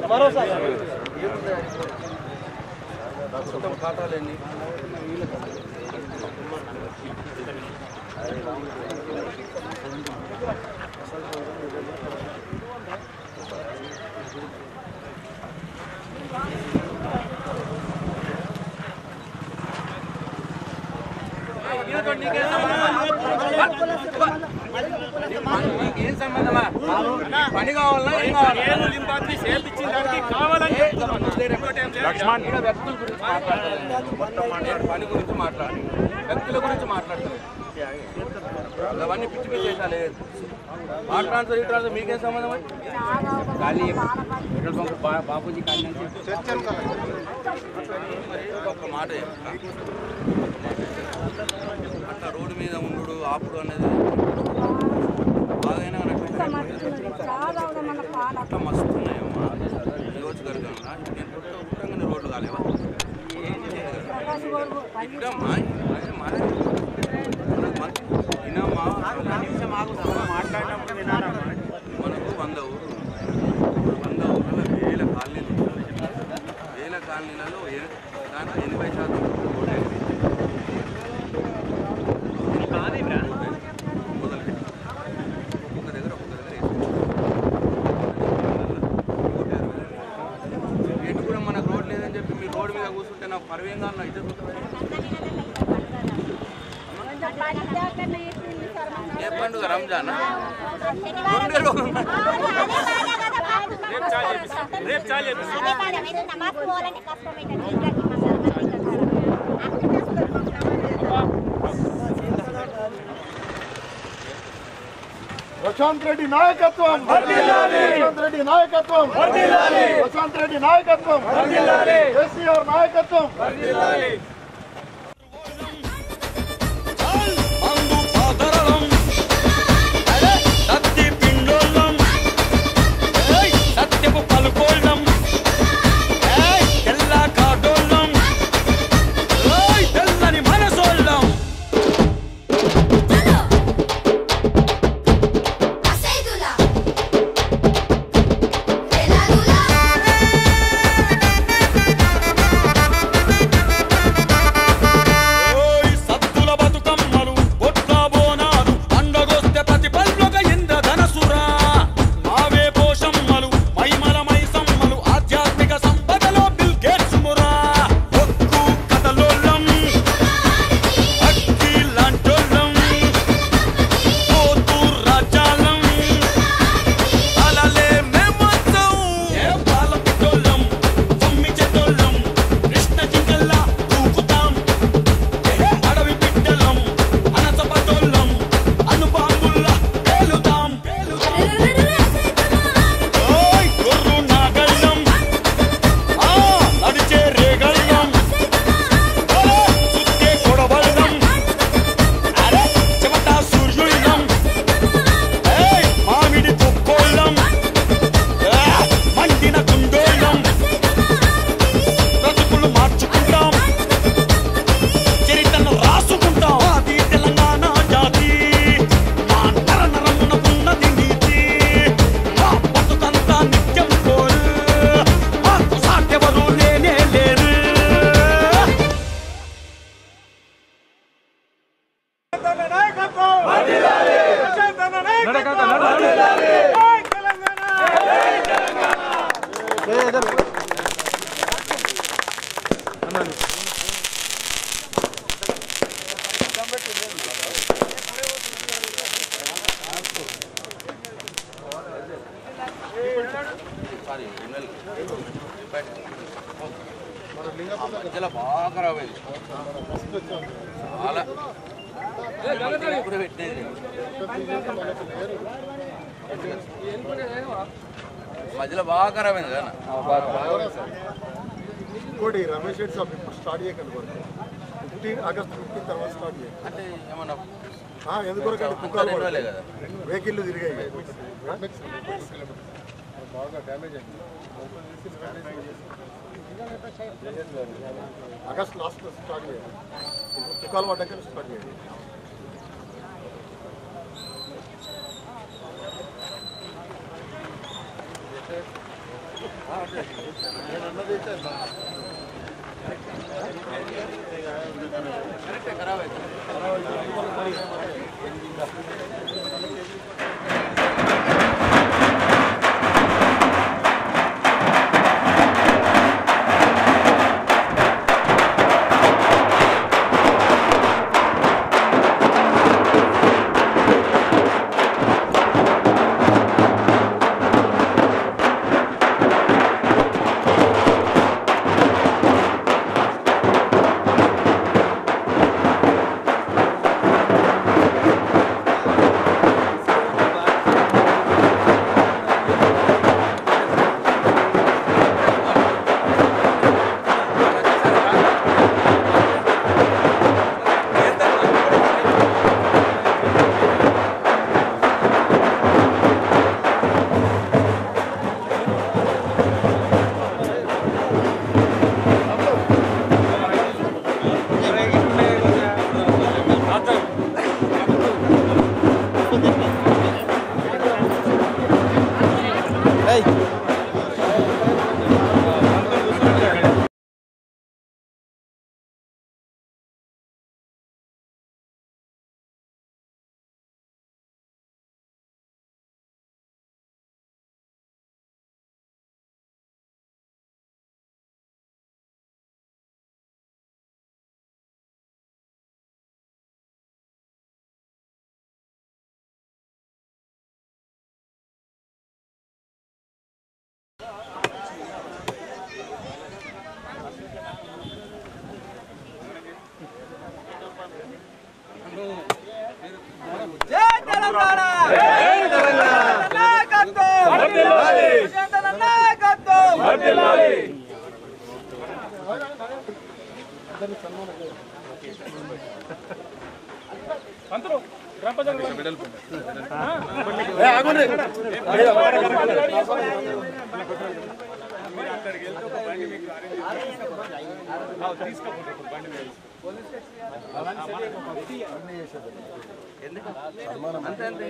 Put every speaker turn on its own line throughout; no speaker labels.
మొత్తం ఖాతాలేండి నీకేం సంబంధమా పని కావాలన్నా ఏం కావాలి
సేల్ ఇచ్చిన దానికి కావాలని
లక్ష్మణ్ వ్యక్తుల గురించి మాట్లాడతాను పని గురించి మాట్లాడు వ్యక్తుల గురించి మాట్లాడతాను అవన్నీ పిచ్చి పిచ్చి చేసాలే ఆ ట్రాన్స్ఫర్ ఈ ట్రాన్స్ఫర్ మీకేం సంబంధం అది? ఖాళీ పెట్రోల్ బంక్ బా- బాపూజీ ఖాళీ అని చెప్పి మరి ఒక మాట చెప్తా. అట్లా రోడ్డు మీద ఉండు ఆపుడు అనేది బాగా అట్లా మస్తు ఉన్నాయమ్మా నియోజకవర్గంలో నేను పుట్ట పుట్టంగానే రోడ్లు కాలేవా ఏం చేయగలను ఇక్కడమ్మా అదే మాదే మనకు మంచి వినమ్మా మనకు వంద ఊరు వంద ఊర్లలో వేల కాలనీలు ఉన్నాయి. వేల కాలనీలలో ఎ- దాంట్లో ఎనభై శాతం రోడ్లే. మొదలుపెట్టి. ఒక్కొక్క దగ్గర ఒక్కొక్క దగ్గర వేసి. ఎటు కూడా మనకు రోడ్ లేదని చెప్పి మీరు రోడ్డు మీద కూర్చుంటే నాకు పర్వేం కాదు నాకు ఇద్దరు ఏ పండుగ రంజాన్
రేపు చాలు
ప్రశాంత్ రెడ్డి నాయకత్వం ప్రశాంత్ రెడ్డి నాయకత్వం ప్రశాంత్ రెడ్డి నాయకత్వం కేసీఆర్ నాయకత్వం
అందు పాదరలం సత్తి పిండోళ్ళం ఏయ్ సత్యపు పలుకోళ్ళం ఏయ్ తెల్ల కాడోళ్ళం ఏయ్ తెల్లని మనసోళ్ళం ఓయ్ సత్తుల బతుకమ్మలు బొట్ల బోనాలు పండగొస్తే ప్రతి పల్లొక ఇంద్రధనసురా నావే పోషమ్మలు మైమల మైసమ్మలు ఆధ్యాత్మిక సంపదలో బిల్ గేట్స్ మురా ఒక్కు కథలోళ్ళం అక్కి లాంటోళ్ళం పోతూ రాజాలం అలలే మేమంతం ఏ పాల పిట్టోళ్ళం తొమ్మి చెట్టోళ్ళం కృష్ణ జింకల్లా దూకుతాం అడవి బిడ్డలం అనసపటోళ్ళం అనుబాంబుల్లా పేలుతాం ఓయ్ గొర్రు నాగళ్ళం ఆ నడిచే రేగళ్ళం సుత్తే కొడవళ్ళం అరే చెమట సూర్యుళ్ళం ఏయ్ మామిడి తొక్కోళ్ళం ఆ, మండిన కుండోళ్ళం బ్రతుకులు మార్చుకుంటాం చరిత్రను రాసుకుంటాం అది తెలంగాణ జాతి మా నర నరమున ఉన్నది నీతి మా బతుకంతా నిత్యం కోరు మాకు సాటెవరు లేనే లేరు
సారీ ఎన్నెల్ ఆ మధ్యలో బాగా ఖరాబ్ అయింది చాలా ఇప్పుడు పెట్టేది మధ్యలో బాగా ఖరాబ్ అయింది కదా
ఇంకోటి రమేష్ రెడ్డి సాబ్ ఇప్పుడు స్టార్ట్ చేయకండి వర్క్ ఫిఫ్టీన్ ఆగస్ట్ ఫిఫ్టీన్ తర్వాత స్టార్ట్ చేయండి
అంటే ఏమన్నా
ఆ, ఎందుకొరకంటే
అంతా
పుకాలు
రెండు
పడతాయి.
వేలే కదా
వెహికల్ తిరిగాయి ఆగస్ట్ లాస్ట్ స్టార్ట్ చేయండి ఇప్పుడు పుకాలు పడ్డాక స్టార్ట్ చేయండి
కరెక్టే ఖరాబ్ అవుతుంది అంతే అంతే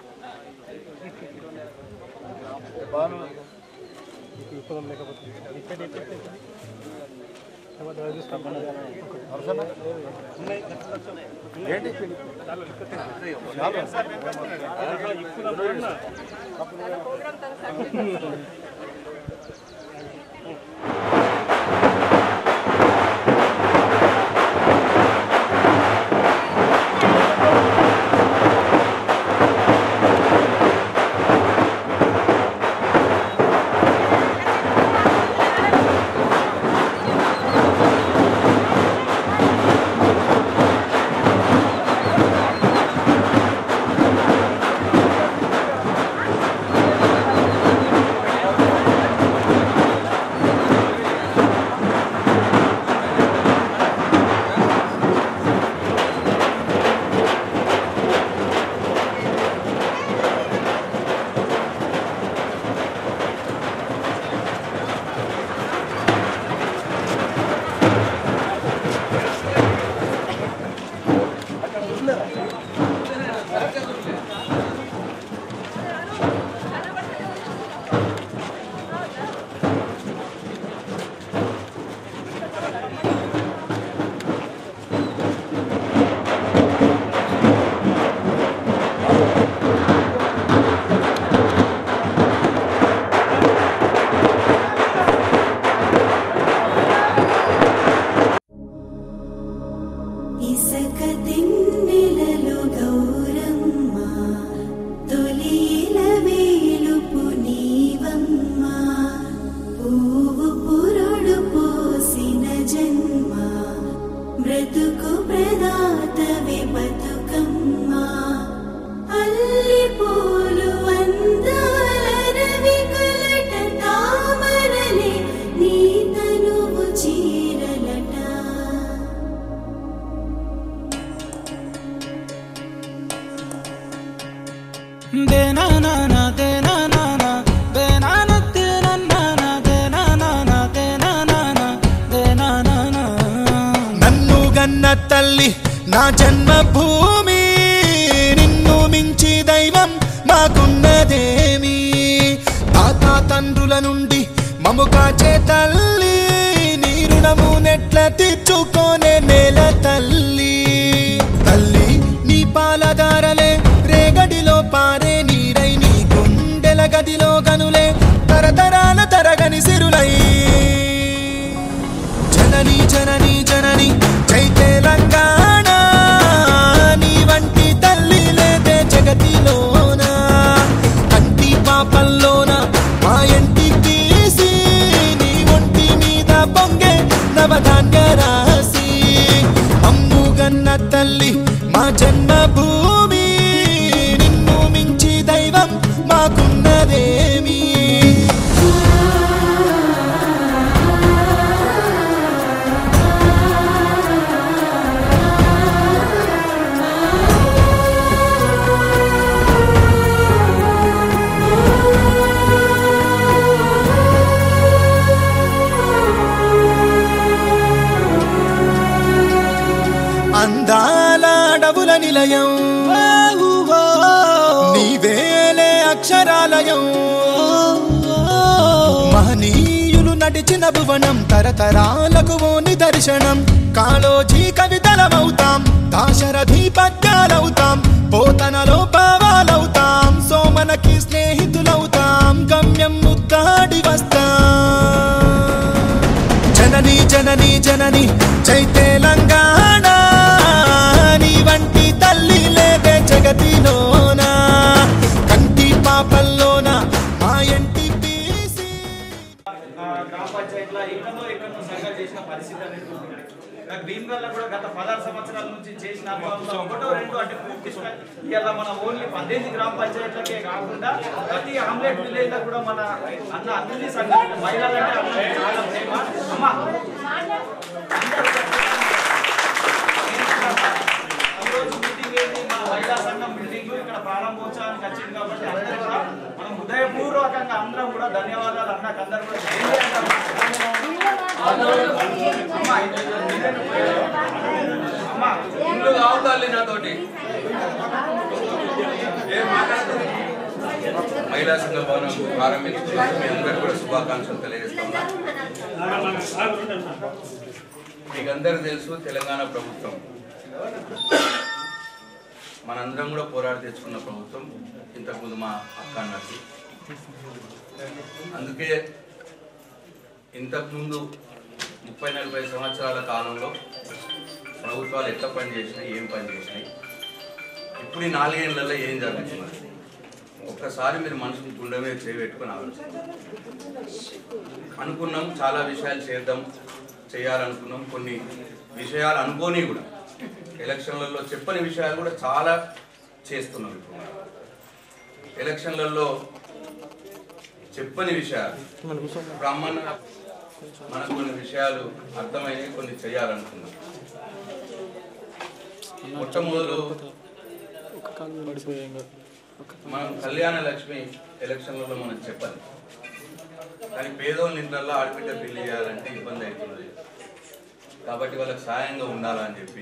ఇసక తిన్నెలలో గౌరమ్మ తొలిల వేలుపు నీవమ్మ పువ్వు పురుడు పోసిన జన్మ బ్రతుకు ప్రదాతవి బతుకమ్మ అల్లి పూలు అందాల రవి కలట తామరలే నీ తనువు చీరలట
దేనానానా దేనానానా దేనాన దేనానానా దేనానానా దేనానానా దేనానానా నన్ను గన్న తల్లి నా జన్మభూమి నిన్ను మించి దైవం మాకున్నదేమి తాత తండ్రుల నుండి మము కాచే తల్లి నీ రుణము నెట్ల తీర్చుకోనే నేల తల్లి తల్లి నీ పాలదారలే రేగడిలో పారే నీరై నీ గుండెల గదిలో గనులే తరతరాల తరగని సిరులై జనని జనని జనని జై తెలంగాణ నీ వంటి తల్లి లేదే జగతిలోన కంటి పాపల్లోన మా ఇంటి తీసి నీ ఒంటి మీద పొంగే నవధాన్య రాసి అమ్ముగన్న తల్లి మా జన్మభూమి నిన్ను మించి దైవం మాకున్నదేమి అందాల అడవుల నిలయం నీవేలే అక్షరాలయం మహనీయులు నడిచిన భువనం తరతరాలకు ఓ నిదర్శనం కాళోజీ కవితలమవుతాం దాశరథి పద్యాలవుతాం పోతనలో భావాలవుతాం సోమనకి స్నేహితులవుతాం గమ్యం ముద్దాడి వస్తాం జనని జనని జనని జై తెలంగాణ నీ వంటి తల్లి లేదే జగతిలోన కంటి పాపల్లోన మా ఇంటి తీసి
గ్రామ పంచాయతీలో ఎక్కడో ఎక్కడో సంఘాలు చేసిన పరిస్థితి అనేది ఉంది. నాకు భీమగల్ల కూడా గత పదహారు సంవత్సరాల నుంచి చేసిన అనుభవంలో ఒకటో రెండు అంటే పూర్తి స్థాయి ఇలా మన ఓన్లీ పద్దెనిమిది గ్రామ పంచాయతీలకే కాకుండా ప్రతి ఆమ్లెట్ విలేజ్ లో కూడా మన అన్న అన్ని సంఘాలు మహిళలంటే అన్నకి చాలా ప్రేమ అమ్మ ఈరోజు మీటింగ్ ఏంటి మన మహిళా సంఘం బిల్డింగ్ ఇక్కడ ప్రారంభోత్సవానికి వచ్చింది కాబట్టి అందరూ కూడా మనం హృదయపూర్వకంగా అందరం కూడా ధన్యవాదాలు అన్నకు అందరూ కూడా జై జై అంటాం. అమ్మా, ఇది- ఇది- అమ్మా
ఇల్లు కావు తల్లి నాతోటి ఏం మాట్లాడుతుంది మహిళా సంఘ భవనం ప్రారంభించుకున్నారు మీ అందరికీ కూడా శుభాకాంక్షలు తెలియజేస్తున్నా మీకందరూ తెలుసు తెలంగాణ ప్రభుత్వం మనందరం కూడా పోరాడి తెచ్చుకున్న ప్రభుత్వం ఇంతకుముందు మా అక్క అన్నట్టు అందుకే ఇంతకుముందు ముప్పై నలభై సంవత్సరాల కాలంలో ప్రభుత్వాలు ఎట్లా పని చేసినాయి ఏం పని చేసినాయి ఇప్పుడు ఈ నాలుగేళ్లలో ఏం జరుగుతున్నది ఒక్కసారి మీరు మనసుకు గుండె మీద చేయి పెట్టుకొని ఆలోచించాలి అనుకున్నాం చాలా విషయాలు చేద్దాం చేయాలనుకున్నాం కొన్ని విషయాలు అనుకోని కూడా ఎలక్షన్లలో చెప్పని విషయాలు కూడా చాలా చేస్తున్నాం ఇప్పుడు మనం. ఎలక్షన్లలో చెప్పని విషయాలు బ్రాహ్మణ మనకు కొన్ని విషయాలు అర్థమైనవి కొన్ని చేయాలనుకున్నాం మొట్టమొదలు మనం కళ్యాణ లక్ష్మి ఎలక్షన్లలో మనం చెప్పాలి కానీ పేదోళ్ళ ఇంట్లో ఆడబిడ్డ పెళ్లి చేయాలంటే ఇబ్బంది అవుతున్నది కాబట్టి వాళ్ళకి సాయంగా ఉండాలని చెప్పి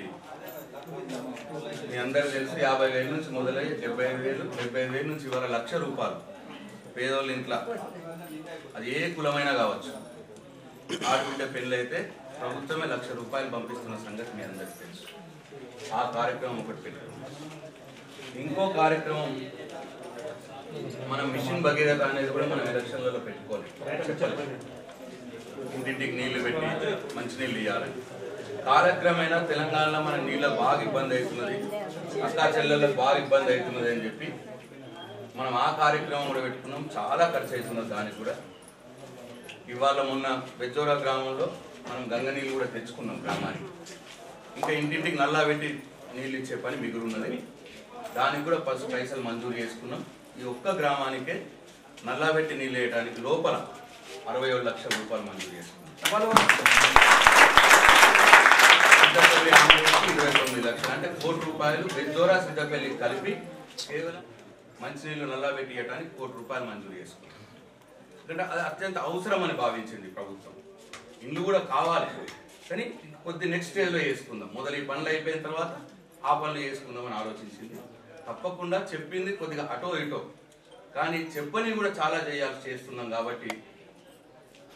మీ అందరూ తెలుసు యాభై వేల నుంచి మొదలై డెబ్బై ఐదు వేలు డెబ్బై ఐదు వేల నుంచి ఇవాళ లక్ష రూపాయలు పేదోళ్ళ ఇంట్లో అది ఏ కులమైనా కావచ్చు ఆడబిడ్డ పెళ్ళి అయితే ప్రభుత్వమే లక్ష రూపాయలు పంపిస్తున్న సంగతి మీ అందరికీ తెలుసు ఆ కార్యక్రమం ఒకటి పెట్టారు ఇంకో కార్యక్రమం మనం మిషన్ భగీరథ అనేది కూడా మనం ఎలక్షన్లలో పెట్టుకోవాలి చెప్పాలి ఇంటింటికి నీళ్లు పెట్టి మంచినీళ్ళు ఇవ్వాలి కాలక్రమేణా తెలంగాణలో మన నీళ్ళ బాగా ఇబ్బంది అవుతున్నది అక్కా చెల్లెళ్ళకి బాగా ఇబ్బంది అవుతున్నది అని చెప్పి మనం ఆ కార్యక్రమం కూడా పెట్టుకున్నాం చాలా ఖర్చు అవుతున్నది దానికి కూడా ఇవాళ మొన్న బెజ్జోరా గ్రామంలో మనం గంగ నీళ్ళు కూడా తెచ్చుకున్నాం గ్రామానికి ఇంకా ఇంటింటికి నల్లా పెట్టి నీళ్ళు ఇచ్చే పని మిగులున్నది దానికి కూడా ఫస్ట్ పైసలు మంజూరు చేసుకున్నాం ఈ ఒక్క గ్రామానికే నల్లా పెట్టి నీళ్ళు వేయడానికి లోపల అరవై ఏడు లక్షల రూపాయలు మంజూరు చేసుకున్నాం సిద్ధపల్లి ఆంధ్రప్రదేశ్కి ఇరవై తొమ్మిది లక్షలు అంటే కోటి రూపాయలు బెజ్జోరా సిద్ధపల్లి కలిపి కేవలం మంచినీళ్ళు నల్లా పెట్టి ఇవ్వడానికి కోటి రూపాయలు మంజూరు చేసుకున్నాం ఎందుకంటే అది అత్యంత అవసరం అని భావించింది ప్రభుత్వం ఇల్లు కూడా కావాలి కానీ కొద్ది నెక్స్ట్ స్టేజ్లో చేసుకుందాం మొదలు ఈ పనులు అయిపోయిన తర్వాత ఆ పనులు చేసుకుందాం అని ఆలోచించింది తప్పకుండా చెప్పింది కొద్దిగా అటో ఇటో కానీ చెప్పని కూడా చాలా చేయాల్సి చేస్తున్నాం కాబట్టి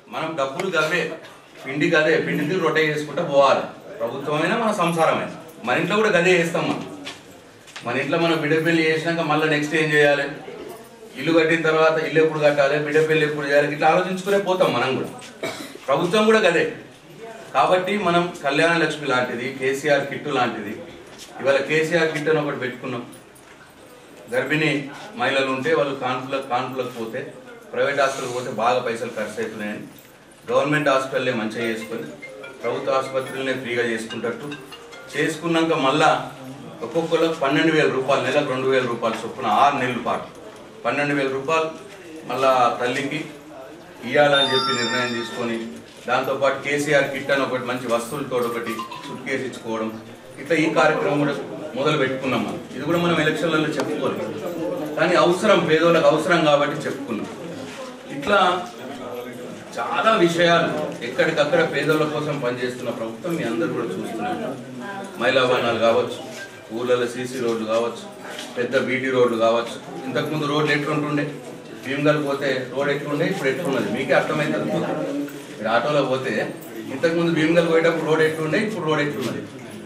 మనం డబ్బులు గవే పిండి గదే పిండికి రొట్టె చేసుకుంటూ పోవాలి ప్రభుత్వమైనా మన సంసారమైనా మన ఇంట్లో కూడా గదే చేస్తాం మనం మన ఇంట్లో మనం బిడ్డ పెళ్లి చేసినాక మళ్ళీ నెక్స్ట్ ఏం చేయాలి ఇల్లు కట్టిన తర్వాత ఇల్లు ఎప్పుడు కట్టాలి బిడ్డ పెళ్లి ఎప్పుడు చేయాలి ఇట్లా ఆలోచించుకునే పోతాం మనం కూడా ప్రభుత్వం కూడా గదే కాబట్టి మనం కళ్యాణ లక్ష్మి లాంటిది కేసీఆర్ కిట్టు లాంటిది ఇవాళ కేసీఆర్ కిట్ అని ఒకటి పెట్టుకున్నాం గర్భిణీ మహిళలు ఉంటే వాళ్ళు కాన్పులకు కాన్పులకు పోతే ప్రైవేట్ హాస్పిటల్కి పోతే బాగా పైసలు ఖర్చు అవుతున్నాయని గవర్నమెంట్ హాస్పిటల్లే మంచిగా చేసుకొని ప్రభుత్వ ఆసుపత్రులనే ఫ్రీగా చేసుకుంటట్టు చేసుకున్నాక మళ్ళా ఒక్కొక్కరికి పన్నెండు వేల రూపాయలు నెలకు రెండు వేల రూపాయలు చొప్పున ఆరు నెలల పాటు పన్నెండు వేల రూపాయలు మళ్ళా తల్లికి ఇవ్వాలని చెప్పి నిర్ణయం తీసుకొని దాంతోపాటు కేసీఆర్ కిట్ అని ఒకటి మంచి వస్తువులతో ఒకటి సుట్ కేసు ఇచ్చుకోవడం ఇట్లా ఈ కార్యక్రమం కూడా మొదలు పెట్టుకున్నాం మనం ఇది కూడా మనం ఎలక్షన్లలో చెప్పుకోలేదు కానీ అవసరం పేదోళ్ళకి అవసరం కాబట్టి చెప్పుకున్నాం ఇట్లా చాలా విషయాలు ఎక్కడికక్కడ పేదోళ్ళ కోసం పనిచేస్తున్న ప్రభుత్వం మీ అందరూ కూడా చూస్తున్నారు మహిళా వనాలు కావచ్చు ఊర్లలో సీసీ రోడ్లు కావచ్చు పెద్ద బీటీ రోడ్లు కావచ్చు ఇంతకుముందు రోడ్లు ఎట్లుంటుండే భీమగల్ పోతే రోడ్ ఎట్లుండే ఇప్పుడు ఎట్లున్నది మీకే అర్థమైంది పోతే మీరు ఆటోలో పోతే ఇంతకుముందు భీమగల్ పోయేటప్పుడు రోడ్ ఎట్లుండే ఇప్పుడు రోడ్ ఎట్లున్నది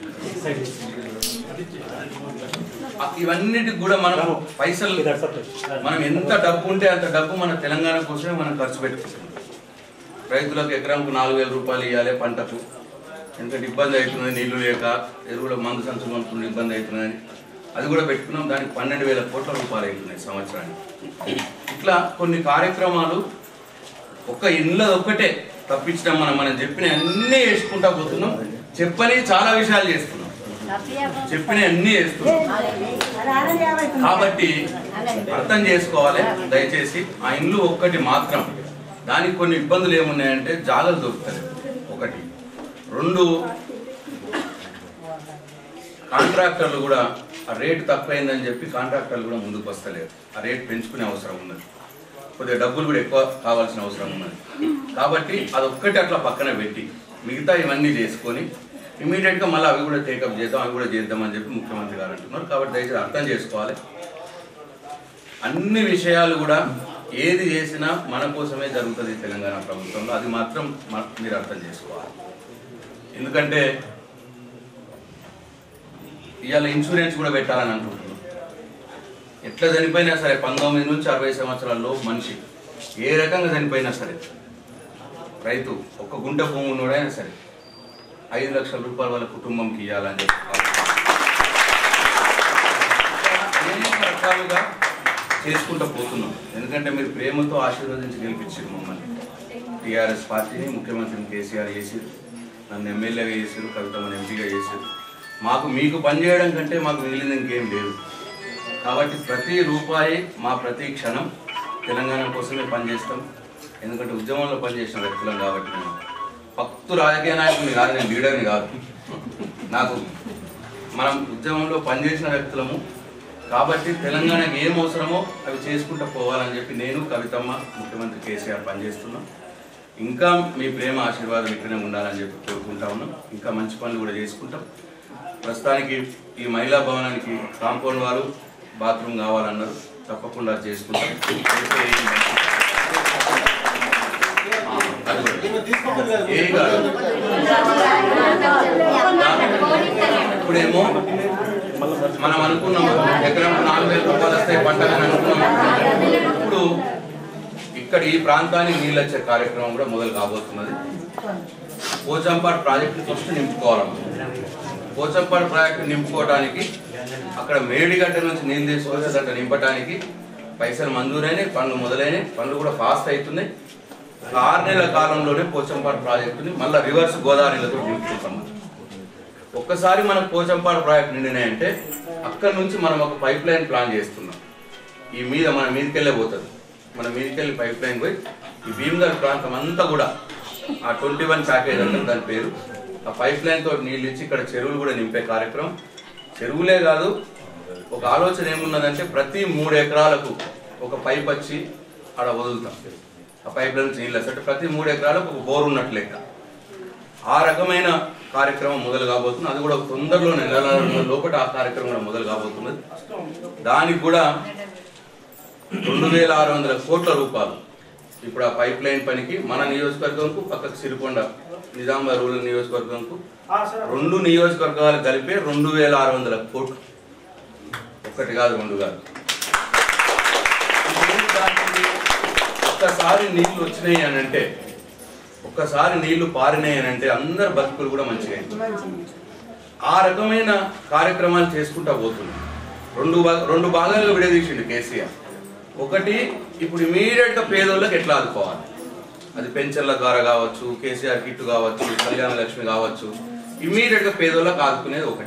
ఆ- ఇవన్నిటికి కూడా మనం పైసలు మనం ఎంత డబ్బు ఉంటే అంత డబ్బు మన తెలంగాణ కోసమే మనం ఖర్చు పెట్టుకుంటాం రైతులకు ఎకరానికి నాలుగు వేల రూపాయలు ఇవ్వాలి పంటకు ఎందుకంటే ఇబ్బంది అవుతున్నది నీళ్లు లేక ఎరువుల మందు సంచులు కొనుక్కుని ఇబ్బంది అవుతున్నదని అది కూడా పెట్టుకున్నాం దానికి పన్నెండు వేల కోట్ల రూపాయలు అవుతున్నాయి సంవత్సరానికి ఇట్లా కొన్ని కార్యక్రమాలు ఒక్క ఇళ్ళ ఒక్కటే తప్పించడం మనం మనం చెప్పిన అన్నీ వేసుకుంటా పోతున్నాం చెప్పని చాలా విషయాలు చేస్తున్నాం చెప్పిన అన్నీ చేస్తున్నాం కాబట్టి అర్థం చేసుకోవాలి దయచేసి ఆ ఇల్లు ఒక్కటి మాత్రం దానికి కొన్ని ఇబ్బందులు ఏమున్నాయంటే జాగలు దొరుకుతాయి ఒకటి రెండు కాంట్రాక్టర్లు కూడా ఆ రేటు తక్కువైందని చెప్పి కాంట్రాక్టర్లు కూడా ముందుకు వస్తలేరు ఆ రేట్ పెంచుకునే అవసరం ఉన్నది కొద్దిగా డబ్బులు కూడా ఎక్కువ కావాల్సిన అవసరం ఉన్నది కాబట్టి అదొక్కటి అట్లా పక్కన పెట్టి మిగతా ఇవన్నీ చేసుకొని ఇమీడియట్ గా మళ్ళీ అవి కూడా టేకప్ చేద్దాం అవి కూడా చేద్దామని చెప్పి ముఖ్యమంత్రి గారు అంటున్నారు కాబట్టి దయచేసి అర్థం చేసుకోవాలి అన్ని విషయాలు కూడా ఏది చేసినా మన కోసమే జరుగుతుంది తెలంగాణ ప్రభుత్వంలో అది మాత్రం మ- మీరు అర్థం చేసుకోవాలి ఎందుకంటే ఇవాళ ఇన్సూరెన్స్ కూడా పెట్టాలని అనుకుంటున్నాం ఎట్లా చనిపోయినా సరే పంతొమ్మిది నుంచి అరవై సంవత్సరాల లోపు మనిషి ఏ రకంగా చనిపోయినా సరే రైతు ఒక్క గుంట భూమి ఉన్నోడైనా సరే ఐదు లక్షల రూపాయలు వాళ్ళ కుటుంబంకి ఇవ్వాలని చెప్పి అనేక రకాలుగా చేసుకుంటూ పోతున్నాం ఎందుకంటే మీరు ప్రేమతో ఆశీర్వదించి గెలిపించారు మమ్మల్ని టీఆర్ఎస్ పార్టీని ముఖ్యమంత్రిని కేసీఆర్ చేసిరు నన్ను ఎమ్మెల్యేగా చేశారు కవితమ్మని ఎంపీగా చేశారు మాకు మీకు పనిచేయడం కంటే మాకు మిగిలింది ఇంకేం లేదు కాబట్టి ప్రతి రూపాయి మా ప్రతి క్షణం తెలంగాణ కోసమే పనిచేస్తాం ఎందుకంటే ఉద్యమంలో పనిచేసిన వ్యక్తులం కాబట్టి నేను భక్తు రాజకీయ నాయకుని కాదు నేను లీడర్ని కాదు నాకు మనం ఉద్యమంలో పనిచేసిన వ్యక్తులము కాబట్టి తెలంగాణకి ఏం అవసరమో అవి చేసుకుంటూ పోవాలని చెప్పి నేను కవితమ్మ ముఖ్యమంత్రి కేసీఆర్ పనిచేస్తున్నాం ఇంకా మీ ప్రేమ ఆశీర్వాదం ఇక్కడే ఉండాలని చెప్పి కోరుకుంటా ఉన్నాం ఇంకా మంచి పనులు కూడా చేసుకుంటాం ప్రస్తుతానికి ఈ మహిళా భవనానికి కాంపౌండ్ వాళ్ళు బాత్రూమ్ కావాలన్నారు తప్పకుండా చేసుకుంటాం చేస్తే ఏం మంచిది. ఆ, అది కూడా. ఏం కాదు. ఇప్పుడేమో మనం అనుకున్నాం ఎకరం నాలుగు వేల రూపాయలు వస్తాయి పంట అని అనుకున్నాం ఇప్పుడు ఇక్కడ ఈ ప్రాంతానికి నీళ్ళు వచ్చే కార్యక్రమం కూడా మొదలు కాబోతున్నది పోచంపాడు ప్రాజెక్టు ఫస్ట్ నింపుకోవాలి పోచంపాడు ప్రాజెక్టు నింపుకోవడానికి అక్కడ మేడిగడ్డ నుంచి నీళ్ళు తీసుకొచ్చి దాంట్లో నింపడానికి పైసలు మంజూరైనాయి పనులు మొదలైనవి పనులు కూడా ఫాస్ట్ అవుతున్నాయి ఒక ఆరు నెలల కాలంలోనే పోచంపాడు ప్రాజెక్టుని మళ్ళీ రివర్స్ గోదావరిలతో నింపుకుంటాం మనం. ఒక్కసారి మనకు పోచంపాడు ప్రాజెక్ట్ నిండినాయంటే అక్కడి నుంచి మనం ఒక పైప్ లైన్ ప్లాన్ చేస్తున్నాం ఈ మీద మన మీదకెళ్ళే పోతుంది మన మీదకెళ్ళి పైప్ లైన్ పోయి ఈ భీమగర్ ప్రాంతం అంతా కూడా ఆ ట్వంటీ వన్ ప్యాకేజ్ అంటారు దాని పేరు ఆ పైప్ లైన్ తోటి నీళ్ళు ఇచ్చి ఇక్కడ చెరువులు కూడా నింపే కార్యక్రమం చెరువులే కాదు ఒక ఆలోచన ఏమున్నదంటే ప్రతి మూడు ఎకరాలకు ఒక పైప్ వచ్చి ఆడ వదులుతాం ఆ పైప్ లైన్ నుంచి నీళ్ళు వస్తే అంటే ప్రతి మూడు ఎకరాలకు ఒక బోర్ ఉన్నట్టు లెక్క ఆ రకమైన కార్యక్రమం మొదలు కాబోతుంది అది కూడా తొందరలోనే నెల రోజుల లోపల ఆ కార్యక్రమం కూడా మొదలు కాబోతున్నది దానికి కూడా రెండు వేల ఆరు వందల కోట్ల రూపాయలు ఇప్పుడు ఆ పైప్ లైన్ పనికి మన నియోజకవర్గంకు పక్కకు సిరికొండ నిజామాబాద్ రూరల్ నియోజకవర్గంకు రెండు నియోజకవర్గాలు కలిపే రెండు వేల ఆరు వందల కోట్లు ఒక్కటి కాదు రెండు కాదు ఇప్పుడు దానికి ఒక్కసారి నీళ్లు వచ్చినాయి అని అంటే ఒక్కసారి నీళ్లు పారినాయి అని అంటే అందరి బతుకులు కూడా మంచిగా అయిపోతాయి. ఆ రకమైన కార్యక్రమాలు చేసుకుంటా పోతుంది రెండు భా- రెండు భాగాలుగా విడదీసిండు కేసీఆర్ ఒకటి ఇప్పుడు ఇమీడియట్ గా పేదోళ్ళకి ఎట్లా ఆదుకోవాలి అది పెన్షన్ల ద్వారా కావచ్చు కేసీఆర్ కిట్ కావచ్చు కళ్యాణ లక్ష్మి కావచ్చు ఇమీడియట్ గా పేదోళ్ళకి ఆదుకునేది ఒకటి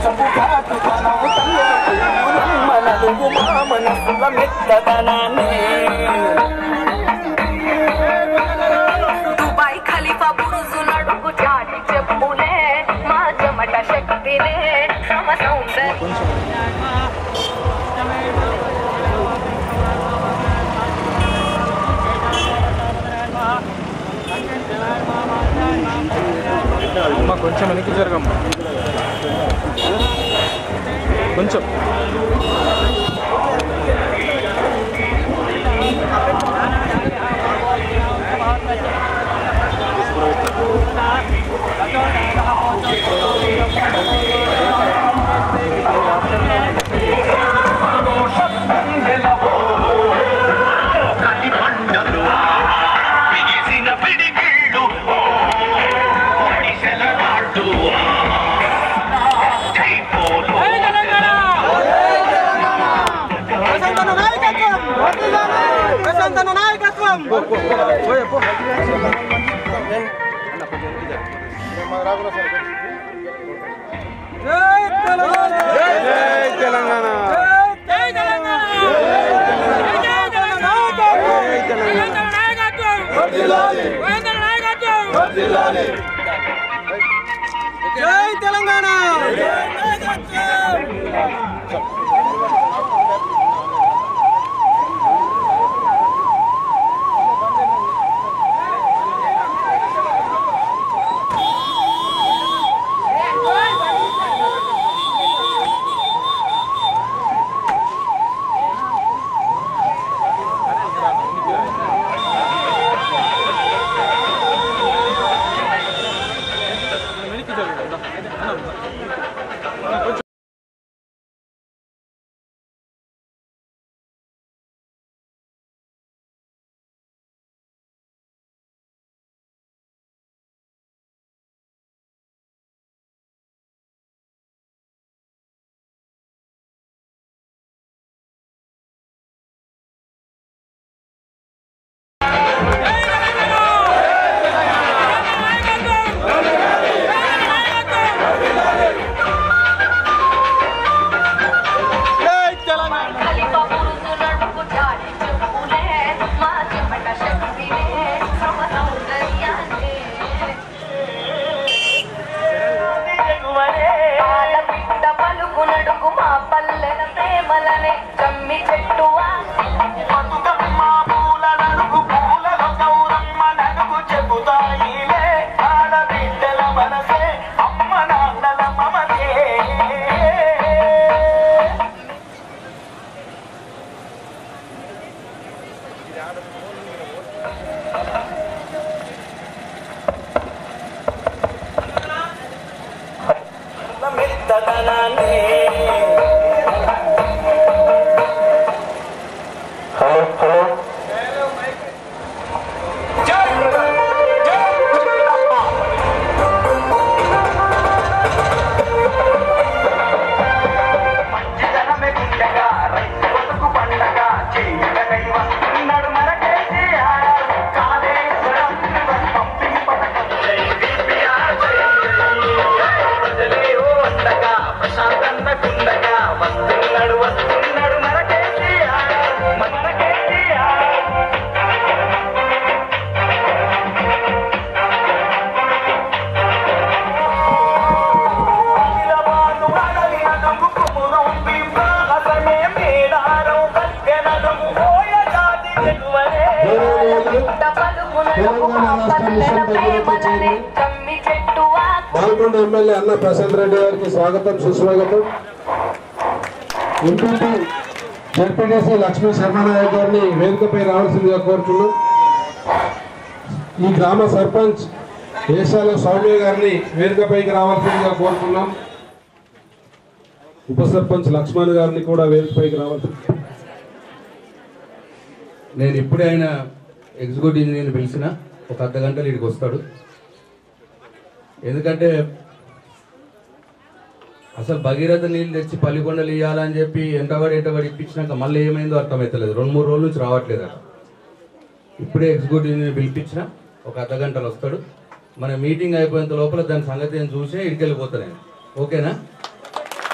పసుపు కాటుకనవు మనలుగు మా మనసుల మెత్తదనాన్ని
దుబాయ్ ఖలీఫా బురుజు నడుపు చాటి చెప్పులే మా చెమట శక్తినే సమ సౌందర్య
అమ్మ కొంచెం వెనక్కి జరగమ్మా కొంచెం
ఖలీఫా బురుజు నడుపు చాటి చెప్పులే మా చెమట శక్తినే సమ సౌందర్యాన్ని ఆడబిడ్డ పలుకు నడుగు మా పల్లెల ప్రేమలనే కమ్మి చెట్టు
బతుకమ్మ పూల నడుగు పూలలో గౌరమ్మ నడుగు చెబుతాయిలే ఆడబిడ్డల మనసే అమ్మ నాన్నల మమతే మెత్తదనాన్ని హలో హలో మంచిదనమే గుండెగా రైతు బతుకు పండగ చేయగై వస్తున్నాడు మనకేసి ఆడాడు కాళేశ్వరం పంపిణీ పథకం జై బీపీఆర్ జై జై. ప్రజలే ఓ అండగా ప్రశాంతన్న గుండగా వస్తున్నాడు వస్తున్నాడు మనకేసి ఆడాడు మనకేసి ఆడాడు నిలబాటు అడవి నడుము కుమురం బింబాసమే మేడారం కట్టె నడుము ఓయ జాతి చెగువరే
బిడ్డ పలుకు నడుగు మా పల్లెల ప్రేమలనే కమ్మి చెట్టు ఆకు
పాల్గొండ ఎమ్మెల్యే అన్న ప్రశాంత్ రెడ్డి గారికి స్వాగతం సుస్వాగతం ఎంపీపీ జడ్పీటీసీ లక్ష్మీ శర్మనాయక్ గారిని వేదికపై రావాల్సిందిగా కోరుతున్నాం ఈ గ్రామ సర్పంచ్ ఏషాల సౌమ్య గారిని వేదికపైకి రావాల్సిందిగా కోరుతున్నాం ఉప సర్పంచ్ లక్ష్మణ్ గారిని కూడా వేదికపైకి రావాల్సింది
నేను ఇప్పుడే ఆయన ఎగ్జిక్యూటివ్ ఇంజనీర్ని పిలిచిన ఒక అర్ధ గంటలు ఇక్కడికి వస్తాడు ఎందుకంటే అసలు భగీరథ నీళ్ళు తెచ్చి పల్లికొండలు ఇవ్వాలని చెప్పి ఎంటబడి ఎంటబడి ఇప్పించినాక మళ్ళీ ఏమైందో అర్థమవుతలేదు రెండు మూడు రోజుల నుంచి రావట్లేదు అట ఇప్పుడే ఎగ్జిక్యూటివ్ ఇంజనీర్ పిలిపించిన ఒక అర్ధ గంటలు వస్తాడు మన మీటింగ్ అయిపోయేంత లోపల దాని సంగతి నేను చూసే ఇడికెళ్ళిపోతాను నేను ఓకేనా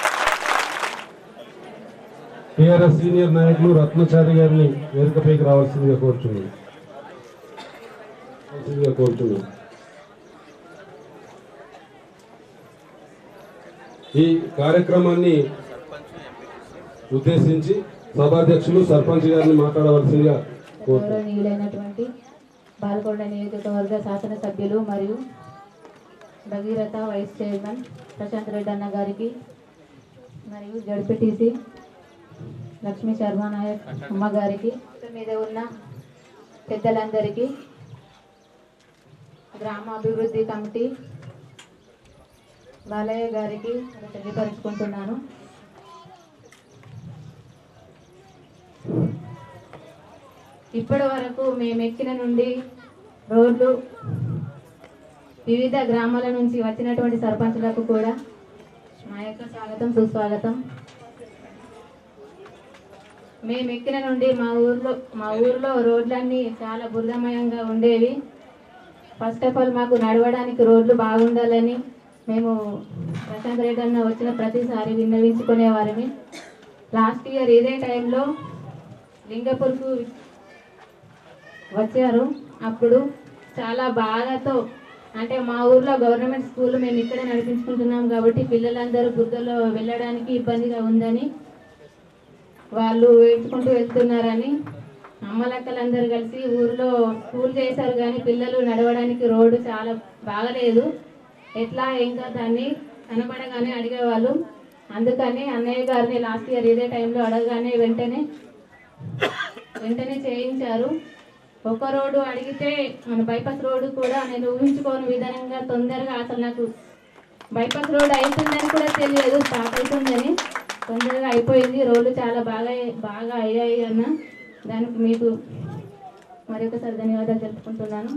టీఆర్ఎస్ సీనియర్ నాయకులు రత్నచారి గారిని వేదికపైకి రావాల్సిందిగా కోరుచున్నాను రావాల్సిందిగా కోరుచున్నాను ఈ కార్యక్రమాన్ని ఉద్దేశించి సభాధ్యక్షులు సర్పంచ్ గారిని మాట్లాడవలసిందిగా కోరుతున్నాను
గౌరవనీయులైనటువంటి బాలకొండ నియోజకవర్గ శాసనసభ్యులు మరియు భగీరథ వైస్ చైర్మన్ ప్రశాంత్ రెడ్డి అన్న గారికి మరియు జడ్పీటీసీ లక్ష్మీ శర్మ నాయక్ అమ్మ గారికి మీద ఉన్న పెద్దలందరికీ గ్రామ అభివృద్ధి కమిటీ బాలయ్య గారికి తెలియపరుచుకుంటున్నాను ఇప్పటి వరకు మేము ఎక్కిన నుండి రోడ్లు వివిధ గ్రామాల నుంచి వచ్చినటువంటి సర్పంచులకు కూడా మా యొక్క స్వాగతం సుస్వాగతం మేము ఎక్కిన నుండి మా ఊర్లో మా ఊర్లో రోడ్లన్నీ చాలా బురదమయంగా ఉండేవి ఫస్ట్ ఆఫ్ ఆల్ మాకు నడవడానికి రోడ్లు బాగుండాలని మేము ప్రశాంత్ రెడ్డి అన్న వచ్చిన ప్రతిసారి విన్నవించుకునేవారిని లాస్ట్ ఇయర్ ఇదే టైంలో లింగపూర్కు వచ్చారు అప్పుడు చాలా బాధతో అంటే మా ఊర్లో గవర్నమెంట్ స్కూల్ మేము ఇక్కడే నడిపించుకుంటున్నాం కాబట్టి పిల్లలందరూ బుద్ధలో వెళ్ళడానికి ఇబ్బందిగా ఉందని వాళ్ళు ఏడ్చుకుంటూ వెళ్తున్నారని అమ్మలక్కలందరూ కలిసి ఊర్లో స్కూల్ చేశారు కానీ పిల్లలు నడవడానికి రోడ్డు చాలా బాగలేదు ఎట్లా ఏం కాదు అని కనపడగానే అడిగేవాళ్ళు అందుకని అన్నయ్య గారిని లాస్ట్ ఇయర్ ఇదే టైంలో అడగగానే వెంటనే వెంటనే చేయించారు ఒక రోడ్డు అడిగితే మన బైపాస్ రోడ్డు కూడా నేను ఊహించుకోని విధంగా తొందరగా అసలు నాకు బైపాస్ రోడ్ అవుతుందని కూడా తెలియదు స్టార్ట్ అవుతుందని తొందరగా అయిపోయింది రోడ్లు చాలా బాగా బాగా అయ్యాయి అన్న దానికి మీకు మరొకసారి ధన్యవాదాలు తెలుపుకుంటున్నాను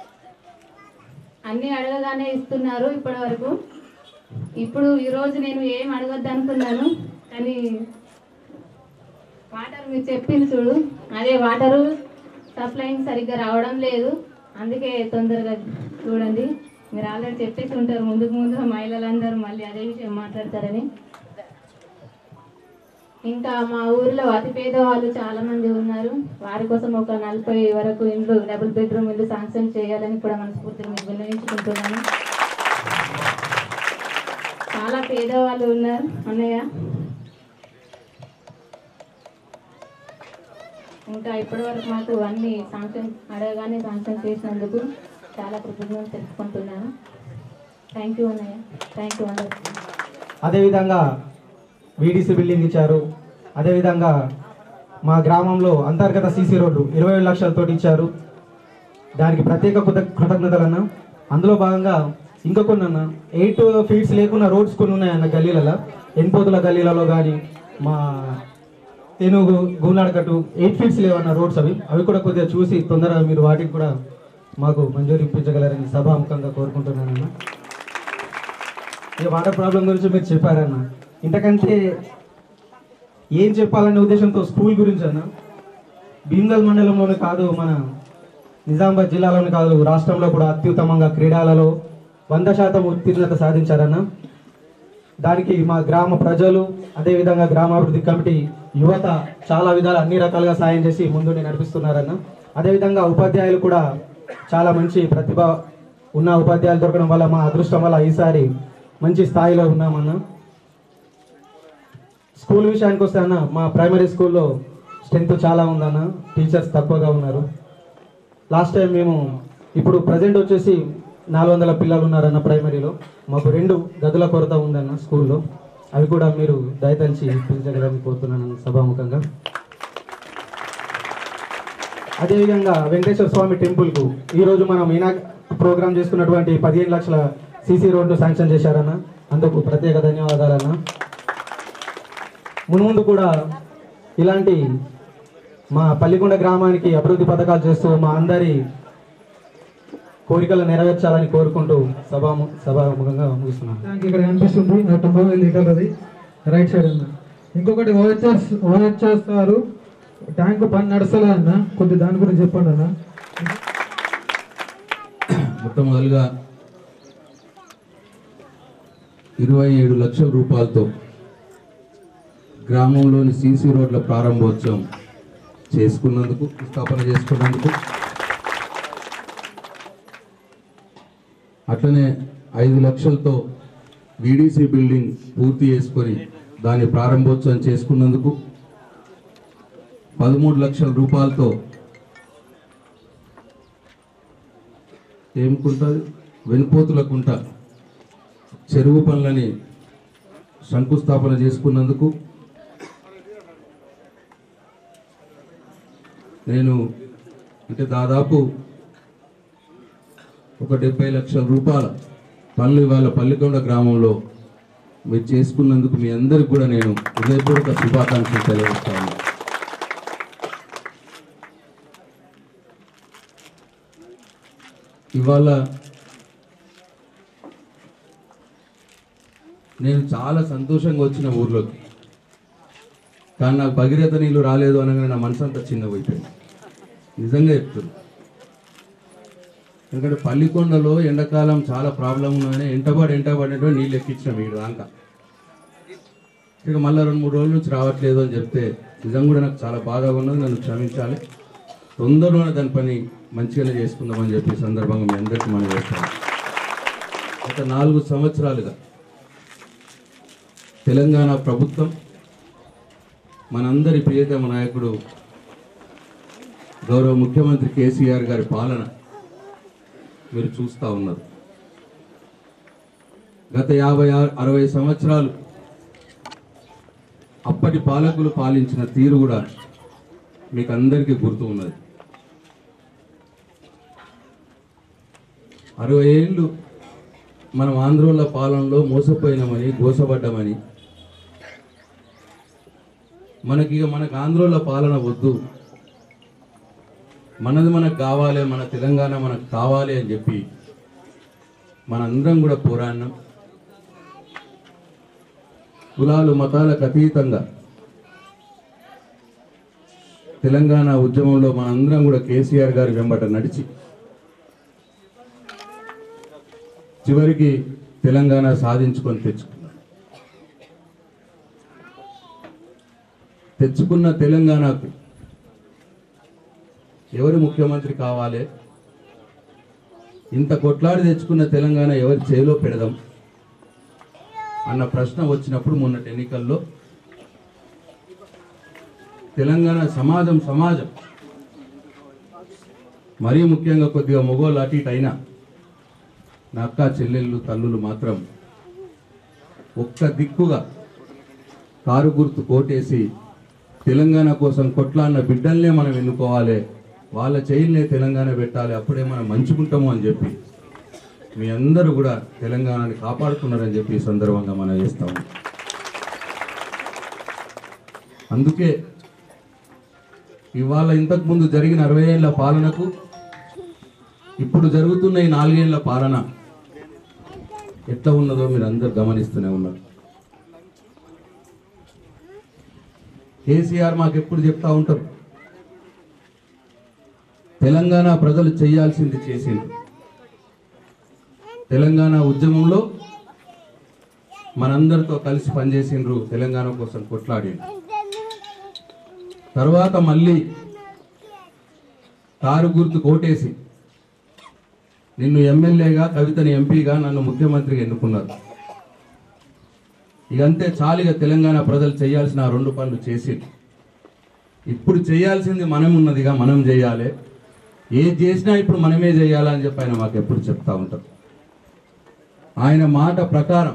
అన్నీ అడగగానే ఇస్తున్నారు ఇప్పటి వరకు ఇప్పుడు ఈరోజు నేను ఏం అడగద్దు అనుకున్నాను కానీ వాటర్ మీరు చెప్పింది చూడు అదే వాటరు సప్లైంగ్ సరిగ్గా రావడం లేదు అందుకే తొందరగా చూడండి మీరు ఆల్రెడీ చెప్పేసి ఉంటారు ముందుకు ముందు మహిళలందరూ మళ్ళీ అదే విషయం మాట్లాడతారని ఇంకా మా ఊర్లో అతి పేద వాళ్ళు చాలా మంది ఉన్నారు వారి కోసం ఒక నలభై వరకు ఇండ్లు డబుల్ బెడ్రూమ్ ఇల్లు శాంక్షన్ చేయాలని కూడా మనస్ఫూర్తిగా మీకు విన్నవించుకుంటున్నాను చాలా పేదవాళ్ళు ఉన్నారు అన్నయ్య ఇంకా ఇప్పటి వరకు మాకు అన్ని శాంక్షన్ అడగగానే శాంక్షన్ చేసినందుకు చాలా కృతజ్ఞతలు తెలుపుకుంటున్నాను థ్యాంక్ యూ అన్నయ్య థ్యాంక్ యూ అందరికీ
అదేవిధంగా వీడీసీ బిల్డింగ్ ఇచ్చారు అదేవిధంగా మా గ్రామంలో అంతర్గత సీసీ రోడ్డు ఇరవై ఏడు లక్షలతో ఇచ్చారు దానికి ప్రత్యేక కృత కృతజ్ఞతలన్న అందులో భాగంగా ఇంకా కొన్ని అన్న ఎయిట్ ఫీట్స్ లేకుండా రోడ్స్ కొన్ని ఉన్నాయన్న గల్లీలలో ఎన్పోతుల గల్లీలలో కానీ మా తెనుగు గూనాడకట్టు ఎయిట్ ఫీట్స్ లేవన్న రోడ్స్ అవి అవి కూడా కొద్దిగా చూసి తొందరగా మీరు వాటికి కూడా మాకు మంజూరు ఇప్పించగలరని సభాముఖంగా కోరుకుంటున్నానన్న ఈ వాటర్ ప్రాబ్లం గురించి మీరు చెప్పారన్న ఇంతకంటే ఏం చెప్పాలనే ఉద్దేశంతో స్కూల్ గురించి అన్న భీమ్గల్ మండలంలోనే కాదు మన నిజామాబాద్ జిల్లాలోనే కాదు రాష్ట్రంలో కూడా అత్యుత్తమంగా క్రీడలలో వంద శాతం ఉత్తీర్ణత సాధించారన్న దానికి మా గ్రామ ప్రజలు అదేవిధంగా గ్రామాభివృద్ధి కమిటీ యువత చాలా విధాలు అన్ని రకాలుగా సాయం చేసి ముందుండి నడిపిస్తున్నారన్న అదేవిధంగా ఉపాధ్యాయులు కూడా చాలా మంచి ప్రతిభ ఉన్న ఉపాధ్యాయులు దొరకడం వల్ల మా అదృష్టం వల్ల ఈసారి మంచి స్థాయిలో ఉన్నామన్న స్కూల్ విషయానికి వస్తే అన్న మా ప్రైమరీ స్కూల్లో స్ట్రెంత్ చాలా ఉందన్న టీచర్స్ తక్కువగా ఉన్నారు లాస్ట్ టైం మేము ఇప్పుడు ప్రజెంట్ వచ్చేసి నాలుగు వందల పిల్లలు ఉన్నారన్న ప్రైమరీలో మాకు రెండు గదుల కొరత ఉందన్న స్కూల్లో అవి కూడా మీరు దయతలిచి పెంచగలని కోరుతున్నాను సభాముఖంగా అదేవిధంగా వెంకటేశ్వర స్వామి టెంపుల్కు ఈరోజు మనం ఈనా ప్రోగ్రామ్ చేసుకున్నటువంటి పదిహేను లక్షల సీసీ రోడ్డు శాంక్షన్ చేశారన్న అందుకు ప్రత్యేక ధన్యవాదాలన్న మున్ముందు కూడా ఇలాంటి మా పల్లికొండ గ్రామానికి అభివృద్ధి పథకాలు చేస్తూ మా అందరి కోరికలు నెరవేర్చాలని కోరుకుంటూ సభా సభాముఖంగా ముగిస్తున్నాను
ట్యాంక్ ఇక్కడ కనిపిస్తుంది నా తొంభై వేల లీటర్లు అది రైట్ సైడ్ అన్న ఇంకొకటి ఓహెచ్ఎస్ ఓహెచ్ఎస్ గారు ట్యాంక్ పని నడుస్తలే అన్న కొద్ది దాని గురించి చెప్పండి అన్న
మొట్టమొదలుగా ఇరవై ఏడు లక్షల రూపాయలతో గ్రామంలోని సీసీ రోడ్ల ప్రారంభోత్సవం చేసుకున్నందుకు స్థాపన చేసుకున్నందుకు అట్లనే ఐదు లక్షలతో వీడీసీ బిల్డింగ్ పూర్తి చేసుకొని దాని ప్రారంభోత్సవం చేసుకున్నందుకు పదమూడు లక్షల రూపాయలతో ఏముకుంటుంది వెనుపోతుల కుంట చెరువు పనులని శంకుస్థాపన చేసుకున్నందుకు నేను అంటే దాదాపు ఒక డెబ్బై లక్షల రూపాయల పనులు ఇవాళ పల్లికొండ గ్రామంలో మీరు చేసుకున్నందుకు మీ అందరికి కూడా నేను హృదయపూర్వక శుభాకాంక్షలు తెలియజేస్తాను ఇవాళ నేను చాలా సంతోషంగా వచ్చిన ఊర్లోకి కానీ నాకు భగీరథ నీళ్ళు రాలేదు అనగానే నా మనసు అంతా చిన్నపోయిపోయింది నిజంగా చెప్తున్నా ఎందుకంటే పల్లికొండలో ఎండాకాలం చాలా ప్రాబ్లం ఉన్నాయని ఎంటబడి ఎంటబడి అంటే నీళ్ళు ఎక్కించిన మీరు దాకా ఇక మళ్ళీ రెండు మూడు రోజుల నుంచి రావట్లేదు అని చెప్తే నిజంగా కూడా నాకు చాలా బాధగా ఉన్నది నన్ను క్షమించాలి తొందరలోనే దాని పని మంచిగానే చేసుకుందామని చెప్పి ఈ సందర్భంగా మీ అందరికీ మనం చేస్తాను గత నాలుగు సంవత్సరాలుగా తెలంగాణ ప్రభుత్వం మనందరి ప్రియతమ నాయకుడు గౌరవ ముఖ్యమంత్రి కేసీఆర్ గారి పాలన మీరు చూస్తూ ఉన్నారు గత యాభై ఆరు అరవై సంవత్సరాలు అప్పటి పాలకులు పాలించిన తీరు కూడా మీకు అందరికీ గుర్తు ఉన్నది అరవై ఏళ్ళు మనం ఆంధ్రోళ్ళ పాలనలో మోసపోయినామని గోసపడ్డామని మనకి ఇక మనకు ఆంధ్రోళ్ళ పాలన వద్దు మనది మనకు కావాలి మన తెలంగాణ మనకు కావాలి అని చెప్పి మనందరం కూడా పోరాడినాం కులాలు మతాలకు అతీతంగా తెలంగాణ ఉద్యమంలో మనందరం కూడా కేసీఆర్ గారి వెంబట నడిచి చివరికి తెలంగాణ సాధించుకొని తెచ్చుకున్నాం తెచ్చుకున్న తెలంగాణకు ఎవరు ముఖ్యమంత్రి కావాలి ఇంత కొట్లాడి తెచ్చుకున్న తెలంగాణ ఎవరి చేలో పెడదాం అన్న ప్రశ్న వచ్చినప్పుడు మొన్నటి ఎన్నికల్లో తెలంగాణ సమాజం సమాజం మరీ ముఖ్యంగా కొద్దిగా మొగోళ్ళు అటు ఇటు అయినా నా అక్క చెల్లెళ్ళు తల్లులు మాత్రం ఒక్క దిక్కుగా కారు గుర్తు కోటేసి తెలంగాణ కోసం కొట్లాడిన బిడ్డల్నే మనం ఎన్నుకోవాలి వాళ్ళ చేయిల్నే తెలంగాణ పెట్టాలి అప్పుడే మనం మంచుకుంటాము అని చెప్పి మీ అందరూ కూడా తెలంగాణని కాపాడుతున్నారని చెప్పి ఈ సందర్భంగా మనం చేస్తాము అందుకే ఇవాళ ఇంతకుముందు జరిగిన అరవై ఏళ్ళ పాలనకు ఇప్పుడు జరుగుతున్న ఈ నాలుగేళ్ల పాలన ఎట్లా ఉన్నదో మీరు అందరు గమనిస్తూనే ఉన్నారు కేసీఆర్ మాకు ఎప్పుడు చెప్తా ఉంటారు తెలంగాణ ప్రజలు చేయాల్సింది చేసింది తెలంగాణ ఉద్యమంలో మనందరితో కలిసి పనిచేసిండ్రు తెలంగాణ కోసం కొట్లాడిండ్రు తర్వాత మళ్ళీ కారు గుర్తు కోటేసి నిన్ను ఎమ్మెల్యేగా కవితని ఎంపీగా నన్ను ముఖ్యమంత్రిగా ఎన్నుకున్నారు ఇకంతే చాలిగా తెలంగాణ ప్రజలు చేయాల్సిన ఆ రెండు పనులు చేసి ఇప్పుడు చేయాల్సింది మనం ఉన్నదిగా మనం చేయాలి ఏది చేసినా ఇప్పుడు మనమే చేయాలని చెప్పి ఆయన మాకు ఎప్పుడు చెప్తా ఉంటారు ఆయన మాట ప్రకారం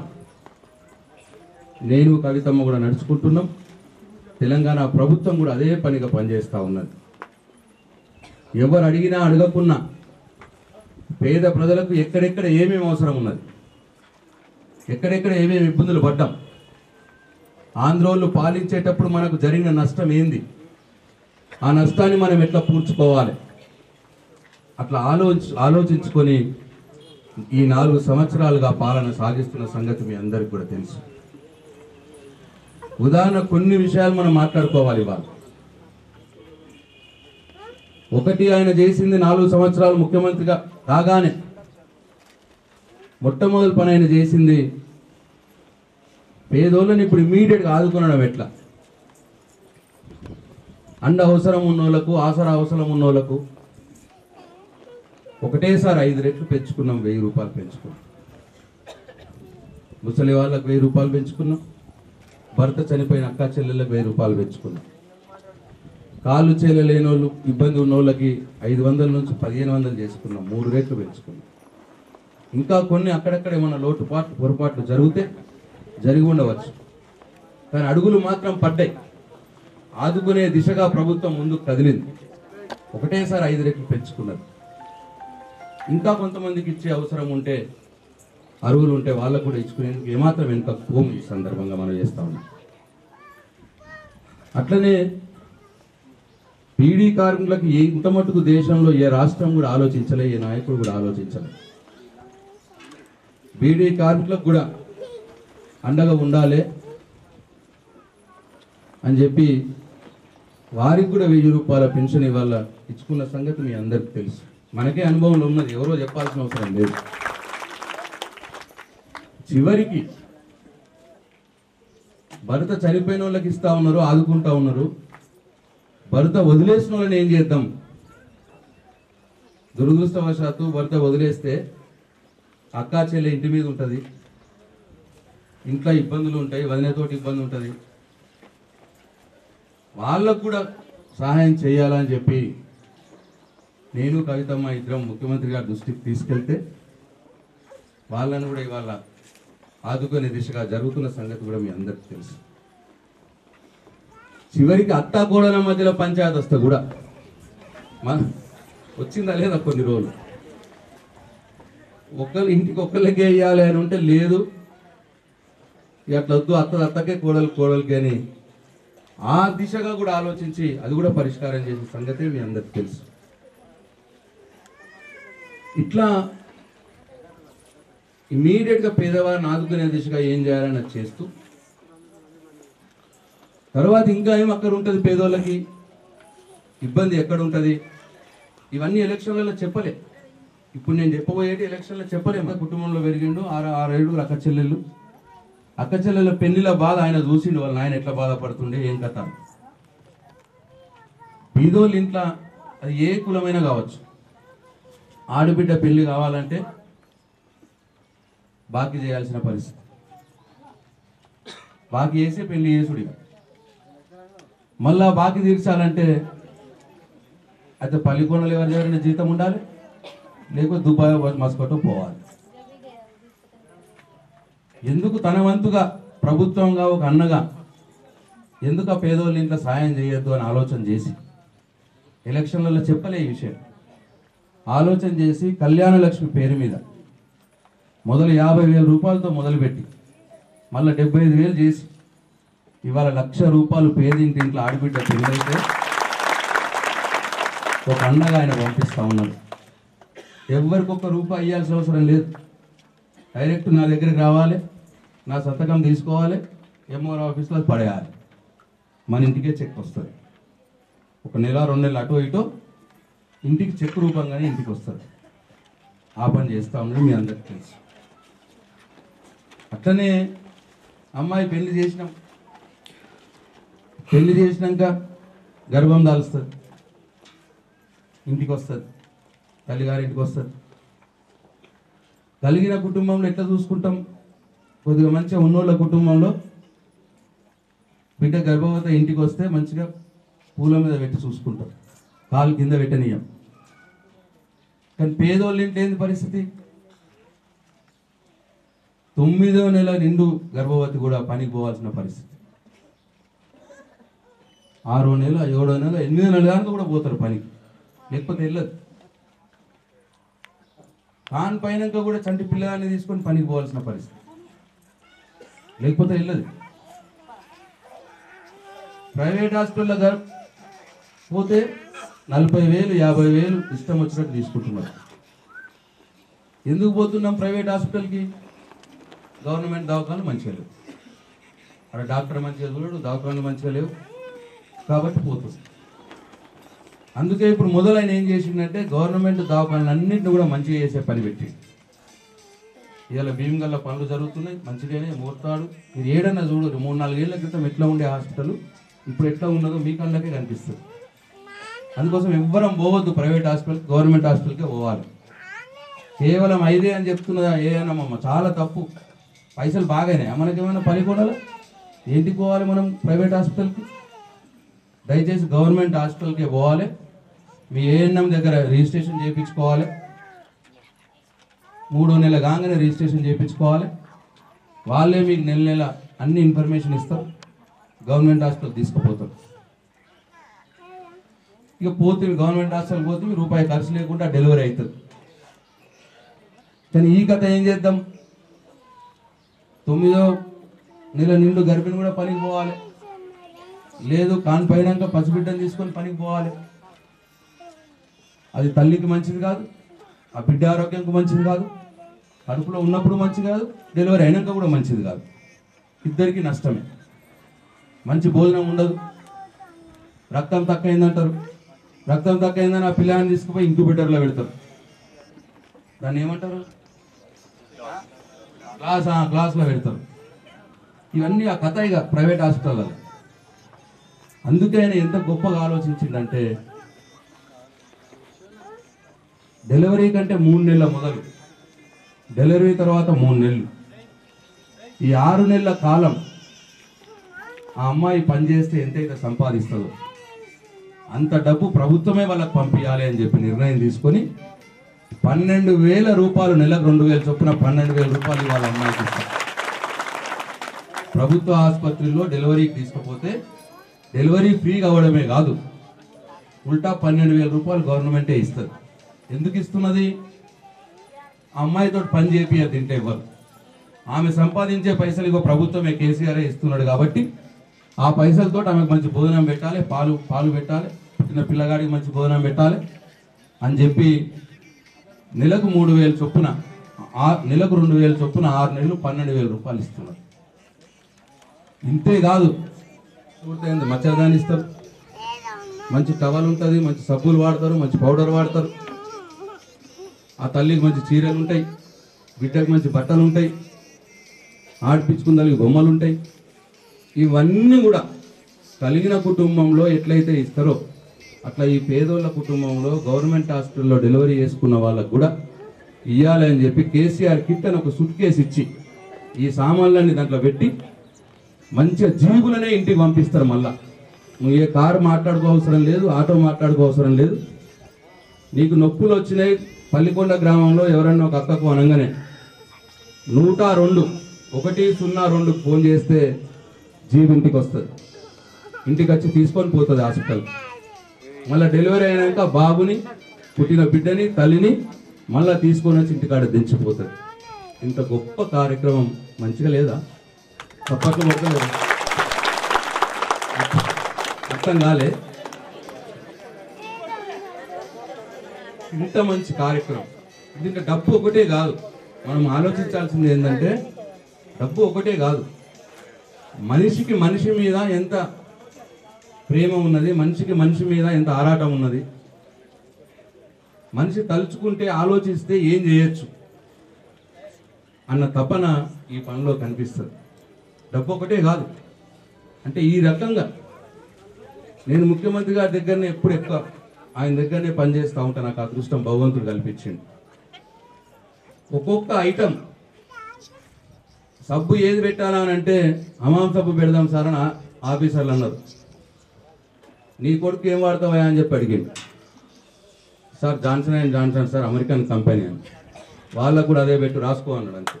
నేను కవితమ్మ కూడా నడుచుకుంటున్నాం తెలంగాణ ప్రభుత్వం కూడా అదే పనిగా పనిచేస్తూ ఉన్నది ఎవరు అడిగినా అడగకున్నా పేద ప్రజలకు ఎక్కడెక్కడ ఏమేమి అవసరం ఉన్నది ఎక్కడెక్కడ ఏమేమి ఇబ్బందులు పడ్డాం ఆంధ్రోళ్ళు పాలించేటప్పుడు మనకు జరిగిన నష్టం ఏంది ఆ నష్టాన్ని మనం ఎట్లా పూడ్చుకోవాలి అట్లా ఆలోచి ఆలోచించుకొని ఈ నాలుగు సంవత్సరాలుగా పాలన సాగిస్తున్న సంగతి మీ అందరికి కూడా తెలుసు ఉదాహరణ కొన్ని విషయాలు మనం మాట్లాడుకోవాలి ఇవాళ ఒకటి ఆయన చేసింది నాలుగు సంవత్సరాలు ముఖ్యమంత్రిగా కాగానే మొట్టమొదటి పని ఆయన చేసింది పేదోళ్ళని ఇప్పుడు ఇమీడియట్గా ఆదుకునడం ఎట్లా అండ అవసరం ఉన్నోళ్ళకు ఆసరా అవసరం ఉన్నోళ్ళకు ఒకటేసారి ఐదు రెట్లు పెంచుకున్నాం వెయ్యి రూపాయలు పెంచుకున్నాం ముసలి వాళ్ళకు వెయ్యి రూపాయలు పెంచుకున్నాం భర్త చనిపోయిన అక్క చెల్లెళ్ళకి వెయ్యి రూపాయలు పెంచుకున్నాం కాళ్ళు చేల లేని వాళ్ళు ఇబ్బంది ఉన్న వాళ్ళకి ఐదు వందల నుంచి పదిహేను వందలు చేసుకున్నాం మూడు రేట్లు పెంచుకున్నాం ఇంకా కొన్ని అక్కడక్కడ ఏమైనా లోటుపాట్లు పొరపాట్లు జరిగితే జరిగి ఉండవచ్చు కానీ అడుగులు మాత్రం పడ్డాయి ఆదుకునే దిశగా ప్రభుత్వం ముందుకు కదిలింది ఒకటేసారి ఐదు రెట్లు పెంచుకున్నది ఇంకా కొంతమందికి ఇచ్చే అవసరం ఉంటే అరువులు ఉంటే వాళ్ళకు కూడా ఇచ్చుకునేందుకు ఏమాత్రం వెనుక పోము ఈ సందర్భంగా మనం చేస్తా ఉన్నాం అట్లనే పీడీ కార్మికులకు ఏ ఇంత మటుకు దేశంలో ఏ రాష్ట్రం కూడా ఆలోచించలే ఏ నాయకుడు కూడా ఆలోచించలే బీడీ కార్మికులకు కూడా అండగా ఉండాలి అని చెప్పి వారికి కూడా వెయ్యి రూపాయల పెన్షన్ ఇవాళ ఇచ్చుకున్న సంగతి మీ అందరికి తెలుసు మనకే అనుభవంలో ఉన్నది ఎవరో చెప్పాల్సిన అవసరం లేదు చివరికి భర్త చనిపోయిన వాళ్ళకి ఇస్తా ఉన్నారు ఆదుకుంటా ఉన్నారు భర్త వదిలేసిన వాళ్ళని ఏం చేద్దాం దురదృష్టవశాత్తు భర్త వదిలేస్తే అక్కా చెల్లె ఇంటి మీద ఉంటుంది ఇంట్లో ఇబ్బందులు ఉంటాయి వదినతోటి ఇబ్బంది ఉంటుంది వాళ్ళకు కూడా సహాయం చేయాలని చెప్పి నేను కవితమ్మ ఇద్దరం ముఖ్యమంత్రి గారి దృష్టికి తీసుకెళ్తే వాళ్ళని కూడా ఇవాళ ఆదుకునే దిశగా జరుగుతున్న సంగతి కూడా మీ అందరికీ తెలుసు చివరికి అత్తా కోడల మధ్యలో పంచాయతీ వస్తే కూడా మన వచ్చిందా లేదా కొన్ని రోజులు ఒకళ్ళు ఇంటికి ఒక్కళ్ళకే వేయాలి అని ఉంటే లేదు ఇక అట్లా వద్దు అత్త అత్తకే కోడలు కోడలికి అని ఆ దిశగా కూడా ఆలోచించి అది కూడా పరిష్కారం చేసే సంగతే మీ అందరికి తెలుసు ఇట్లా ఇమీడియట్ గా పేదవారిని ఆదుకునే దిశగా ఏం చేయాలని అది చేస్తూ తర్వాత ఇంకా ఏం అక్కడ ఉంటుంది పేదోళ్ళకి ఇబ్బంది ఎక్కడ ఉంటుంది ఇవన్నీ ఎలక్షన్లలో చెప్పలే ఇప్పుడు నేను చెప్పబోయేటి ఎలక్షన్లో చెప్పలే మా కుటుంబంలో పెరిగిండు ఆరు ఆరు ఏడు అక్క చెల్లెళ్ళు అక్క చెల్లెల పెళ్లిల బాధ ఆయన చూసిండు వాళ్ళ ఆయన ఎట్లా బాధపడుతుండే ఏం కథ బీదోళ్ళు ఇంట్లో అది ఏ కులమైనా కావచ్చు ఆడబిడ్డ పెళ్లి కావాలంటే బాకీ చేయాల్సిన పరిస్థితి బాకీ చేసి పెళ్లి చేసుడు ఇక. మళ్ళా బాకీ తీర్చాలంటే అయితే పల్లికొండలు ఎవరి దగ్గరైనా జీతం ఉండాలి లేకపోతే దుబాయ్ మస్కటో పోవాలి ఎందుకు తన వంతుగా ప్రభుత్వంగా ఒక అన్నగా ఎందుకు ఆ పేదోళ్ళ ఇంట్లో సాయం చేయొద్దు అని ఆలోచన చేసి ఎలక్షన్లలో చెప్పలే ఈ విషయం ఆలోచన చేసి కళ్యాణ లక్ష్మి పేరు మీద మొదలు యాభై వేల రూపాయలతో మొదలుపెట్టి మళ్ళీ డెబ్బై ఐదు వేలు చేసి ఇవాళ లక్ష రూపాయలు పేదింటి ఇంట్లో ఆడబిడ్డ పెళ్ళైతే ఒక అండగా ఆయన పంపిస్తా ఉన్నాడు ఎవరికి ఒక్క రూపాయి ఇవ్వాల్సిన అవసరం లేదు డైరెక్ట్ నా దగ్గరికి రావాలి నా సంతకం తీసుకోవాలి ఎంఆర్ ఆఫీస్లో అది పడేయాలి మన ఇంటికే చెక్ వస్తుంది ఒక నెల రెండు నెలలు అటు ఇటు ఇంటికి చెక్ రూపంగానే ఇంటికి వస్తుంది ఆ పని చేస్తా ఉన్నది మీ అందరికి తెలుసు అట్లనే అమ్మాయి పెళ్లి చేసినాం పెళ్లి చేసినాక గర్భం దాల్స్తుంది ఇంటికి వస్తుంది తల్లిగారి ఇంటికి వస్తుంది కలిగిన కుటుంబంలో ఎట్లా చూసుకుంటాం కొద్దిగా మంచిగా ఉన్నోళ్ళ కుటుంబంలో బిడ్డ గర్భవతి ఇంటికి వస్తే మంచిగా పూల మీద పెట్టి చూసుకుంటాం కాలు కింద పెట్టనీయం కానీ పేదోళ్ళ ఇంట్లో ఏంది పరిస్థితి తొమ్మిదో నెల నిండు గర్భవతి కూడా పనికి పోవాల్సిన పరిస్థితి ఆరో నెల ఏడో నెల ఎనిమిదో నెల దాకా కూడా పోతారు పనికి లేకపోతే వెళ్ళదు కాన్ పైనక కూడా చంటి పిల్లగాన్ని తీసుకొని పనికి పోవాల్సిన పరిస్థితి లేకపోతే వెళ్ళదు ప్రైవేట్ హాస్పిటల్లో గర్ పోతే నలభై వేలు యాభై వేలు ఇష్టం వచ్చినట్టు తీసుకుంటున్నారు ఎందుకు పోతున్నాం ప్రైవేట్ హాస్పిటల్కి గవర్నమెంట్ దవాఖానలు మంచిగా లేవు అక్కడ డాక్టర్ మంచిగా చూడడు దవాఖానలు మంచిగా లేవు కాబట్టి పోతుంది అందుకే ఇప్పుడు మొదలైన ఏం చేసిందంటే గవర్నమెంట్ దవాఖానలు అన్నింటిని కూడా మంచిగా చేసే పని పెట్టి ఇవాళ భీమగల్ల పనులు జరుగుతున్నాయి మంచిగానే మూర్తాడు మీరు ఏడన్నా చూడరు మూడు నాలుగేళ్ల క్రితం ఎట్లా ఉండే హాస్పిటల్ ఇప్పుడు ఎట్లా ఉన్నదో మీ కళ్ళకే కనిపిస్తుంది అందుకోసం ఎవ్వరం పోవద్దు ప్రైవేట్ హాస్పిటల్ గవర్నమెంట్ హాస్పిటల్కే పోవాలి కేవలం ఐదే అని చెప్తున్నదా ఏనమ్మమ్మ చాలా తప్పు పైసలు బాగానే మనకేమైనా పని కొనాలి ఏంటికి పోవాలి మనం ప్రైవేట్ హాస్పిటల్కి దయచేసి గవర్నమెంట్ హాస్పిటల్కి పోవాలి మీ ఏఎన్ఎం దగ్గర రిజిస్ట్రేషన్ చేయించుకోవాలి మూడో నెల కాగానే రిజిస్ట్రేషన్ చేయించుకోవాలి వాళ్ళే మీకు నెల నెల అన్ని ఇన్ఫర్మేషన్ ఇస్తారు గవర్నమెంట్ హాస్పిటల్ తీసుకుపోతారు ఇక పోతే గవర్నమెంట్ హాస్పిటల్ పోతే రూపాయి ఖర్చు లేకుండా డెలివరీ అవుతుంది కానీ ఈ కథ ఏం చేద్దాం తొమ్మిదో నెల నిండు గర్భిణి కూడా పనికి పోవాలి లేదు కాని పైనాక పసిబిడ్డను తీసుకొని పనికి పోవాలి అది తల్లికి మంచిది కాదు ఆ బిడ్డ ఆరోగ్యంకి మంచిది కాదు కడుపులో ఉన్నప్పుడు మంచిది కాదు డెలివరీ అయినాక కూడా మంచిది కాదు ఇద్దరికి నష్టమే మంచి భోజనం ఉండదు రక్తం తక్కువైందంటారు రక్తం తక్కువైందని ఆ పిల్లాన్ని తీసుకుపోయి ఇంక్యుబేటర్లో పెడతారు దాన్ని ఏమంటారు క్లాస్ క్లాస్లో పెడతారు ఇవన్నీ ఆ కథ ఇక ప్రైవేట్ హాస్పిటల్లో అందుకే ఆయన ఎంత గొప్పగా ఆలోచించిందంటే డెలివరీ కంటే మూడు నెలల మొదలు డెలివరీ తర్వాత మూడు నెలలు ఈ ఆరు నెలల కాలం ఆ అమ్మాయి పనిచేస్తే ఎంతైతే సంపాదిస్తుందో అంత డబ్బు ప్రభుత్వమే వాళ్ళకి పంపించాలి అని చెప్పి నిర్ణయం తీసుకొని పన్నెండు వేల రూపాయలు నెలకు రెండు వేలు చొప్పున పన్నెండు వేల రూపాయలు వాళ్ళ అమ్మాయికి ఇస్తారు ప్రభుత్వ ఆసుపత్రిలో డెలివరీకి తీసుకుపోతే డెలివరీ ఫ్రీ కావడమే కాదు ఉల్టా పన్నెండు వేల రూపాయలు గవర్నమెంటే ఇస్తుంది ఎందుకు ఇస్తున్నది ఆ అమ్మాయితో పని చేపియదు తింటే ఇవ్వరు ఆమె సంపాదించే పైసలు ఇగో ప్రభుత్వమే కేసీఆర్ ఇస్తున్నాడు కాబట్టి ఆ పైసలతో ఆమెకు మంచి భోజనం పెట్టాలి పాలు పాలు పెట్టాలి పుట్టిన పిల్లగాడికి మంచి భోజనం పెట్టాలి అని చెప్పి నెలకు మూడు వేలు చొప్పున ఆ- నెలకు రెండు వేలు చొప్పున ఆరు నెలలు పన్నెండు వేల రూపాయలు ఇస్తున్నారు ఇంతే కాదు పూర్తయింది మచ్చదాన్ని ఇస్తారు మంచి టవల్ ఉంటుంది మంచి సబ్బులు వాడతారు మంచి పౌడర్ వాడతారు ఆ తల్లికి మంచి చీరలు ఉంటాయి బిడ్డకి మంచి బట్టలు ఉంటాయి ఆడిపించుకుందానికి బొమ్మలు ఉంటాయి ఇవన్నీ కూడా కలిగిన కుటుంబంలో ఎట్లయితే ఇస్తారో అట్లా ఈ పేదోళ్ళ కుటుంబంలో గవర్నమెంట్ హాస్పిటల్లో డెలివరీ చేసుకున్న వాళ్ళకు కూడా ఇవ్వాలి అని చెప్పి కేసీఆర్ కిట్ అని ఒక సుట్ కేసు ఇచ్చి ఈ సామాన్లన్నీ దాంట్లో పెట్టి మంచిగా జీబులనే ఇంటికి పంపిస్తారు మళ్ళా నువ్వు ఏ కారు మాట్లాడుకో అవసరం లేదు ఆటో మాట్లాడుకో అవసరం లేదు నీకు నొప్పులు వచ్చినాయి పల్లికొండ గ్రామంలో ఎవరన్నా ఒక అక్కకు అనగానే నూట రెండు ఒకటి సున్నా రెండు ఫోన్ చేస్తే జీబ్ ఇంటికి వస్తుంది ఇంటికి వచ్చి తీసుకొని పోతుంది హాస్పిటల్ మళ్ళీ డెలివరీ అయినాక బాబుని పుట్టిన బిడ్డని తల్లిని మళ్ళీ తీసుకొని వచ్చి ఇంటికాడ దించిపోతుంది ఇంత గొప్ప కార్యక్రమం మంచిగా లేదా తప్పట్లు పడతలేదు అర్థం కాలే ఇంత మంచి కార్యక్రమం ఇది ఇంకా డబ్బు ఒకటే కాదు మనం ఆలోచించాల్సింది ఏంటంటే డబ్బు ఒకటే కాదు మనిషికి మనిషి మీద ఎంత ప్రేమ ఉన్నది మనిషికి మనిషి మీద ఎంత ఆరాటం ఉన్నది మనిషి తలుచుకుంటే ఆలోచిస్తే ఏం చేయొచ్చు అన్న తపన ఈ పనిలో కనిపిస్తుంది డబ్బు ఒకటే కాదు అంటే ఈ రకంగా నేను ముఖ్యమంత్రి గారి దగ్గరనే ఎప్పుడు ఎక్కువ ఆయన దగ్గరనే పనిచేస్తూ ఉంటా నాకు అదృష్టం భగవంతుడు కల్పించిండు ఒక్కొక్క ఐటమ్ సబ్బు ఏది పెట్టాలా అని అంటే హమాం సబ్బు పెడదాం సార్ అని ఆ- ఆఫీసర్లు అన్నారు నీ కొడుకు ఏం వాడతావా అని చెప్పి అడిగిండు sir Johnson and Johnson sir American company అని వాళ్ళకు కూడా అదే పెట్టు రాసుకో అన్నాడు అంతే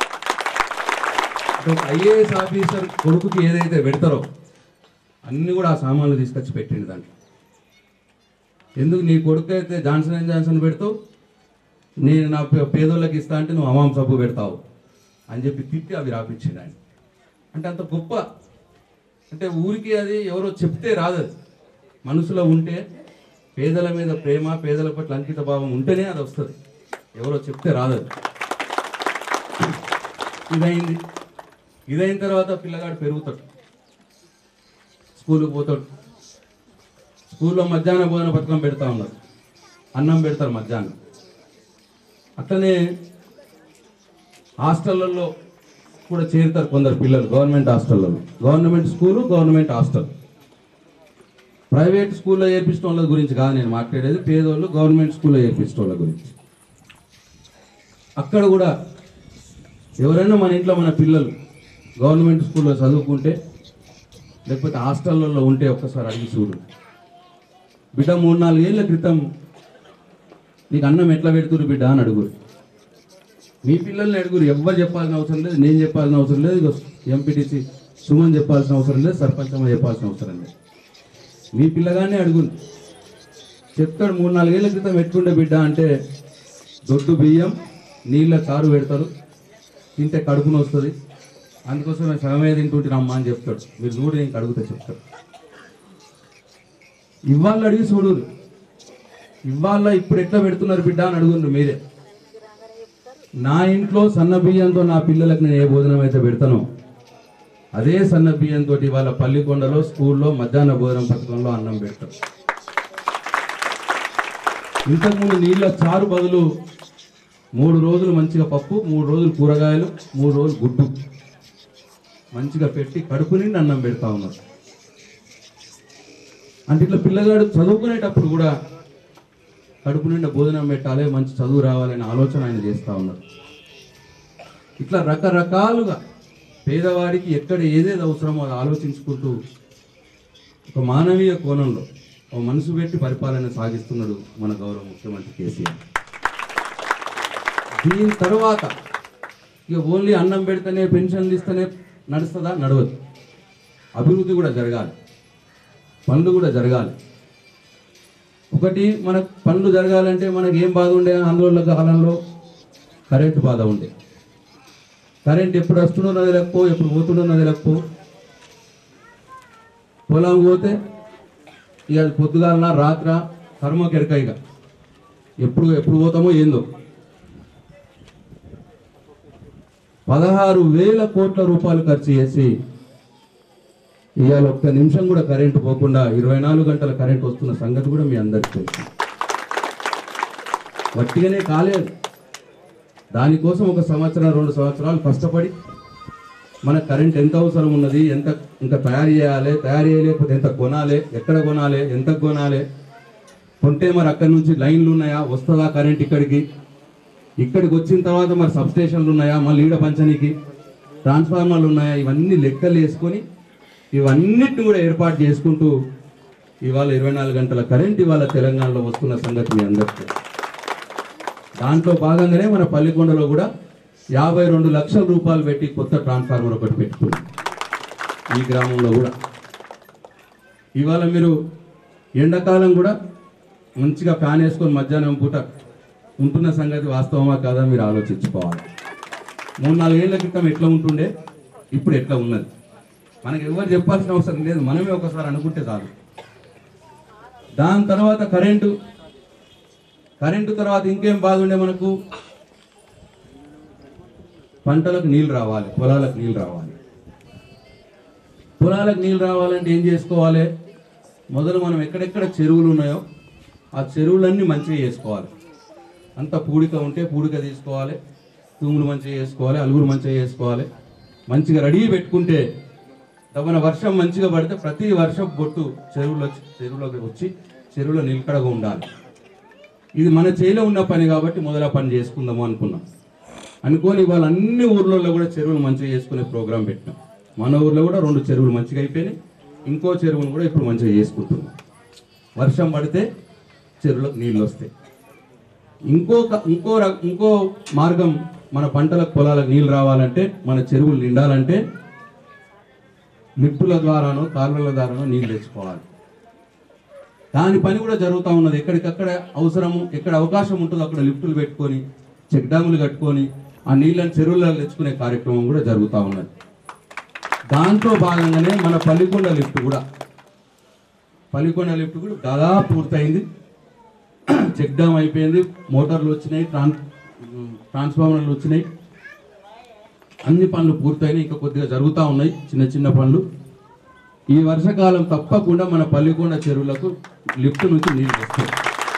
ఐఏఎస్ ఆఫీసర్ కొడుకుకి ఏదైతే పెడతారో అన్ని కూడా ఆ సామాన్లు తీసుకొచ్చి పెట్టిండు దాంట్లో ఎందుకు నీ కొడుకు అయితే జాన్సన్ అండ్ జాన్సన్ పెడతావు నేను నా పే- పేదోళ్ళకి ఇస్తా అంటే నువ్వు అమాం సబ్బు పెడతావు అని చెప్పి తిట్టి అవి రాపించిండు ఆయన అంటే అంత గొప్ప అంటే ఊరికి అది ఎవరో చెప్తే రాదు అది మనసులో ఉంటే పేదల మీద ప్రేమ పేదల పట్ల అంకిత భావం ఉంటేనే అది వస్తుంది ఎవరో చెప్తే రాదు అది ఇదైంది ఇదైన తర్వాత పిల్లగాడు పెరుగుతాడు స్కూల్కి పోతాడు స్కూల్లో మధ్యాహ్న భోజన పథకం పెడతా ఉన్నారు అన్నం పెడతారు మధ్యాహ్నం అట్లనే హాస్టళ్లలో కూడా చేరుతారు కొందరు పిల్లలు గవర్నమెంట్ హాస్టళ్లలో government school government hostel private స్కూల్లో చేర్పించడం వాళ్ళ గురించి కాదు నేను మాట్లాడేది పేదోళ్ళు గవర్నమెంట్ స్కూల్లో చేర్పించడం వాళ్ళ గురించి అక్కడ కూడా ఎవరైనా మన ఇంట్లో మన పిల్లలు గవర్నమెంట్ స్కూల్లో చదువుకుంటే లేకపోతే హాస్టళ్ళల్లో ఉంటే ఒక్కసారి అడిగి చూడు బిడ్డ మూడు నాలుగేళ్ల క్రితం నీకు అన్నం ఎట్లా పెడుతురు బిడ్డ అని అడుగురు మీ పిల్లల్ని అడుగురు ఎవ్వరు చెప్పాల్సిన అవసరం లేదు నేను చెప్పాల్సిన అవసరం లేదు ఇగో ఎంపీటీసీ సుమన్ చెప్పాల్సిన అవసరం లేదు సర్పంచ్ అమ్మ చెప్పాల్సిన అవసరం లేదు మీ పిల్లగానే అడుగురు చెప్తాడు మూడు నాలుగేళ్ల క్రితం ఎట్లుండే బిడ్డ అంటే దొడ్డు బియ్యం నీళ్ళ చారు పెడతారు తింటే కడుపున వస్తుంది అందుకోసం నేను సగమే తింటుంటే అమ్మ అని చెప్తాడు మీరు చూడు నేను అడుగుతా చెప్తాడు ఇవాళ అడిగి చూడు ఇవాళ ఇప్పుడు ఎట్లా పెడుతున్నారు బిడ్డ అని అడుగుండ్రు మీరే నా ఇంట్లో సన్న బియ్యంతో నా పిల్లలకు నేను ఏ భోజనం అయితే పెడతానో అదే సన్న బియ్యంతో ఇవాళ పల్లికొండలో స్కూల్లో మధ్యాహ్న భోజనం పథకంలో అన్నం పెడతాం ఇంతకుముందు నీళ్ళ చారు బదులు మూడు రోజులు మంచిగా పప్పు మూడు రోజులు కూరగాయలు మూడు రోజులు గుడ్డు మంచిగా పెట్టి కడుపు నిండి అన్నం పెడతా ఉన్నారు అంటే ఇట్లా పిల్లగాడు చదువుకునేటప్పుడు కూడా కడుపు నిండా భోజనం పెట్టాలి మంచి చదువు రావాలనే ఆలోచన ఆయన చేస్తూ ఉన్నారు ఇట్లా రకరకాలుగా పేదవాడికి ఎక్కడ ఏదేది అవసరమో అది ఆలోచించుకుంటూ ఒక మానవీయ కోణంలో ఒక మనసు పెట్టి పరిపాలన సాగిస్తున్నాడు మన గౌరవ ముఖ్యమంత్రి కేసీఆర్ దీని తర్వాత ఇక ఓన్లీ అన్నం పెడితేనే పెన్షన్లు ఇస్తేనే నడుస్తుందా నడవదు అభివృద్ధి కూడా జరగాలి పనులు కూడా జరగాలి ఒకటి మనకు పనులు జరగాలంటే మనకి ఏం బాధ ఉండే ఆందోళన కాలంలో కరెంటు బాధ ఉండే కరెంట్ ఎప్పుడు వస్తుందో తెలియకపో ఎప్పుడు పోతుండో తెలియకపో పొలం పోతే ఇక అది పొద్దుగాలన రాత్ర కర్మ కెరక ఇక ఎప్పుడు ఎప్పుడు పోతామో ఏందో పదహారు వేల కోట్ల రూపాయలు ఖర్చు చేసి ఇవాళ ఒక్క నిమిషం కూడా కరెంటు పోకుండా ఇరవై నాలుగు గంటల కరెంట్ వస్తున్న సంగతి కూడా మీ అందరికీ తెలుసు వట్టిగానే కాలేదు దానికోసం ఒక సంవత్సరం రెండు సంవత్సరాలు కష్టపడి మన కరెంట్ ఎంత అవసరం ఉన్నది ఎంత ఇంకా తయారు చేయాలి తయారు చేయలేకపోతే ఎంత కొనాలి ఎక్కడ కొనాలి ఎంత కొనాలి కొంటే మరి అక్కడి నుంచి లైన్లు ఉన్నాయా వస్తుందా కరెంట్ ఇక్కడికి ఇక్కడికి వచ్చిన తర్వాత మరి సబ్ స్టేషన్లు ఉన్నాయా మళ్ళీ ఈడ పంచనీకి ట్రాన్స్ఫార్మర్లు ఉన్నాయా ఇవన్నీ లెక్కలు వేసుకొని ఇవన్నిటిని కూడా ఏర్పాటు చేసుకుంటూ ఇవాళ ఇరవై నాలుగు గంటల కరెంట్ ఇవాళ తెలంగాణలో వస్తున్న సంగతి మీ అందరికీ దాంట్లో భాగంగానే మన పల్లికొండలో కూడా యాభై రెండు లక్షల రూపాయలు పెట్టి కొత్త ట్రాన్స్ఫార్మర్ ఒకటి పెట్టుకుంది ఈ గ్రామంలో కూడా ఇవాళ మీరు ఎండాకాలం కూడా మంచిగా ఫ్యాన్ వేసుకొని మధ్యాహ్నం పూట ఉంటున్న సంగతి వాస్తవమా కాదా మీరు ఆలోచించుకోవాలి మూడు నాలుగేళ్ల క్రితం ఎట్లా ఉంటుండే ఇప్పుడు ఎట్లా ఉన్నది మనకి ఎవరు చెప్పాల్సిన అవసరం లేదు మనమే ఒకసారి అనుకుంటే చాలు దాని తర్వాత కరెంటు కరెంటు తర్వాత ఇంకేం బాధ ఉండే మనకు పంటలకు నీళ్ళు రావాలి పొలాలకు నీళ్ళు రావాలి పొలాలకు నీళ్ళు రావాలంటే ఏం చేసుకోవాలి మొదలు మనం ఎక్కడెక్కడ చెరువులు ఉన్నాయో ఆ చెరువులన్నీ మంచిగా చేసుకోవాలి అంత పూడిక ఉంటే పూడిక తీసుకోవాలి తూములు మంచిగా చేసుకోవాలి అలుగురు మంచిగా చేసుకోవాలి మంచిగా రెడీ పెట్టుకుంటే తమన వర్షం మంచిగా పడితే ప్రతి వర్షం బొట్టు చెరువులో చెరువులోకి వచ్చి చెరువులో నిలకడగా ఉండాలి ఇది మన చేలో ఉన్న పని కాబట్టి మొదల పని చేసుకుందాము అనుకున్నాం అనుకోని ఇవాళ అన్ని ఊర్లలో కూడా చెరువులు మంచిగా చేసుకునే ప్రోగ్రాం పెట్టినాం మన ఊర్లో కూడా రెండు చెరువులు మంచిగా అయిపోయినాయి ఇంకో చెరువును కూడా ఇప్పుడు మంచిగా చేసుకుంటున్నాం వర్షం పడితే చెరువులకు నీళ్ళు వస్తాయి ఇంకో ఇంకో ర- ఇంకో మార్గం మన పంటలకు పొలాలకు నీళ్ళు రావాలంటే మన చెరువులు నిండాలంటే లిఫ్టుల ద్వారానో కాలువల ద్వారానో నీళ్ళు తెచ్చుకోవాలి దాని పని కూడా జరుగుతూ ఉన్నది ఎక్కడికక్కడ అవసరము ఎక్కడ అవకాశం ఉంటుందో అక్కడ లిఫ్టులు పెట్టుకొని చెక్ డ్యాములు కట్టుకొని ఆ నీళ్ళని చెరువులలో తెచ్చుకునే కార్యక్రమం కూడా జరుగుతూ ఉన్నది దాంట్లో భాగంగానే మన పల్లికొండ లిఫ్ట్ కూడా పల్లికొండ లిఫ్ట్ కూడా దాదాపు పూర్తయింది చెక్ డ్యామ్ అయిపోయింది మోటార్లు వచ్చినాయి ట్రాన్ ట్రాన్స్ఫార్మర్లు వచ్చినాయి అన్ని పనులు పూర్తయినాయి ఇంకా కొద్దిగా జరుగుతూ ఉన్నాయి చిన్న చిన్న పనులు ఈ వర్షకాలం తప్పకుండా మన పల్లికొండ చెరువులకు లిఫ్ట్ నుంచి నీళ్ళు వస్తాయి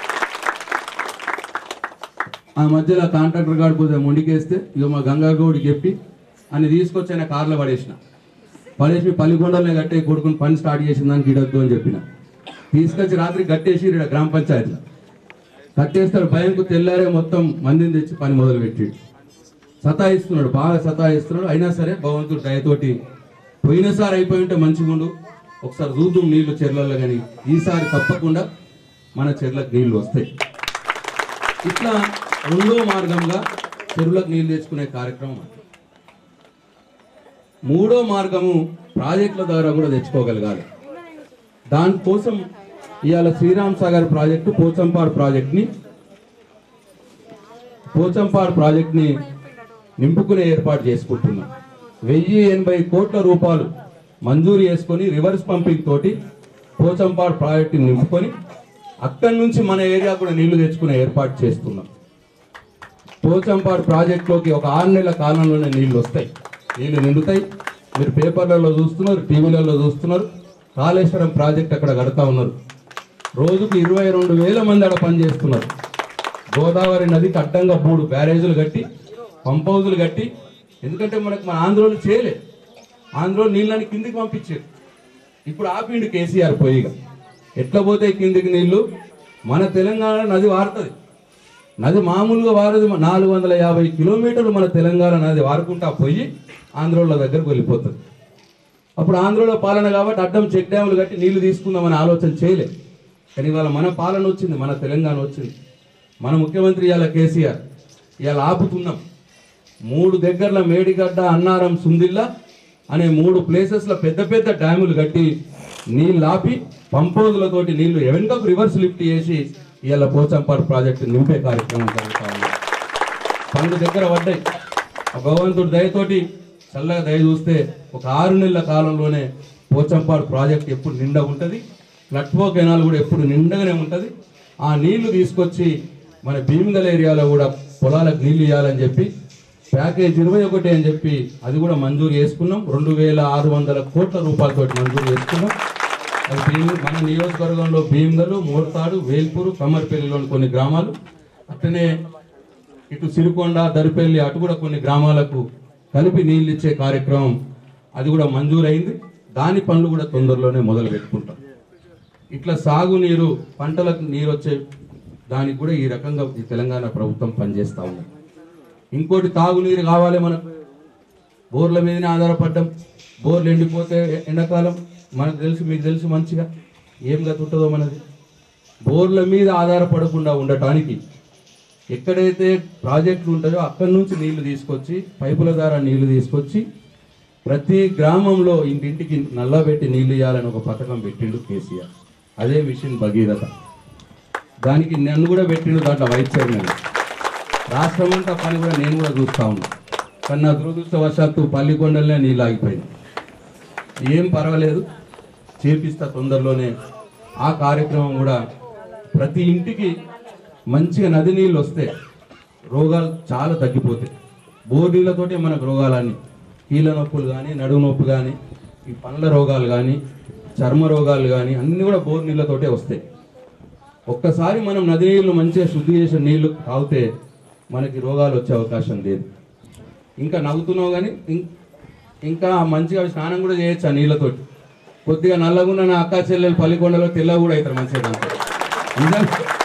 ఆ మధ్యలో కాంట్రాక్టర్ గారు పోతే మొండికేస్తే ఇక మా గంగా గౌడికి చెప్పి అని తీసుకొచ్చి ఆయన కార్లో పడేసిన పడేసి పల్లికొండలే కట్టే కొడుకుని పని స్టార్ట్ చేసిన దానికి ఇడొద్దు అని చెప్పిన తీసుకొచ్చి రాత్రి కట్టేసి ఈడ గ్రామ పంచాయతీలో కట్టేస్తాడు భయంకు తెల్లారే మొత్తం మందిని తెచ్చి పని మొదలు పెట్టి సతాయిస్తున్నాడు బాగా సతాయిస్తున్నాడు అయినా సరే భగవంతుడు దయతోటి పోయినసారి అయిపోయి ఉంటే మంచిగుండు ఒకసారి చూద్దాం నీళ్లు చెర్లలో కానీ ఈసారి తప్పకుండా మన చెర్లకు నీళ్లు వస్తాయి ఇట్లా రెండో మార్గంగా చెరువులకు నీళ్లు తెచ్చుకునే కార్యక్రమం అది. మూడో మార్గము ప్రాజెక్టుల ద్వారా కూడా తెచ్చుకోగలగాలి దానికోసం ఇవాళ శ్రీరామ్ సాగర్ ప్రాజెక్టు పోచంపాడు ప్రాజెక్ట్ని పోచంపాడు ప్రాజెక్ట్ని నింపుకునే ఏర్పాటు చేసుకుంటున్నాం వెయ్యి ఎనభై కోట్ల రూపాయలు మంజూరు చేసుకొని రివర్స్ పంపింగ్ తోటి పోచంపాడు ప్రాజెక్టుని నింపుకొని అక్కడి నుంచి మన ఏరియా కూడా నీళ్లు తెచ్చుకునే ఏర్పాటు చేస్తున్నాం పోచంపాడు ప్రాజెక్టులోకి ఒక ఆరు నెలల కాలంలోనే నీళ్లు వస్తాయి నీళ్లు నిండుతాయి మీరు పేపర్లలో చూస్తున్నారు టీవీలలో చూస్తున్నారు కాళేశ్వరం ప్రాజెక్ట్ అక్కడ కడతా ఉన్నారు రోజుకు ఇరవై రెండు వేల మంది అక్కడ పనిచేస్తున్నారు గోదావరి నదికి అడ్డంగా మూడు బ్యారేజీలు కట్టి పంప్ హౌజులు కట్టి ఎందుకంటే మనకు మన ఆంధ్రోలు చేయలే ఆంధ్రలో నీళ్ళని కిందికి పంపించారు ఇప్పుడు ఆపిండు కేసీఆర్ పోయిగా ఎట్లా పోతే కిందికి నీళ్లు మన తెలంగాణ నది వారుతుంది నది మామూలుగా వారది నాలుగు వందల యాభై కిలోమీటర్లు మన తెలంగాణ నది వారుకుంటా పోయి ఆంధ్రోళ్ళ దగ్గరకు వెళ్ళిపోతుంది అప్పుడు ఆంధ్రలో పాలన కాబట్టి అడ్డం చెక్ డ్యాములు కట్టి నీళ్లు తీసుకుందామని ఆలోచన చేయలే కానీ ఇవాళ మన పాలన వచ్చింది మన తెలంగాణ వచ్చింది మన ముఖ్యమంత్రి ఇవాళ కేసీఆర్ ఇవాళ ఆపుతున్నాం మూడు దగ్గరల మేడిగడ్డ అన్నారం సుందిల్లా అనే మూడు ప్లేసెస్లో పెద్ద పెద్ద డ్యాములు కట్టి నీళ్ళు ఆపి పంపోదులతోటి నీళ్లు వెనుకకు రివర్స్ లిఫ్ట్ చేసి ఇవాళ పోచంపాడు ప్రాజెక్టు నింపే కార్యక్రమం జరుగుతా ఉంది పనులు దగ్గర పడ్డాయి ఆ భగవంతుడి దయతోటి చల్లగా దయ చూస్తే ఒక ఆరు నెలల కాలంలోనే పోచంపాడు ప్రాజెక్ట్ ఎప్పుడు నిండా ఉంటుంది లట్వో కెనాల్ కూడా ఎప్పుడు నిండగానే ఉంటుంది ఆ నీళ్లు తీసుకొచ్చి మన భీమగల్ ఏరియాలో కూడా పొలాలకు నీళ్లు ఇవ్వాలని చెప్పి ప్యాకేజ్ ఇరవై ఒకటి అని చెప్పి అది కూడా మంజూరు చేసుకున్నాం రెండు వేల ఆరు వందల కోట్ల రూపాయలతో మంజూరు చేసుకున్నాం అది భీమ మన నియోజకవర్గంలో భీమగలు మోర్తాడు వేల్పూరు కమ్మరిపల్లిలోని కొన్ని గ్రామాలు అట్లనే ఇటు సిరికొండ దరిపల్లి అటు కూడా కొన్ని గ్రామాలకు కలిపి నీళ్ళు ఇచ్చే కార్యక్రమం అది కూడా మంజూరైంది దాని పనులు కూడా తొందరలోనే మొదలు పెట్టుకుంటాం ఇట్లా సాగునీరు పంటలకు నీరు వచ్చే దానికి కూడా ఈ రకంగా ఈ తెలంగాణ ప్రభుత్వం పనిచేస్తా ఉంది ఇంకోటి తాగునీరు కావాలి మనకు బోర్ల మీదనే ఆధారపడ్డం బోర్లు ఎండిపోతే ఎ- ఎండాకాలం మనకు తెలుసు మీకు తెలుసు మంచిగా ఏం గతి ఉంటుందో మనది బోర్ల మీద ఆధారపడకుండా ఉండటానికి ఎక్కడైతే ప్రాజెక్టులు ఉంటాయో అక్కడి నుంచి నీళ్లు తీసుకొచ్చి పైపుల ద్వారా నీళ్లు తీసుకొచ్చి ప్రతి గ్రామంలో ఇంటింటికి నల్లబెట్టి నీళ్లు ఇవ్వాలని ఒక పథకం పెట్టిండు కేసీఆర్ అదే మిషన్ భగీరథ దానికి నన్ను కూడా పెట్టిండు దాంట్లో వైస్ చైర్మన్ రాష్ట్రం అంతా పని కూడా నేను కూడా చూస్తా ఉన్నా కానీ నా దురదృష్టవశాత్తు పల్లికొండలనే నీళ్ళు ఆగిపోయింది ఏం పర్వాలేదు చేపిస్తా తొందరలోనే ఆ కార్యక్రమం కూడా ప్రతి ఇంటికి మంచిగా నది నీళ్ళు వస్తే రోగాలు చాలా తగ్గిపోతాయి బోర్ నీళ్ళతోటే మనకు రోగాలన్నీ కీళ్ళ నొప్పులు కానీ నడుము నొప్పి కానీ ఈ పండ్ల రోగాలు కానీ చర్మ రోగాలు కానీ అన్నీ కూడా బోర్ నీళ్ళతోటే వస్తాయి ఒక్కసారి మనం నది నీళ్లు మంచిగా శుద్ధి చేసిన నీళ్లు తాగితే మనకి రోగాలు వచ్చే అవకాశం లేదు ఇంకా నవ్వుతున్నావు కానీ ఇం- ఇంకా మంచిగా స్నానం కూడా చేయొచ్చు ఆ నీళ్ళతోటి కొద్దిగా నల్లగున్న నా అక్క చెల్లెలు పల్లికొండలో తెల్ల కూడా అవుతారు మంచిగా దాంతో నిజం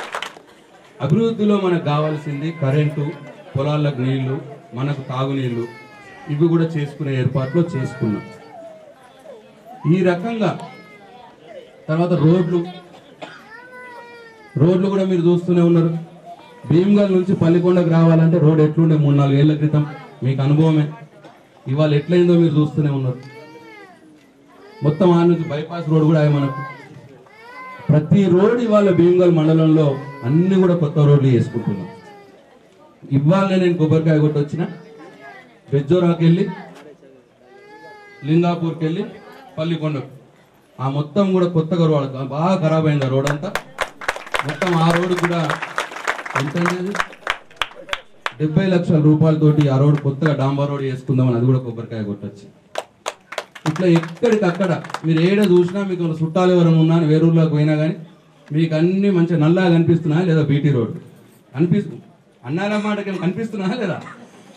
అభివృద్ధిలో మనకు కావాల్సింది కరెంటు పొలాలకు నీళ్లు మనకు తాగునీళ్లు ఇవి కూడా చేసుకునే ఏర్పాట్లు చేసుకున్నాం ఈ రకంగా తర్వాత రోడ్లు రోడ్లు కూడా మీరు చూస్తూనే ఉన్నారు భీమ్గల్ నుంచి పల్లికొండకు రావాలంటే రోడ్ ఎట్లుండే మూడు నాలుగు ఏళ్ల క్రితం మీకు అనుభవమే ఇవాళ ఎట్లయిందో మీరు చూస్తూనే ఉన్నారు మొత్తం ఆ నుంచి బైపాస్ రోడ్ కూడా అయ్యి మనకు ప్రతి రోడ్ ఇవాళ భీమ్గల్ మండలంలో అన్ని కూడా కొత్త రోడ్లు చేసుకుంటున్నాం ఇవాళ నేను కొబ్బరికాయ కొట్టి వచ్చిన బెజ్జోరాకి వెళ్ళి లింగాపూర్కి వెళ్ళి పల్లికొండకు ఆ మొత్తం కూడా కొత్తగా రోడ్ బాగా ఖరాబ్ అయింది ఆ రోడ్ అంతా మొత్తం ఆ రోడ్డు కూడా ఎంత అయింది అది? డెబ్బై లక్షల రూపాయలతోటి ఆ రోడ్ కొత్తగా డాంబర్ రోడ్ చేసుకుందామని అది కూడా కొబ్బరికాయ కొట్టొచ్చు ఇట్లా ఎక్కడికక్కడ మీరు ఏడ చూసినా మీకు ఉన్న చుట్టాలు ఎవరైనా ఉన్నా అని వేరే ఊర్లోకి పోయినా కానీ మీకు అన్ని మంచిగా నల్లగా కనిపిస్తున్నా లేదా బీటీ రోడ్ అనిపిస్తు అన్నార మాటకి కనిపిస్తున్నా లేదా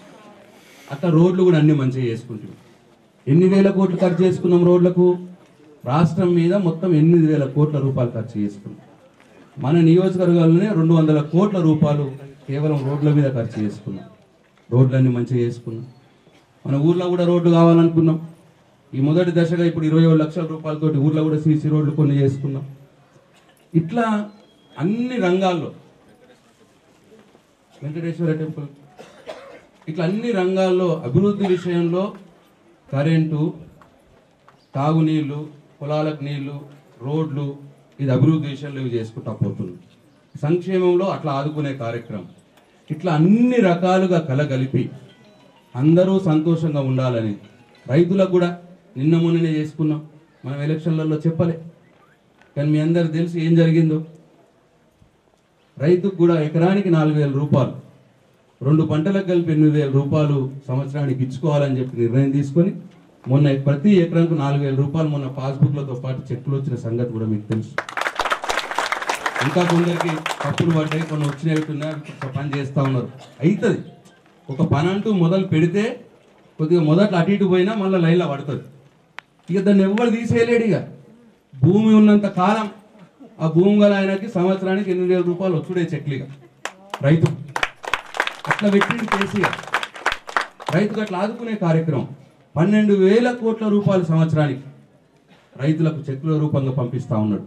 అట్లా రోడ్లు కూడా అన్ని మంచిగా చేసుకుంటున్నాం ఎన్ని వేల కోట్లు ఖర్చు చేసుకున్నాం రోడ్లకు రాష్ట్రం మీద మొత్తం ఎనిమిది వేల కోట్ల రూపాయలు ఖర్చు చేసుకున్నాం మన నియోజకవర్గాల్లోనే రెండు వందల కోట్ల రూపాయలు కేవలం రోడ్ల మీద ఖర్చు చేసుకున్నాం రోడ్లన్నీ మంచిగా చేసుకున్నాం మన ఊర్లో కూడా రోడ్లు కావాలనుకున్నాం ఈ మొదటి దశగా ఇప్పుడు ఇరవై ఏడు లక్షల రూపాయలతోటి ఊర్లో కూడా సీసీ రోడ్లు కొన్ని చేసుకున్నాం ఇట్లా అన్ని రంగాల్లో వెంకటేశ్వర టెంపుల్ ఇట్లా అన్ని రంగాల్లో అభివృద్ధి విషయంలో కరెంటు తాగునీళ్ళు పొలాలకు నీళ్లు రోడ్లు ఇది అభివృద్ధి విషయంలో ఇవి చేసుకుంటా పోతుంది సంక్షేమంలో అట్లా ఆదుకునే కార్యక్రమం ఇట్లా అన్ని రకాలుగా కలగలిపి అందరూ సంతోషంగా ఉండాలని రైతులకు కూడా నిన్న మొన్ననే చేసుకున్నాం మనం ఎలక్షన్లలో చెప్పలే కానీ మీ అందరికి తెలిసి ఏం జరిగిందో రైతుకు కూడా ఎకరానికి నాలుగు వేల రూపాయలు రెండు పంటలకు కలిపి ఎనిమిది వేల రూపాయలు సంవత్సరానికి ఇచ్చుకోవాలని చెప్పి నిర్ణయం తీసుకొని మొన్న ప్రతి ఎకరానికి నాలుగు వేల రూపాయలు మొన్న పాస్బుక్లతో పాటు చెక్కులు వచ్చిన సంగతి కూడా మీకు తెలుసు ఇంకా కొందరికి తప్పులు పడ్డాయి కొన్ని వచ్చినట్టున్నాయి అవి పని చేస్తూ ఉన్నారు అవుతుంది ఒక పని అంటూ మొదలు పెడితే కొద్దిగా మొదట్లో అటు ఇటు పోయినా మళ్ళీ లైన్లో పడుతుంది ఇక దాన్ని ఎవ్వరు తీసేయలేడు ఇక భూమి ఉన్నంత కాలం ఆ భూమి గల ఆయనకి సంవత్సరానికి ఎనిమిది వేల రూపాయలు వచ్చుడే చెక్లిగా రైతు అట్లా పెట్టింది కేసీఆర్ రైతుకు అట్లా ఆదుకునే కార్యక్రమం పన్నెండు వేల కోట్ల రూపాయలు సంవత్సరానికి రైతులకు చెక్కుల రూపంగా పంపిస్తా ఉన్నాడు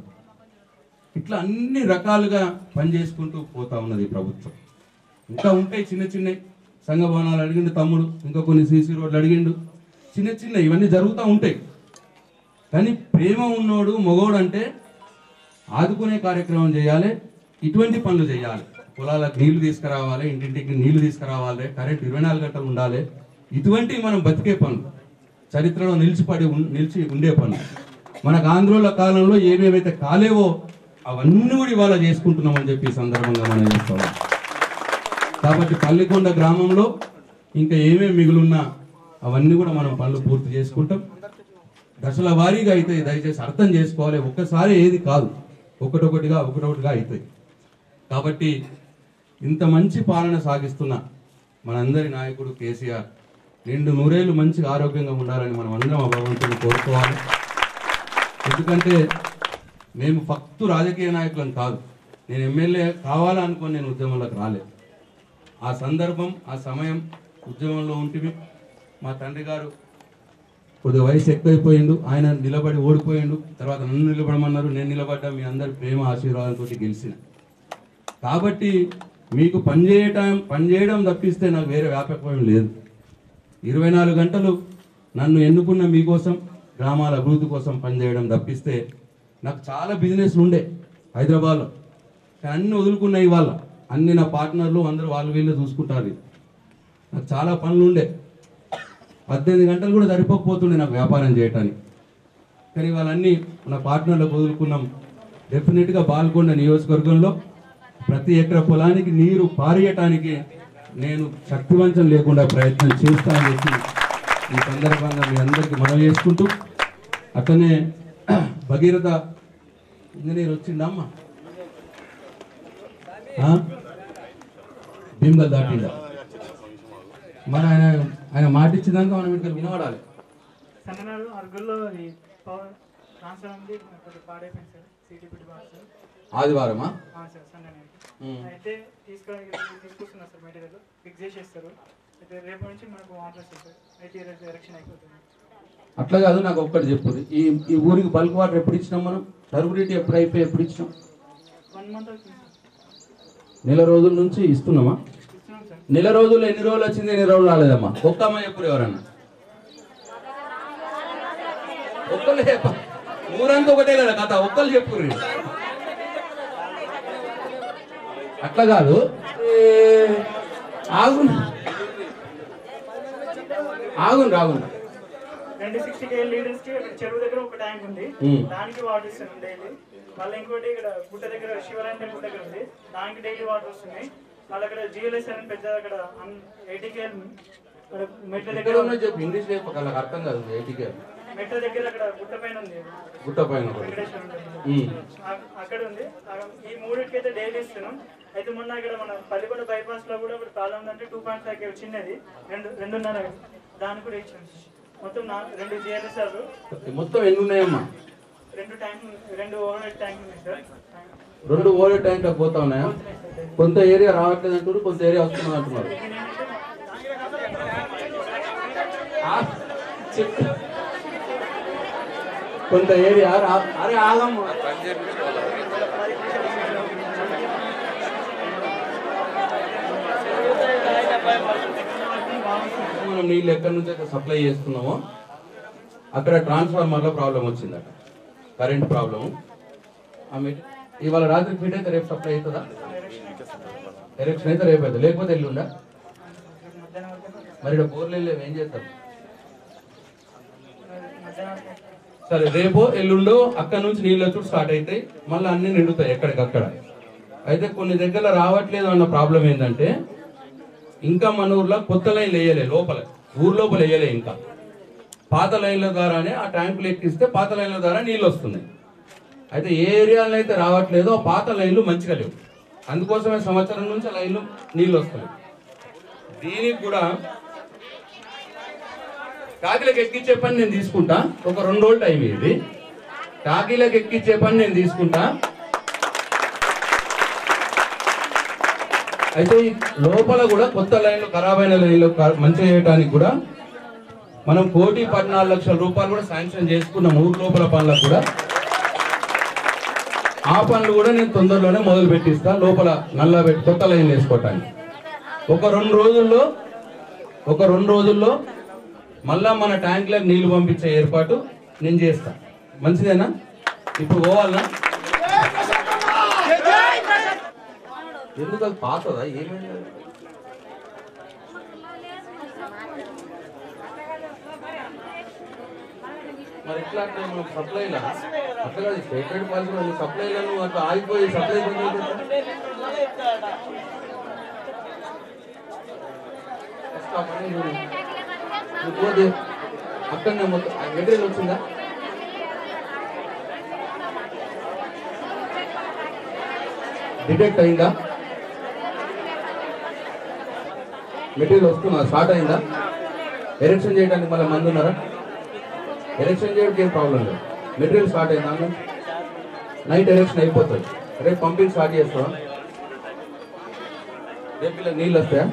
ఇట్లా అన్ని రకాలుగా పనిచేసుకుంటూ పోతా ఉన్నది ఈ ప్రభుత్వం ఇంకా ఉంటాయి చిన్న చిన్న సంఘ భవనాలు అడిగిండు తమ్ముడు ఇంకా కొన్ని సీసీ రోడ్లు అడిగిండు చిన్న చిన్న ఇవన్నీ జరుగుతూ ఉంటాయి కానీ ప్రేమ ఉన్నోడు మగోడు అంటే ఆదుకునే కార్యక్రమం చేయాలి ఇటువంటి పనులు చేయాలి పొలాలకు నీళ్లు తీసుకురావాలి ఇంటింటికి నీళ్లు తీసుకురావాలి కరెంట్ ఇరవై నాలుగు గంటలు ఉండాలి ఇటువంటివి మనం బతికే పనులు చరిత్రలో నిలిచిపడి ఉన్- నిలిచి ఉండే పనులు మనకు ఆంధ్రోల కాలంలో ఏమేమైతే కాలేవో అవన్నీ కూడా ఇవాళ చేసుకుంటున్నామని చెప్పి ఈ సందర్భంగా మనం చేస్తాం కాబట్టి పల్లికొండ గ్రామంలో ఇంకా ఏమేమి మిగులున్నా అవన్నీ కూడా మనం పనులు పూర్తి చేసుకుంటాం దశల వారీగా అయితే దయచేసి అర్థం చేసుకోవాలి ఒక్కసారి ఏది కాదు ఒకటొకటిగా ఒకటొకటిగా అవుతాయి కాబట్టి ఇంత మంచి పాలన సాగిస్తున్న మనందరి నాయకుడు కేసీఆర్ నిండు నూరేళ్ళు మంచిగా ఆరోగ్యంగా ఉండాలని మనం అందరం ఆ భగవంతుని కోరుకోవాలి ఎందుకంటే మేము ఫక్తు రాజకీయ నాయకులం కాదు నేను ఎమ్మెల్యే కావాలనుకొని నేను ఉద్యమంలోకి రాలేదు ఆ సందర్భం ఆ సమయం ఉద్యమంలో ఉంటివి మా తండ్రి గారు కొద్దిగా వయసు ఎక్కువైపోయిండు ఆయన నిలబడి ఓడిపోయిండు తర్వాత నన్ను నిలబడమన్నారు నేను నిలబడ్డా మీ అందరి ప్రేమ ఆశీర్వాదంతో గెలిచిన కాబట్టి మీకు పనిచేయటం పనిచేయడం తప్పిస్తే నాకు వేరే వ్యాపకం లేదు ఇరవై నాలుగు గంటలు నన్ను ఎన్నుకున్న మీకోసం గ్రామాల అభివృద్ధి కోసం పనిచేయడం తప్పిస్తే నాకు చాలా బిజినెస్లు ఉండే హైదరాబాద్లో కానీ అన్ని వదులుకున్నాయి ఇవాళ అన్ని నా పార్ట్నర్లు అందరూ వాళ్ళు వీళ్ళు చూసుకుంటారు నాకు చాలా పనులు ఉండే పద్దెనిమిది గంటలు కూడా సరిపోకపోతుండే నాకు వ్యాపారం చేయటానికి కానీ వాళ్ళన్నీ మన పార్ట్నర్లకు వదులుకున్నాం డెఫినెట్గా బాల్కొండ నియోజకవర్గంలో ప్రతి ఎకర పొలానికి నీరు పారేయటానికి నేను శక్తివంచం లేకుండా ప్రయత్నం చేస్తానని చెప్పి ఈ సందర్భంగా మీ అందరికీ మనవి చేసుకుంటూ అట్లనే భగీరథ ఇంజనీర్ వచ్చిండమ్మా భీమగల్ దాటిండా మరి ఆయన ఆయన మాట ఇచ్చిందాక మనం ఇక్కడ వినబడాలి
సంగనాడు అరుగుల్లో ఈ పవర్ ట్రాన్స్ఫర్ ఉంది కొంచెం పాడైపోయింది సార్ సిటీపీటీ బాగా సార్
ఆదివారమా
అవును సార్ సంగనే
మ్మ్.
అయితే తీసుకొని తీసుకొస్తున్నారు సార్ మెటీరియల్ ఫిక్స్ చేసేస్తారు అయితే రేపు నుంచి మనకు వాటర్ వస్తుంది సార్ అయితే ఈరోజు ఎలక్షన్ అయిపోతుంది
అట్లా కాదు నాకు ఒక్కటి చెప్పు ఈ ఈ ఊరికి బల్క్ వాటర్ ఎప్పుడు ఇచ్చినాం మనం టర్బిలిటీ ఎప్పుడు అయిపోయి ఎప్పుడు ఇచ్చినాం
వన్ మంత్ అవుతుంది సార్
నెల రోజుల నుంచి ఇస్తున్నామా
ఇస్తున్నాం సార్
నెల రోజులు ఎన్ని రోజులు వచ్చింది ఎన్ని రోజులు రాలేదమ్మా ఒక్క అమ్మాయి ఎప్పుడు ఎవరన్నా ఒక్కళ్ళు చెప్ప ఊరంతా ఒకటే కదా కథ ఒక్కళ్ళు చెప్పుర్రి అట్లా కాదు ఏ, ఆగు ఆగుండ్రు ఆగుండ్రు
రెండు సిక్స్టీ కే లీటర్స్ కి ఇక్కడ చెరువు దగ్గర ఒక ట్యాంక్ ఉంది
మ్మ్.
దానికి వాటర్ ఇస్తున్నాం డైలీ మళ్ళీ ఇంకోటి ఇక్కడ గుట్ట దగ్గర శివరాయన్ టెంపుల్ దగ్గర ఉంది దానికి డైలీ వాటర్ వస్తున్నాయి మళ్ళీ అక్కడ జిఎల్ఎస్ అని పెద్ద అక్కడ ఎయిటీ కే మెట్ల
ఎక్కడ
దగ్గర
ఉన్నది చెప్పు ఇంగ్లీష్ చెప్పు వాళ్ళకి అర్థం కాదు ఎయిటీకే
మెట్ల దగ్గర అక్కడ గుట్ట పైన ఉంది
గుట్ట పైన ఒకటి.
వెంకటేశ్వర టెంపుల్.
మ్మ్.
అ- అక్కడ ఉంది ఆ- ఈ మూడింటికి అయితే డైలీ ఇస్తున్నాం అయితే మొన్న ఇక్కడ మన పల్లికొండ బైపాస్ లో కూడా ఇప్పుడు ప్రాబ్లం ఉందంటే టూ పాయింట్ ఫైవ్ చిన్నది రెండు రెండున్నర దానికి కూడా ఇచ్చాం మొత్తం నా రెండు జిఎల్ఎస్ఆర్
మొత్తం ఎన్ని ఉన్నాయమ్మా
రెండు ట్యాంక్ రెండు ఓవర్ హెడ్ ట్యాంక్ ఉన్నాయి సార్
రెండు ఓవర్ ట్యాంక్ పోతా ఉన్నాయా కొంత ఏరియా రావట్లేదు అంటారు కొంత ఏరియా వస్తున్నది అంటున్నారు ఆ, చెప్పు. కొంత ఏరియా రా- అరే ఆగమ్మ మనం నీళ్ళు ఎక్కడి నుంచి అయితే సప్లై చేస్తున్నామో అక్కడ ట్రాన్స్ఫార్మర్ లో ప్రాబ్లం వచ్చిందట కరెంట్ ప్రాబ్లం ఇవాళ రాత్రి ఫిట్ అయితే రేపు సప్లై అవుతుందా ఎలక్షన్ అయితే రేపు అవుతుంది లేకపోతే ఎల్లుండా మరి ఇక్కడ బోర్లు వెళ్ళేవి ఏం చేస్తారు సరే రేపు ఎల్లుండో అక్కడ నుంచి నీళ్ళు వచ్చి స్టార్ట్ అవుతాయి మళ్ళీ అన్ని నిండుతాయి ఎక్కడికక్కడ అయితే కొన్ని దగ్గర రావట్లేదు అన్న ప్రాబ్లం ఏంటంటే ఇంకా మన ఊర్లో కొత్త లైన్లు వేయలే లోపల ఊరు లోపల వేయలే ఇంకా పాత లైన్ల ద్వారానే ఆ ట్యాంకులు ఎక్కిస్తే పాత లైన్ల ద్వారా నీళ్ళు వస్తున్నాయి అయితే ఏ ఏరియాలో అయితే రావట్లేదో ఆ పాత లైన్లు మంచిగా లేవు అందుకోసమే సంవత్సరం నుంచి ఆ లైన్లు నీళ్ళు వస్తున్నాయి దీనికి కూడా కాకిలకు ఎక్కించే పని నేను తీసుకుంటా ఒక రెండు రోజులు టైం ఇది కాకిలకు ఎక్కించే పని నేను తీసుకుంటా అయితే ఈ లోపల కూడా కొత్త లైన్లు ఖరాబ్ అయిన లైన్లు క- మంచిగా చేయడానికి కూడా మనం కోటి పద్నాలుగు లక్షల రూపాయలు కూడా శాంక్షన్ చేసుకున్నాం ఊరు లోపల పనులకు కూడా ఆ పనులు కూడా నేను తొందరలోనే మొదలు పెట్టిస్తా లోపల నల్ల పెట్టి కొత్త లైన్ వేసుకోవటానికి ఒక రెండు రోజుల్లో ఒక రెండు రోజుల్లో మళ్ళా మన ట్యాంక్లకు నీళ్లు పంపించే ఏర్పాటు నేను చేస్తా మంచిదేనా ఇప్పుడు పోవాలనా ఎందుకు అది పాతదా ఏమైంది అది? మరి ఎట్లా అంటే మనం సప్లైలా అట్లా కాదు స్టేట్మెంట్ పాలసీ నువ్వు సప్లైలో నువ్వు అట్లా ఆగిపోయి సప్లై బంద్ అయిపోతే ఫస్ట్ ఆ పని చూడు. నువ్వు పోతే అక్కడనే మొత్తం మెటీరియల్ వచ్చిందా డిటెక్ట్ అయిందా మెటీరియల్ వస్తుందా స్టార్ట్ అయిందా ఎరెక్షన్ చేయడానికి మళ్ళీ మంది ఉన్నారా ఎరెక్షన్ చేయడానికి ఏం ప్రాబ్లం లేదు మెటీరియల్ స్టార్ట్ అయిందా అన్న? నైట్ ఎరెక్షన్ అయిపోతుంది రేపు పంపింగ్ స్టార్ట్ చేస్తావా రేపు ఇలా నీళ్ళు వస్తాయా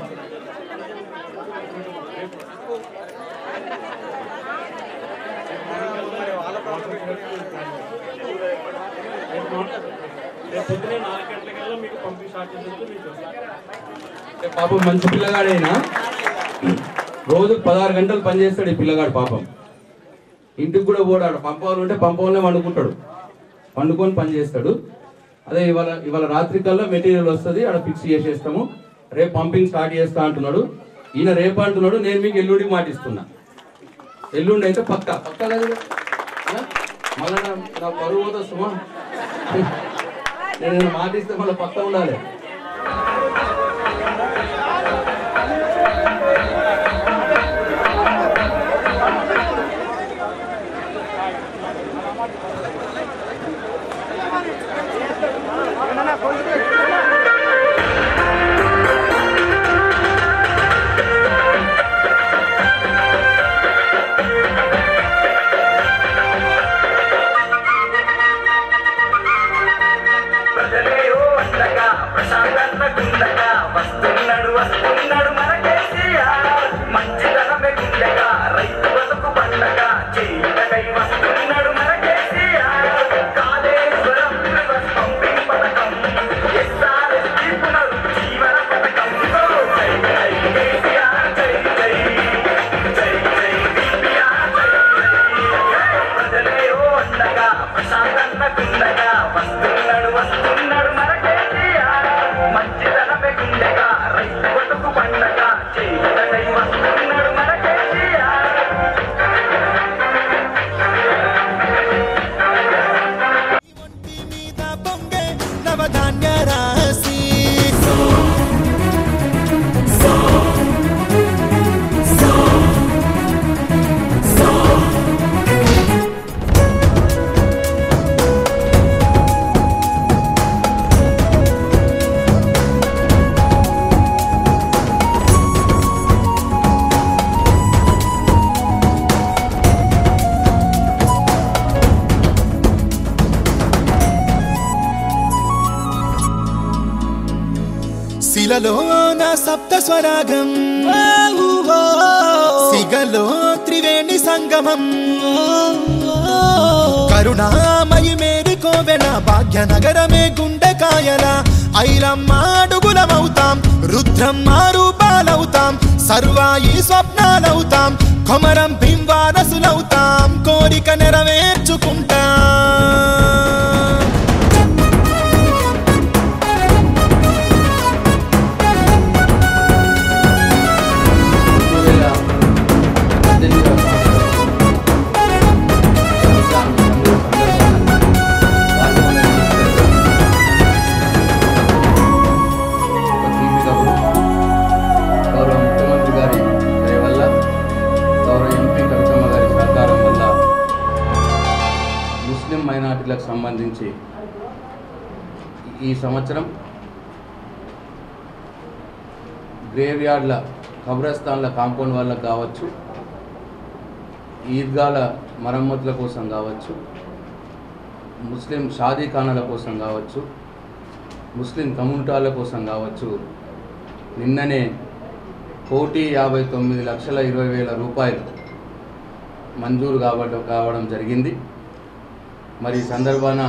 రేపు పొద్దునే నాలుగు గంటలకల్లా మీకు పంపి స్టార్ట్ చేసేందుకు మీకు
అంటే పాపం మంచి పిల్లగాడైనా రోజు పదహారు గంటలు పనిచేస్తాడు ఈ పిల్లగాడు పాపం ఇంటికి కూడా పోడాడు పంపవాళ్ళు ఉంటే పంపవాళ్ళనే వండుకుంటాడు వండుకొని పని చేస్తాడు అదే ఇవాళ ఇవాళ రాత్రి కల్లా మెటీరియల్ వస్తుంది అక్కడ ఫిక్స్ చేసేస్తాము రేపు పంపింగ్ స్టార్ట్ చేస్తా అంటున్నాడు ఈయన రేపు అంటున్నాడు నేను మీకు ఎల్లుండికి మాటిస్తున్నా ఎల్లుండి అయితే పక్క పక్క లేదు ఆ? మళ్ళా నా నా పరువు పోతా సుమా నేను ఏమైనా మాటిస్తే మళ్ళీ పక్క ఉండాలి
ప్రజలేయో అండగా ప్రశాంతత గుండగా వస్తున్నాడు వస్తున్నాడు మన కేసీఆర్ మంచితనమే గుండెగా రైతు బతుకు పండగ చేయటకై వస్తున్నాడు మన కేసీఆర్ కాళేశ్వరం రివర్స్ పంపింగ్ పథకం ఎస్ఆర్ఎస్ పునరు జీవన పథకం జై జై కేసీఆర్ జై జై జై జై కేసీఆర్ జై జై ప్రజలేయో అండగా ప్రశాంతత గుండగా వస్తున్నాడు వస్తున్నాడు మన కేసీఆర్ మంచితనమే గుండెగా రైతు బతుకు పండగ
సిగలోన సప్త స్వరాగం సిగలో త్రివేణి సంగమం కరుణామయి మేరి కోవెల భాగ్యనగరమే గుండెకాయల ఐలమ్మ అడుగులమవుతాం రుద్రమ్మ రూపాలవుతాం సర్వాయి స్వప్నాలవుతాం కొమరం భీంవారసులవుతాం కోరిక నెరవేర్చుకుంటాం
గౌరవ ముఖ్యమంత్రి గారి దయ వల్ల గౌరవ ఎంపీ కవితమ్మ గారి సహకారం వల్ల ముస్లిం మైనార్టీలకు సంబంధించి ఈ సంవత్సరం గ్రేవ్ యార్డ్ల కబ్రస్థాన్ల కాంపౌండ్ వాళ్ళకు కావచ్చు ఈద్గాల మరమ్మతుల కోసం కావచ్చు ముస్లిం షాదీఖానాల కోసం కావచ్చు ముస్లిం కమ్యూనిటాల కోసం కావచ్చు నిన్ననే కోటి యాభై తొమ్మిది లక్షల ఇరవై వేల రూపాయలు మంజూరు కావడం కావడం జరిగింది మరి ఈ సందర్భాన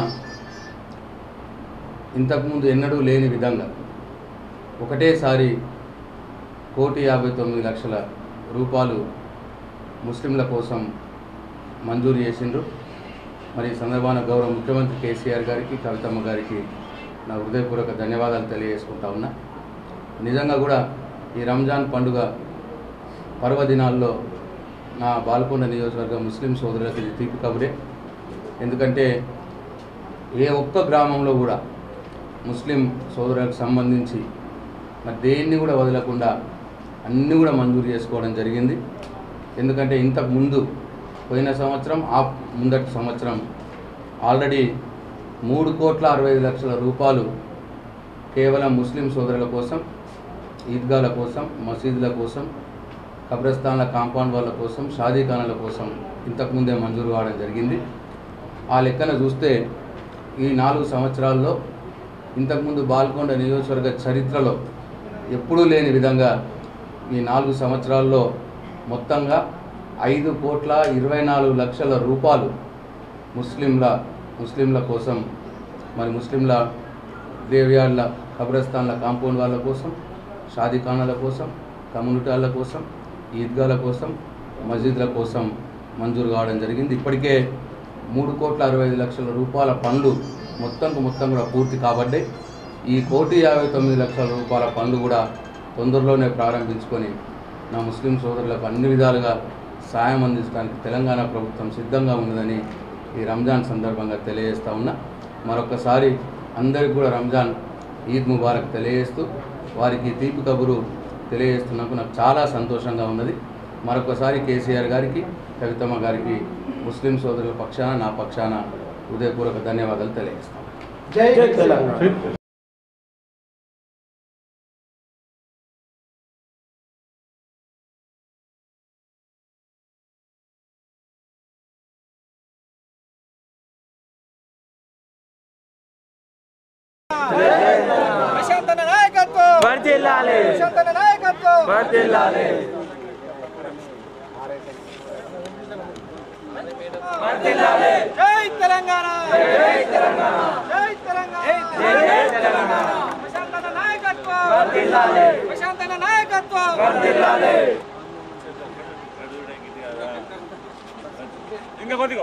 ఇంతకుముందు ఎన్నడూ లేని విధంగా ఒకటేసారి కోటి యాభై తొమ్మిది లక్షల రూపాయలు ముస్లింల కోసం మంజూరు చేసిండ్రు మరి ఈ సందర్భాన గౌరవ ముఖ్యమంత్రి కేసీఆర్ గారికి కవితమ్మ గారికి నా హృదయపూర్వక ధన్యవాదాలు తెలియజేసుకుంటా ఉన్నా నిజంగా కూడా ఈ రంజాన్ పండుగ పర్వదినాల్లో నా బాల్కొండ నియోజకవర్గ ముస్లిం సోదరులకు ఇది తీపి కబురే ఎందుకంటే ఏ ఒక్క గ్రామంలో కూడా ముస్లిం సోదరులకు సంబంధించి మరి దేన్ని కూడా వదలకుండా అన్నీ కూడా మంజూరు చేసుకోవడం జరిగింది ఎందుకంటే ఇంతకు ముందు పోయిన సంవత్సరం ఆ ముందటి సంవత్సరం ఆల్రెడీ మూడు కోట్ల అరవై ఐదు లక్షల రూపాయలు కేవలం ముస్లిం సోదరుల కోసం ఈద్గాల కోసం మసీదుల కోసం కబ్రస్థాన్ల కాంపౌండ్ వాళ్ళ కోసం షాదీఖానాల కోసం ఇంతకుముందే మంజూరు కావడం జరిగింది ఆ లెక్కన చూస్తే ఈ నాలుగు సంవత్సరాల్లో ఇంతకుముందు బాల్కొండ నియోజకవర్గ చరిత్రలో ఎప్పుడూ లేని విధంగా ఈ నాలుగు సంవత్సరాల్లో మొత్తంగా ఐదు కోట్ల ఇరవై నాలుగు లక్షల రూపాయలు ముస్లింల ముస్లింల కోసం మరి ముస్లింల గ్రేవ్యార్డ్ల కబ్రస్థాన్ల కాంపౌండ్ వాళ్ళ కోసం షాదీఖానాల కోసం కమ్యూనిటాల కోసం ఈద్గాల కోసం మసీదుల కోసం మంజూరు కావడం జరిగింది ఇప్పటికే మూడు కోట్ల అరవై ఐదు లక్షల రూపాయల పనులు మొత్తంకు మొత్తం కూడా పూర్తి కాబడ్డాయి ఈ కోటి యాభై తొమ్మిది లక్షల రూపాయల పనులు కూడా తొందరలోనే ప్రారంభించుకొని నా ముస్లిం సోదరులకు అన్ని విధాలుగా సాయం అందించడానికి తెలంగాణ ప్రభుత్వం సిద్ధంగా ఉన్నదని ఈ రంజాన్ సందర్భంగా తెలియజేస్తా ఉన్నా మరొకసారి అందరికీ కూడా రంజాన్ ఈద్ ముబారక్ తెలియజేస్తూ వారికి తీపి కబురు తెలియజేస్తున్నందుకు నాకు చాలా సంతోషంగా ఉన్నది మరొకసారి కేసీఆర్ గారికి కవితమ్మ గారికి ముస్లిం సోదరుల పక్షాన నా పక్షాన హృదయపూర్వక ధన్యవాదాలు తెలియజేస్తాను
జై తెలంగాణ
ప్రశాంతన నాయకత్వం
వర్ధిల్లాలి.
ప్రశాంతన నాయకత్వం
వర్ధిల్లాలి. వర్ధిల్లాలి.
జై తెలంగాణ
జై తెలంగాణ.
జై తెలంగాణ
జై తెలంగాణ.
ప్రశాంతన నాయకత్వం
వర్ధిల్లాలి.
ప్రశాంతన నాయకత్వం
వర్ధిల్లాలి.
ఇంకా కొద్దిగా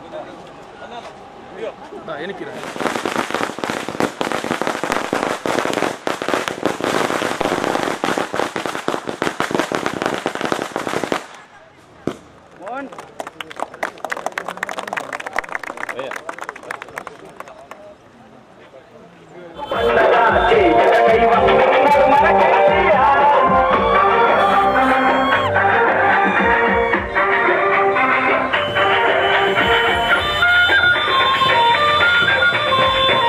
వెనక్కి రా
జై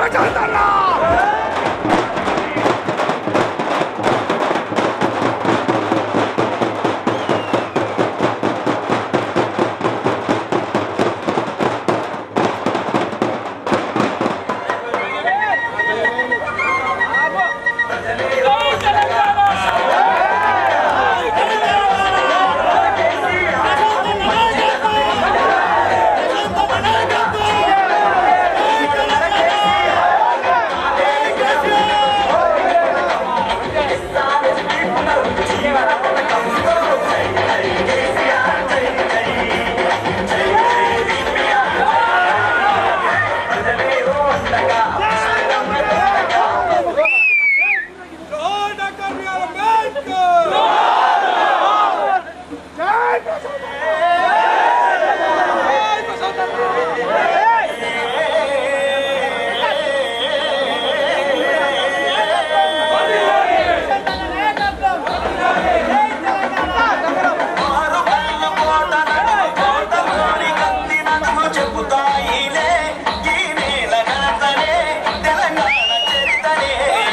చెబుతాయిలే ఈ నేల ఘనతనే తెలంగాణ చరితనే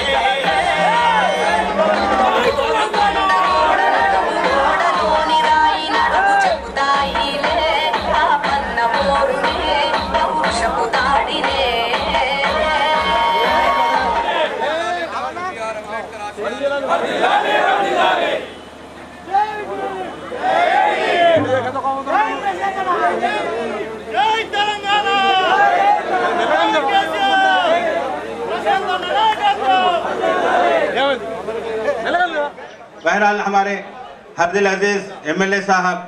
ఓడలోని రాయి నడుము చెబుతాయిలే ఆ పన్న పోరునే పౌరుషపు దాడినే
జై తెలంగాణ
बहरहाल हमारे हरदिल अजीज एमएलए साहब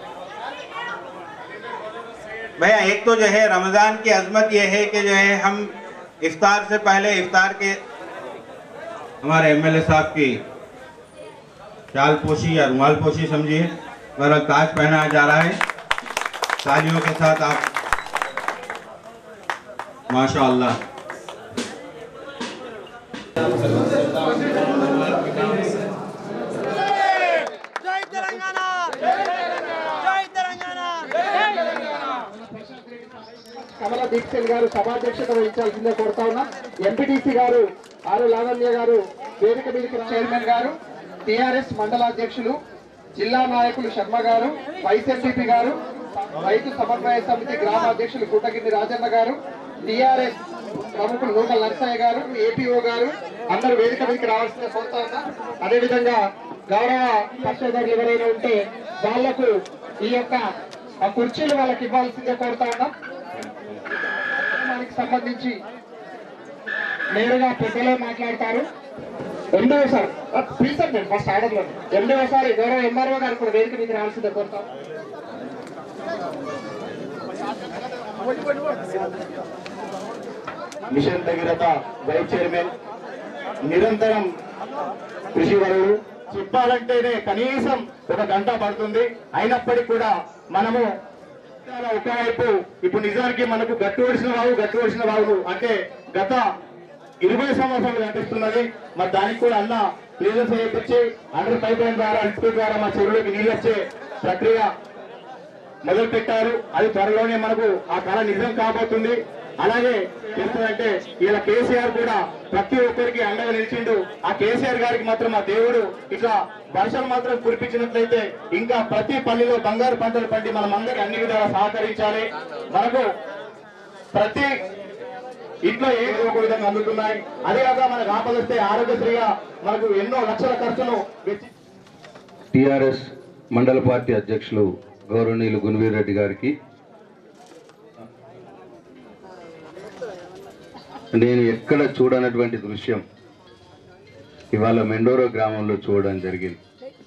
भैया एक तो जो है रमज़ान की अजमत यह है कि जो है हम इफ्तार से पहले इफ्तार के हमारे एमएलए साहब की शाल पोशी या रुमाल पोशी समझिए बहरहाल ताज पहनाया जा रहा है तालियों के साथ आप माशाअल्लाह
జై తెలంగాణ జై తెలంగాణ
కమల దీక్షల్ గారు సభాధ్యక్షత వహించాల్సిందే కోరుతా ఉన్నా ఎంపీటీసీ గారు ఆరు లావణ్య గారు వేదిక మీదకి చైర్మన్ గారు టిఆర్ఎస్ మండలాధ్యక్షులు జిల్లా నాయకులు శర్మ గారు వైస్ ఎంపీపీ గారు రైతు సమన్వయ సమితి గ్రామ అధ్యక్షులు గుట్టగిరి రాజన్న గారు టిఆర్ఎస్ ప్రముఖులు నూకల్ నరసయ్య గారు ఏపీఓ గారు అందరూ వేదిక మీదకి రావాల్సిందే కోరుతా ఉన్నా అదేవిధంగా గౌరవ పక్షోదరులు ఎవరైనా ఉంటే వాళ్లకు ఈ యొక్క ఆ కుర్చీలు వాళ్ళకి ఇవ్వాల్సిందే కోరుతా ఉన్నాం దానికి సంబంధించి నేరుగా పెద్దలే మాట్లాడతారు ఎండో సార్ ప్లీజ్ సార్ నేను ఫస్ట్ ఆర్డర్ లో ఎండో సార్ గౌరవ ఎంఆర్ఓ గారు కూడా వేదిక మీద రావాల్సిందే కోరుతాం మిషన్ భగీరథ వైస్ చైర్మన్ నిరంతరం కృషి వరుడు చెప్పాలంటేనే కనీసం ఒక గంట పడుతుంది అయినప్పటికీ కూడా మనము చాలా ఒకవైపు ఇప్పుడు నిజానికి మనకు గట్టు ఒడిసిన వాగు గట్టు ఒడిసిన వాగు అంటే గత ఇరవై సంవత్సరాలు కనిపిస్తున్నది మరి దానికి కూడా అన్న క్లియరెన్స్ చేయించి అండర్ పైప్ లైన్ ద్వారా ఇన్స్టిట్యూట్ ద్వారా మా చెరువులోకి నీళ్ళు వచ్చే ప్రక్రియ మొదలు పెట్టారు అది త్వరలోనే మనకు ఆ కళ నిజం కాబోతుంది అలాగే చెప్తుందంటే ఇలా కేసీఆర్ కూడా ప్రతి ఒక్కరికి అండగా నిలిచిండు ఆ కేసీఆర్ గారికి మాత్రం ఆ దేవుడు ఇట్లా వర్షాలు మాత్రం కురిపించినట్లయితే ఇంకా ప్రతి పల్లిలో బంగారు పంటలు పండి మనం అందరికి అన్ని విధాలా సహకరించాలి మనకు ప్రతి ఇంట్లో ఏదో ఒక విధంగా అందుతున్నాయి అదే కాక మనకు ఆపదొస్తే ఆరోగ్యశ్రీగా మనకు ఎన్నో లక్షల ఖర్చును వెచ్చి
టిఆర్ఎస్ మండల పార్టీ అధ్యక్షులు గౌరవనీయులు గుణవీర్ రెడ్డి గారికి నేను ఎక్కడ చూడనటువంటి దృశ్యం ఇవాళ మెండోరో గ్రామంలో చూడడం జరిగింది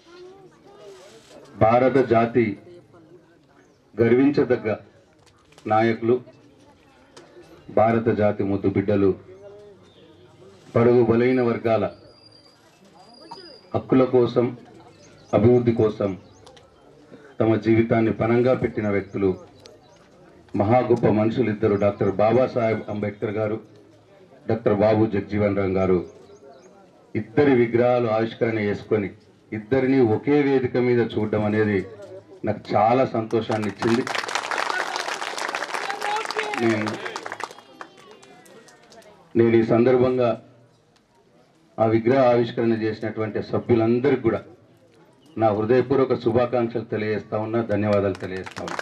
భారత జాతి గర్వించదగ్గ నాయకులు భారత జాతి ముద్దు బిడ్డలు పడుగు బలైన వర్గాల హక్కుల కోసం అభివృద్ధి కోసం తమ జీవితాన్ని పనంగా పెట్టిన వ్యక్తులు మహా గొప్ప మనుషులు ఇద్దరు డాక్టర్ బాబాసాహెబ్ అంబేద్కర్ గారు డాక్టర్ బాబు జగ్జీవన్ రామ్ గారు ఇద్దరి విగ్రహాలు ఆవిష్కరణ చేసుకొని ఇద్దరిని ఒకే వేదిక మీద చూడడం అనేది నాకు చాలా సంతోషాన్ని ఇచ్చింది నేను నేను ఈ సందర్భంగా ఆ విగ్రహ ఆవిష్కరణ చేసినటువంటి సభ్యులందరికీ కూడా నా హృదయపూర్వక శుభాకాంక్షలు తెలియజేస్తా ఉన్నా ధన్యవాదాలు తెలియజేస్తా ఉన్నా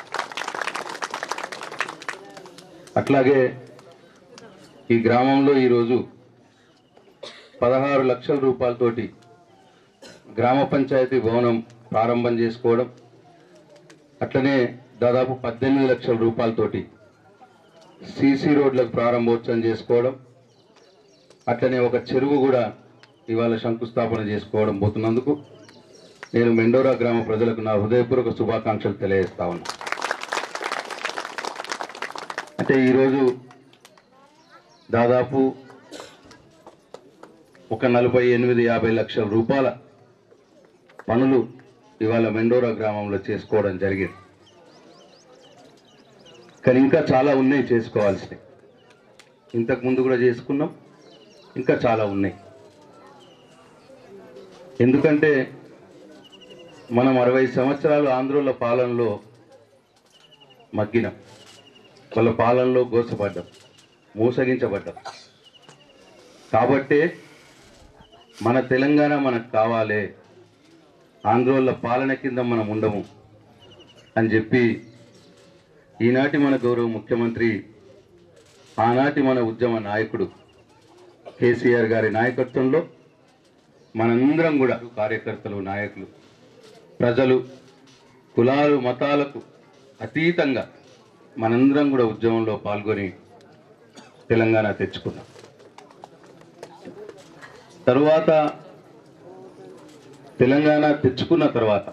అట్లాగే ఈ గ్రామంలో ఈరోజు పదహారు లక్షల రూపాయలతోటి గ్రామ పంచాయతీ భవనం ప్రారంభం చేసుకోవడం అట్లనే దాదాపు పద్దెనిమిది లక్షల రూపాయలతోటి సీసీ రోడ్లకు ప్రారంభోత్సవం చేసుకోవడం అట్లనే ఒక చెరువు కూడా ఇవాళ శంకుస్థాపన చేసుకోవడం పోతున్నందుకు నేను మెండోరా గ్రామ ప్రజలకు నా హృదయపూర్వక శుభాకాంక్షలు తెలియజేస్తా ఉన్నా అంటే ఈరోజు దాదాపు ఒక నలభై ఎనిమిది యాభై లక్షల రూపాయల పనులు ఇవాళ మెండోరా గ్రామంలో చేసుకోవడం జరిగింది కానీ ఇంకా చాలా ఉన్నాయి చేసుకోవాల్సినవి ఇంతకు ముందు కూడా చేసుకున్నాం ఇంకా చాలా ఉన్నాయి ఎందుకంటే మనం అరవై సంవత్సరాలు ఆంధ్రుల పాలనలో మగ్గినాం వాళ్ళ పాలనలో గోసపడ్డాం మోసగించబడ్డాం కాబట్టే మన తెలంగాణ మనకు కావాలి ఆంధ్రోళ్ళ పాలన కింద మనం ఉండము అని చెప్పి ఈనాటి మన గౌరవ ముఖ్యమంత్రి ఆనాటి మన ఉద్యమ నాయకుడు కేసీఆర్ గారి నాయకత్వంలో మనందరం కూడా కార్యకర్తలు నాయకులు ప్రజలు కులాలు మతాలకు అతీతంగా మనందరం కూడా ఉద్యమంలో పాల్గొని తెలంగాణ తెచ్చుకున్నాం తరువాత తెలంగాణ తెచ్చుకున్న తర్వాత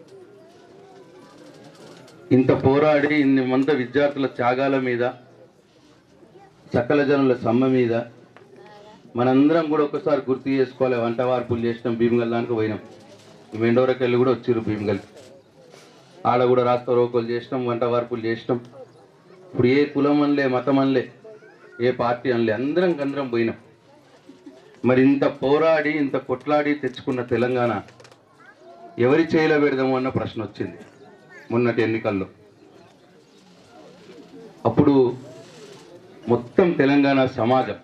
ఇంత పోరాడి ఇన్ని మంద విద్యార్థుల త్యాగాల మీద సకల జనుల సమ్మె మీద మనందరం కూడా ఒకసారి గుర్తు చేసుకోవాలి వంట వార్పులు చేసినాం భీమగల్ దానికి పోయినాం మెండోరకి వెళ్ళి కూడా వచ్చిర్రు భీమగల్కి ఆడ కూడా రాస్తా రోకోలు చేసినాం వంట వార్పులు చేసినాం ఇప్పుడు ఏ కులం అనలే మతం అనలే ఏ పార్టీ అనలే అందరం అందరం పోయినాం మరి ఇంత పోరాడి ఇంత కొట్లాడి తెచ్చుకున్న తెలంగాణ ఎవరి చేయిలో పెడదాము అన్న ప్రశ్న వచ్చింది మొన్నటి ఎన్నికల్లో అప్పుడు మొత్తం తెలంగాణ సమాజం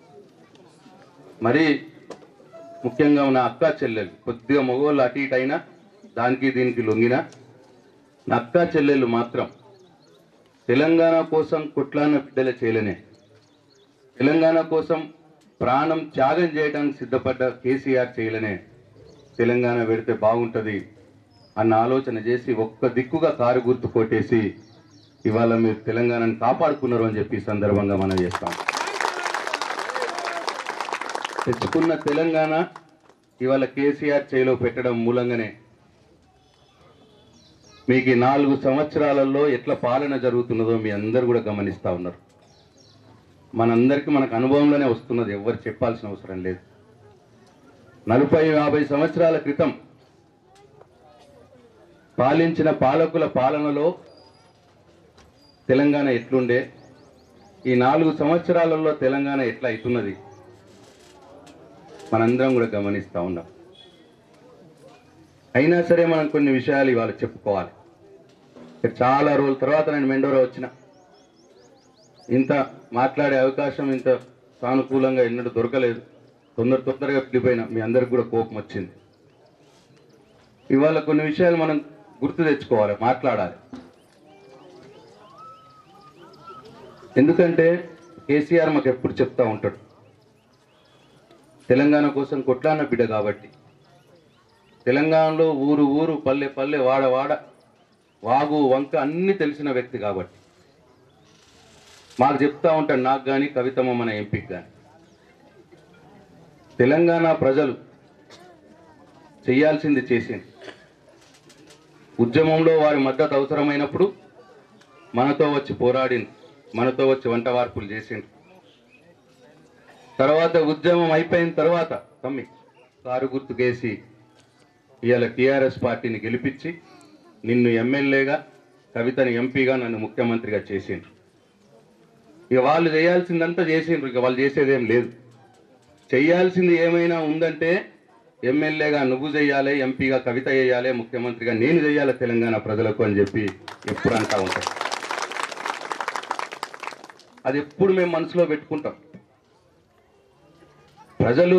మరి ముఖ్యంగా నా అక్క చెల్లెలు కొద్దిగా మగవాళ్ళు అటు ఇటు అయినా దానికి దీనికి లొంగినా నా అక్క చెల్లెళ్ళు మాత్రం తెలంగాణ కోసం కొట్లాడిన బిడ్డల చేయలేనే తెలంగాణ కోసం ప్రాణం త్యాగం చేయడానికి సిద్ధపడ్డ కేసీఆర్ చేయలేనే తెలంగాణ పెడితే బాగుంటుంది అన్న ఆలోచన చేసి ఒక్క దిక్కుగా కారు గుర్తు కొట్టేసి ఇవాళ మీరు తెలంగాణను కాపాడుకున్నారు అని చెప్పి ఈ సందర్భంగా మనం చేస్తాం తెచ్చుకున్న తెలంగాణ ఇవాళ కేసీఆర్ చేతిలో పెట్టడం మూలంగానే మీకు ఈ నాలుగు సంవత్సరాలలో ఎట్లా పాలన జరుగుతున్నదో మీ అందరు కూడా గమనిస్తూ ఉన్నారు మనందరికీ మనకు అనుభవంలోనే వస్తున్నది ఎవరు చెప్పాల్సిన అవసరం లేదు నలభై యాభై సంవత్సరాల క్రితం పాలించిన పాలకుల పాలనలో తెలంగాణ ఎట్లుండే ఈ నాలుగు సంవత్సరాలలో తెలంగాణ ఎట్లా అవుతున్నది మనందరం కూడా గమనిస్తూ ఉన్నాం అయినా సరే మనం కొన్ని విషయాలు ఇవాళ చెప్పుకోవాలి ఇక చాలా రోజుల తర్వాత నేను మెండోరా వచ్చిన ఇంత మాట్లాడే అవకాశం ఇంత సానుకూలంగా ఎన్నడూ దొరకలేదు తొందర తొందరగా వెళ్ళిపోయినా మీ అందరికి కూడా కోపం వచ్చింది ఇవాళ కొన్ని విషయాలు మనం గుర్తు తెచ్చుకోవాలి మాట్లాడాలి ఎందుకంటే కేసీఆర్ మాకు ఎప్పుడు చెప్తా ఉంటాడు తెలంగాణ కోసం కొట్లాడిన బిడ్డ కాబట్టి తెలంగాణలో ఊరు ఊరు పల్లె పల్లె వాడ వాడ వాగు వంక అన్ని తెలిసిన వ్యక్తి కాబట్టి మాకు చెప్తా ఉంటాడు నాకు కానీ కవితమ్మ మన ఎంపీకి కానీ తెలంగాణ ప్రజలు చేయాల్సింది చేసింది ఉద్యమంలో వారి మద్దతు అవసరమైనప్పుడు మనతో వచ్చి పోరాడింది మనతో వచ్చి వంట వార్పులు చేసింది తర్వాత ఉద్యమం అయిపోయిన తర్వాత తమ్మి కారు గుర్తుకేసి ఇవాళ టీఆర్ఎస్ పార్టీని గెలిపించి నిన్ను ఎమ్మెల్యేగా కవితని ఎంపీగా నన్ను ముఖ్యమంత్రిగా చేసిండ్రు ఇక వాళ్ళు చేయాల్సిందంతా చేసిండ్రు ఇక వాళ్ళు చేసేదేం లేదు చేయాల్సింది ఏమైనా ఉందంటే ఎమ్మెల్యేగా నువ్వు చేయాలి ఎంపీగా కవిత చేయాలి ముఖ్యమంత్రిగా నేను చేయాలి తెలంగాణ ప్రజలకు అని చెప్పి ఎప్పుడు అంటా ఉంటాం అది ఎప్పుడు మేము మనసులో పెట్టుకుంటాం ప్రజలు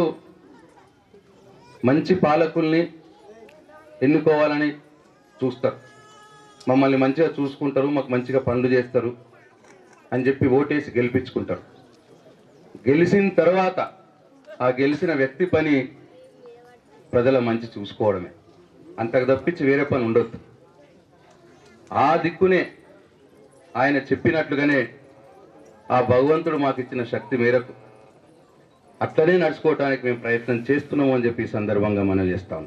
మంచి పాలకుల్ని ఎన్నుకోవాలని చూస్తారు మమ్మల్ని మంచిగా చూసుకుంటారు మాకు మంచిగా పనులు చేస్తారు అని చెప్పి ఓటేసి గెలిపించుకుంటారు గెలిచిన తర్వాత ఆ గెలిచిన వ్యక్తి పని ప్రజల మంచి చూసుకోవడమే అంతకు తప్పించి వేరే పని ఉండొద్దు ఆ దిక్కునే ఆయన చెప్పినట్లుగానే ఆ భగవంతుడు మాకు ఇచ్చిన శక్తి మేరకు అట్లనే నడుచుకోవడానికి మేము ప్రయత్నం చేస్తున్నాము అని చెప్పి ఈ సందర్భంగా మనం చేస్తాము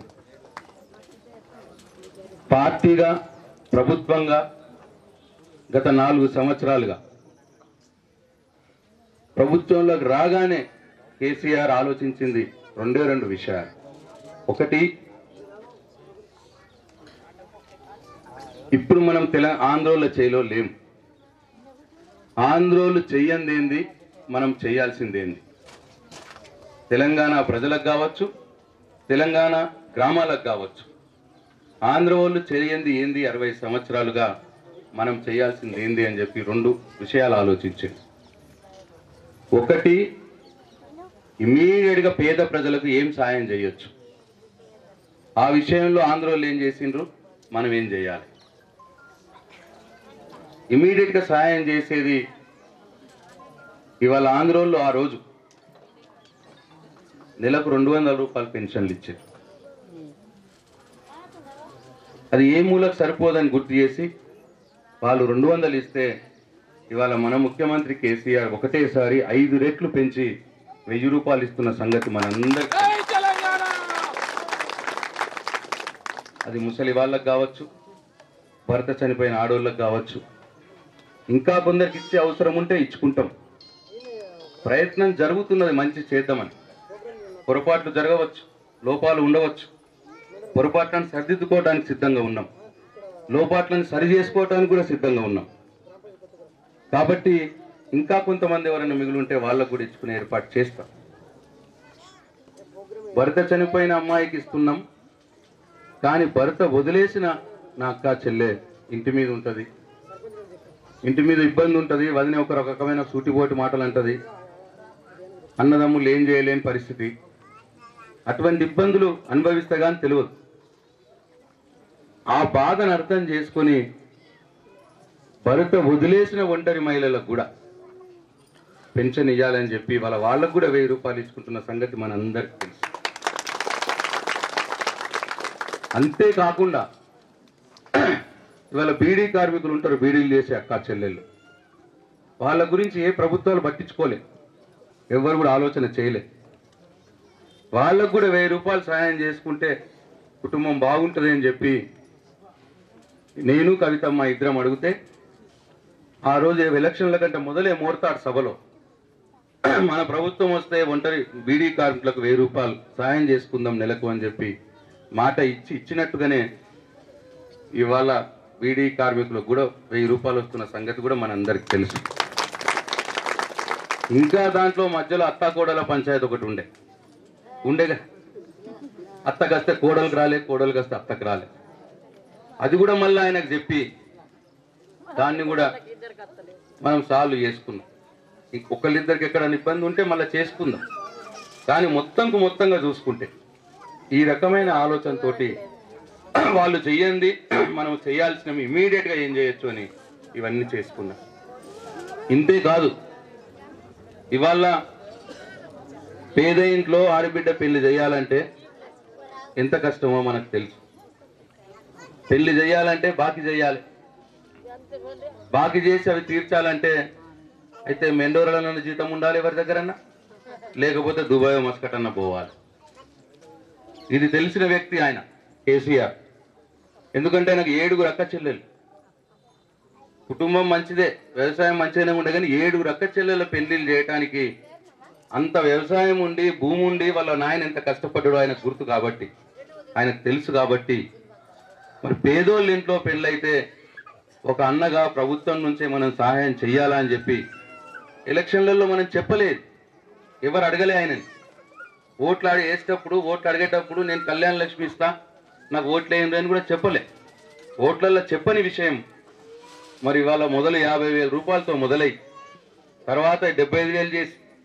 పార్టీగా ప్రభుత్వంగా గత నాలుగు సంవత్సరాలుగా ప్రభుత్వంలోకి రాగానే కేసీఆర్ ఆలోచించింది రెండే రెండు విషయాలు ఒకటి ఇప్పుడు మనం తెల ఆంధ్రోల చేలో లేం ఆంధ్రోలు చెయ్యందేంది మనం చేయాల్సిందేంది తెలంగాణ ప్రజలకు కావచ్చు తెలంగాణ గ్రామాలకు కావచ్చు ఆంధ్ర వాళ్ళు చేయంది ఏంది అరవై సంవత్సరాలుగా మనం చేయాల్సింది ఏంది అని చెప్పి రెండు విషయాలు ఆలోచించారు ఒకటి ఇమీడియట్గా పేద ప్రజలకు ఏం సాయం చేయొచ్చు ఆ విషయంలో ఆంధ్రోళ్ళు ఏం చేసిండ్రు మనం ఏం చేయాలి ఇమీడియట్గా సాయం చేసేది ఇవాళ ఆంధ్రోళ్ళు ఆ రోజు నెలకు రెండు వందల రూపాయలు పెన్షన్లు ఇచ్చారు అది ఏ మూలకు సరిపోదని గుర్తు చేసి వాళ్ళు రెండు వందలు ఇస్తే ఇవాళ మన ముఖ్యమంత్రి కేసీఆర్ ఒకటేసారి ఐదు రెట్లు పెంచి వెయ్యి రూపాయలు ఇస్తున్న సంగతి మనందరికీ అది ముసలి వాళ్ళకు కావచ్చు భర్త చనిపోయిన ఆడోళ్ళకి కావచ్చు ఇంకా కొందరికి ఇచ్చే అవసరం ఉంటే ఇచ్చుకుంటాం ప్రయత్నం జరుగుతున్నది మంచి చేద్దామని పొరపాట్లు జరగవచ్చు లోపాలు ఉండవచ్చు పొరపాట్లను సరిదిద్దుకోవడానికి సిద్ధంగా ఉన్నాం లోపాట్లను సరి చేసుకోవడానికి కూడా సిద్ధంగా ఉన్నాం కాబట్టి ఇంకా కొంతమంది ఎవరైనా మిగిలి ఉంటే వాళ్ళకు కూడా ఇచ్చుకునే ఏర్పాటు చేస్తాం భర్త చనిపోయిన అమ్మాయికి ఇస్తున్నాం కానీ భర్త వదిలేసిన నా అక్క చెల్లె ఇంటి మీద ఉంటుంది ఇంటి మీద ఇబ్బంది ఉంటుంది వదిన ఒక రకమైన సూటిపోటు మాటలు అంటది అన్నదమ్ములు ఏం చేయలేని పరిస్థితి అటువంటి ఇబ్బందులు అనుభవిస్తే కానీ తెలియదు ఆ బాధను అర్థం చేసుకొని భర్త వదిలేసిన ఒంటరి మహిళలకు కూడా పెన్షన్ ఇవ్వాలని చెప్పి వాళ్ళ వాళ్ళకు కూడా వెయ్యి రూపాయలు ఇచ్చుకుంటున్న సంగతి మనందరికీ తెలుసు అంతేకాకుండా ఇవాళ బీడీ కార్మికులు ఉంటారు బీడీలు చేసే అక్క చెల్లెళ్ళు వాళ్ళ గురించి ఏ ప్రభుత్వాలు పట్టించుకోలే ఎవరు కూడా ఆలోచన చేయలే వాళ్ళకు కూడా వెయ్యి రూపాయలు సహాయం చేసుకుంటే కుటుంబం బాగుంటుంది అని చెప్పి నేను కవితమ్మ ఇద్దరం అడిగితే ఆ రోజు ఎలక్షన్ల కంటే మొదలే మోర్తాడు సభలో మన ప్రభుత్వం వస్తే ఒంటరి బీడీ కార్మికులకు వెయ్యి రూపాయలు సాయం చేసుకుందాం నెలకు అని చెప్పి మాట ఇచ్చి ఇచ్చినట్టుగానే ఇవాళ బీడీ కార్మికులకు కూడా వెయ్యి రూపాయలు వస్తున్న సంగతి కూడా మనందరికి తెలుసు ఇంకా దాంట్లో మధ్యలో అత్తాకోడల పంచాయతీ ఒకటి ఉండే ఉండేగా అత్తకస్తే కోడలకు రాలే కోడలకు వస్తే అత్తకు రాలే అది కూడా మళ్ళీ ఆయనకు చెప్పి దాన్ని కూడా మనం సాల్వ్ చేసుకున్నాం ఒకళ్ళిద్దరికి ఎక్కడైనా ఇబ్బంది ఉంటే మళ్ళీ చేసుకుందాం కానీ మొత్తంకు మొత్తంగా చూసుకుంటే ఈ రకమైన ఆలోచనతోటి వాళ్ళు చెయ్యండి మనం చేయాల్సినవి ఇమీడియట్గా ఏం చేయొచ్చు అని ఇవన్నీ చేసుకున్నాం ఇంతే కాదు ఇవాళ పేద ఇంట్లో ఆడబిడ్డ పెళ్లి చేయాలంటే ఎంత కష్టమో మనకు తెలుసు పెళ్లి చేయాలంటే బాకీ చేయాలి బాకీ చేసి అవి తీర్చాలంటే అయితే మెండోరలన్న జీతం ఉండాలి ఎవరి దగ్గరన్నా లేకపోతే దుబాయ్ మస్కట్ అన్న పోవాలి ఇది తెలిసిన వ్యక్తి ఆయన కేసీఆర్ ఎందుకంటే నాకు ఏడుగురు అక్క చెల్లెలు కుటుంబం మంచిదే వ్యవసాయం మంచిగానే ఉండే కానీ ఏడుగురు అక్క చెల్లెల పెళ్లిళ్ళు చేయడానికి అంత వ్యవసాయం ఉండి భూమి ఉండి వాళ్ళ నాయన ఎంత కష్టపడ్డాడో ఆయనకు గుర్తు కాబట్టి ఆయనకు తెలుసు కాబట్టి మరి పేదోళ్ళ ఇంట్లో పెళ్ళైతే ఒక అన్నగా ప్రభుత్వం నుంచే మనం సహాయం చెయ్యాలా అని చెప్పి ఎలక్షన్లలో మనం చెప్పలేదు ఎవరు అడగలే ఆయనని ఓట్లు ఆడి వేసేటప్పుడు ఓట్లు అడిగేటప్పుడు నేను కళ్యాణ లక్ష్మి ఇస్తా నాకు ఓట్లు వేయండి అని కూడా చెప్పలే ఓట్లల్లో చెప్పని విషయం మరి ఇవాళ మొదలు యాభై వేల రూపాయలతో మొదలై తర్వాత డెబ్బై ఐదు వేలు చేసి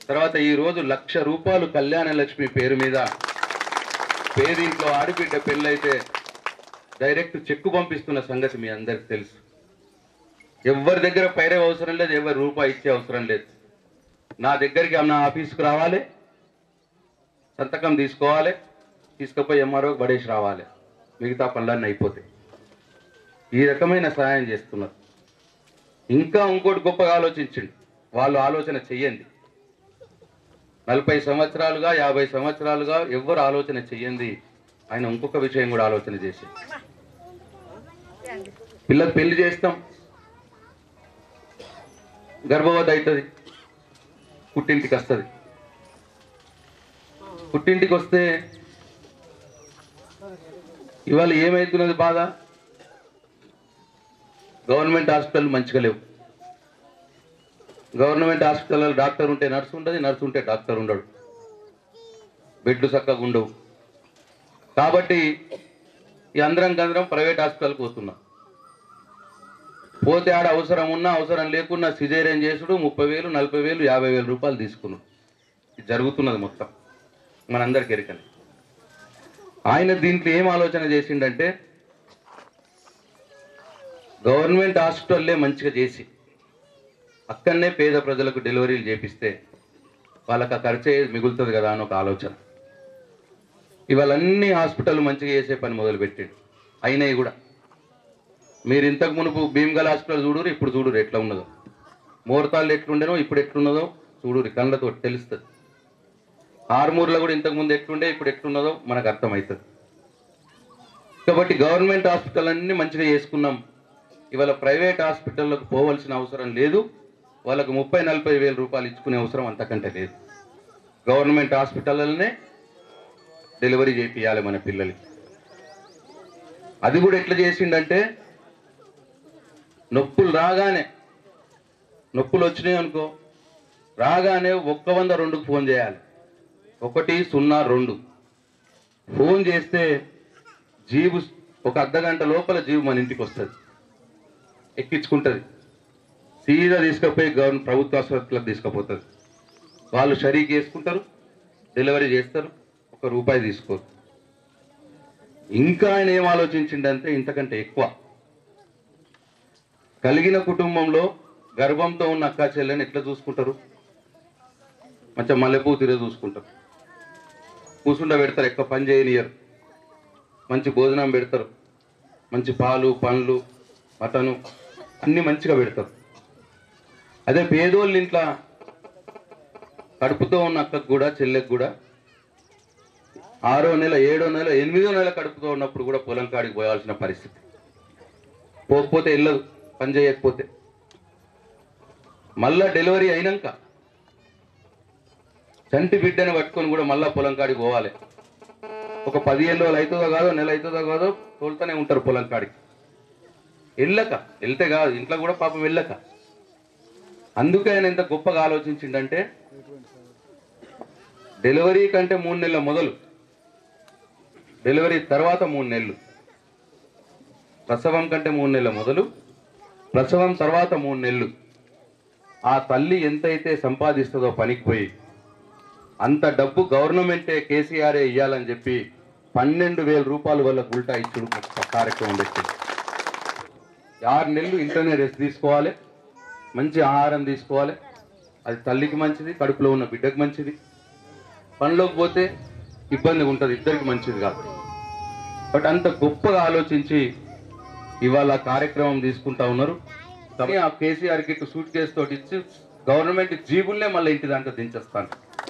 తర్వాత ఈ రోజు లక్ష రూపాయలు కళ్యాణ లక్ష్మి పేరు మీద పేదింట్లో ఆడబిడ్డ పెళ్ళైతే డైరెక్ట్ చెక్కు పంపిస్తున్న సంగతి మీ అందరికి తెలుసు ఎవరి దగ్గర పైరే అవసరం లేదు ఎవరి రూపాయి ఇచ్చే అవసరం లేదు నా దగ్గరికి నా ఆఫీస్కి రావాలి సంతకం తీసుకోవాలి తీసుకుపోయి ఎంఆర్ఓ పడేసి రావాలి మిగతా పనులన్నీ అయిపోతాయి ఈ రకమైన సహాయం చేస్తున్నారు ఇంకా ఇంకోటి గొప్పగా ఆలోచించండి వాళ్ళు ఆలోచన చెయ్యండి నలభై సంవత్సరాలుగా యాభై సంవత్సరాలుగా ఎవ్వరు ఆలోచన చెయ్యండి ఆయన ఇంకొక విషయం కూడా ఆలోచన చేసి పిల్లలు పెళ్లి చేస్తాం గర్భవతి అవుతుంది పుట్టింటికి వస్తుంది పుట్టింటికి వస్తే ఇవాళ ఏమైతున్నది బాధ గవర్నమెంట్ హాస్పిటల్ మంచిగా లేవు గవర్నమెంట్ హాస్పిటల్లో డాక్టర్ ఉంటే నర్సు ఉంటుంది నర్సు ఉంటే డాక్టర్ ఉండడు బెడ్లు చక్కగా ఉండవు కాబట్టి ఈ అందరం గందరం ప్రైవేట్ హాస్పిటల్కి పోతున్నాం పోతే ఆడ అవసరం ఉన్నా అవసరం లేకున్నా సిజేరియన్ చేసుడు ముప్పై వేలు నలభై వేలు యాభై వేలు రూపాయలు తీసుకున్నాడు ఇది జరుగుతున్నది మొత్తం మనందరికి ఎరికని ఆయన దీంట్లో ఏం ఆలోచన చేసిండంటే గవర్నమెంట్ హాస్పిటల్లే మంచిగా చేసి అక్కడనే పేద ప్రజలకు డెలివరీలు చేపిస్తే వాళ్ళకి ఆ ఖర్చు అయ్యేది మిగులుతుంది కదా అని ఒక ఆలోచన ఇవాళ అన్ని హాస్పిటల్ మంచిగా చేసే పని మొదలుపెట్టాడు అయినాయి కూడా మీరు ఇంతకు మునుపు భీమ్గల్ హాస్పిటల్ చూడురు ఇప్పుడు చూడురు ఎట్లా ఉన్నదో మోర్తాళ్ళు ఎట్లుండేనో ఇప్పుడు ఎట్లున్నదో చూడురు కళ్ళతో తెలుస్తుంది ఆర్మూర్లో కూడా ఇంతకు ముందు ఎట్లుండే ఇప్పుడు ఎట్లున్నదో మనకు అర్థమవుతుంది కాబట్టి గవర్నమెంట్ హాస్పిటల్ అన్ని మంచిగా చేసుకున్నాం ఇవాళ ప్రైవేట్ హాస్పిటల్లోకి పోవలసిన అవసరం లేదు వాళ్ళకు ముప్పై నలభై వేల రూపాయలు ఇచ్చుకునే అవసరం అంతకంటే లేదు గవర్నమెంట్ హాస్పిటల్లోనే డెలివరీ చేపియాలి మన పిల్లలకి అది కూడా ఎట్లా చేసిండంటే నొప్పులు రాగానే నొప్పులు వచ్చినాయి అనుకో రాగానే ఒక్క వంద రెండుకు ఫోన్ చేయాలి ఒకటి సున్నా రెండు ఫోన్ చేస్తే జీబు ఒక అర్ధ గంట లోపల జీబు మన ఇంటికి వస్తుంది ఎక్కించుకుంటుంది సీదా తీసుకుపోయి గవర్నమెంట్ ప్రభుత్వ ఆసుపత్రులకు తీసుకుపోతుంది వాళ్ళు షరీక్ చేసుకుంటారు డెలివరీ చేస్తారు ఒక రూపాయి తీసుకోరు ఇంకా ఆయన ఏం ఆలోచించిండంటే ఇంతకంటే ఎక్కువ కలిగిన కుటుంబంలో గర్భంతో ఉన్న అక్క చెల్లెని ఎట్లా చూసుకుంటారు మంచిగా మల్లెపూ తిరిగి చూసుకుంటారు కూసుండ పెడతారు ఎక్కువ పని చేయనియరు మంచి భోజనం పెడతారు మంచి పాలు పండ్లు మటను అన్నీ మంచిగా పెడతారు అదే పేదోళ్ళ ఇంట్లో కడుపుతో ఉన్న అక్కకు కూడా చెల్లెకు కూడా ఆరో నెల ఏడో నెల ఎనిమిదో నెల కడుపుతో ఉన్నప్పుడు కూడా పొలం కాడికి పోయాల్సిన పరిస్థితి పోకపోతే వెళ్ళదు పని చేయకపోతే మళ్ళా డెలివరీ అయినాక చంటి బిడ్డని పట్టుకొని కూడా మళ్ళా పొలం కాడికి పోవాలి ఒక పదిహేను రోజులు అవుతుందో కాదో నెల అవుతుందో కాదో తోలుతూనే ఉంటారు పొలం కాడికి వెళ్ళక వెళ్తే కాదు ఇంట్లో కూడా పాపం వెళ్ళక అందుకే ఆయన ఎంత గొప్పగా ఆలోచించిండంటే డెలివరీ కంటే మూడు నెలల మొదలు డెలివరీ తర్వాత మూడు నెలలు ప్రసవం కంటే మూడు నెలల మొదలు ప్రసవం తర్వాత మూడు నెలలు ఆ తల్లి ఎంతైతే సంపాదిస్తుందో పనికి పోయి అంత డబ్బు గవర్నమెంటే కేసీఆర్ ఇవ్వాలని చెప్పి పన్నెండు వేల రూపాయలు వాళ్ళకు ఉల్టా ఇచ్చుడు ఒక కార్యక్రమం పెట్టింది ఆరు నెలలు ఇంట్లోనే రెస్ట్ తీసుకోవాలి మంచి ఆహారం తీసుకోవాలి అది తల్లికి మంచిది కడుపులో ఉన్న బిడ్డకు మంచిది పనిలోకి పోతే ఇబ్బంది ఉంటుంది ఇద్దరికి మంచిది కాదు బట్ అంత గొప్పగా ఆలోచించి ఇవాళ ఆ కార్యక్రమం తీసుకుంటా ఉన్నారు కానీ ఆ కేసీఆర్ కి సూట్ కేసు తోటి ఇచ్చి గవర్నమెంట్ జీబుల్నే మళ్ళీ ఇంటి దాంట్లో దించేస్తాను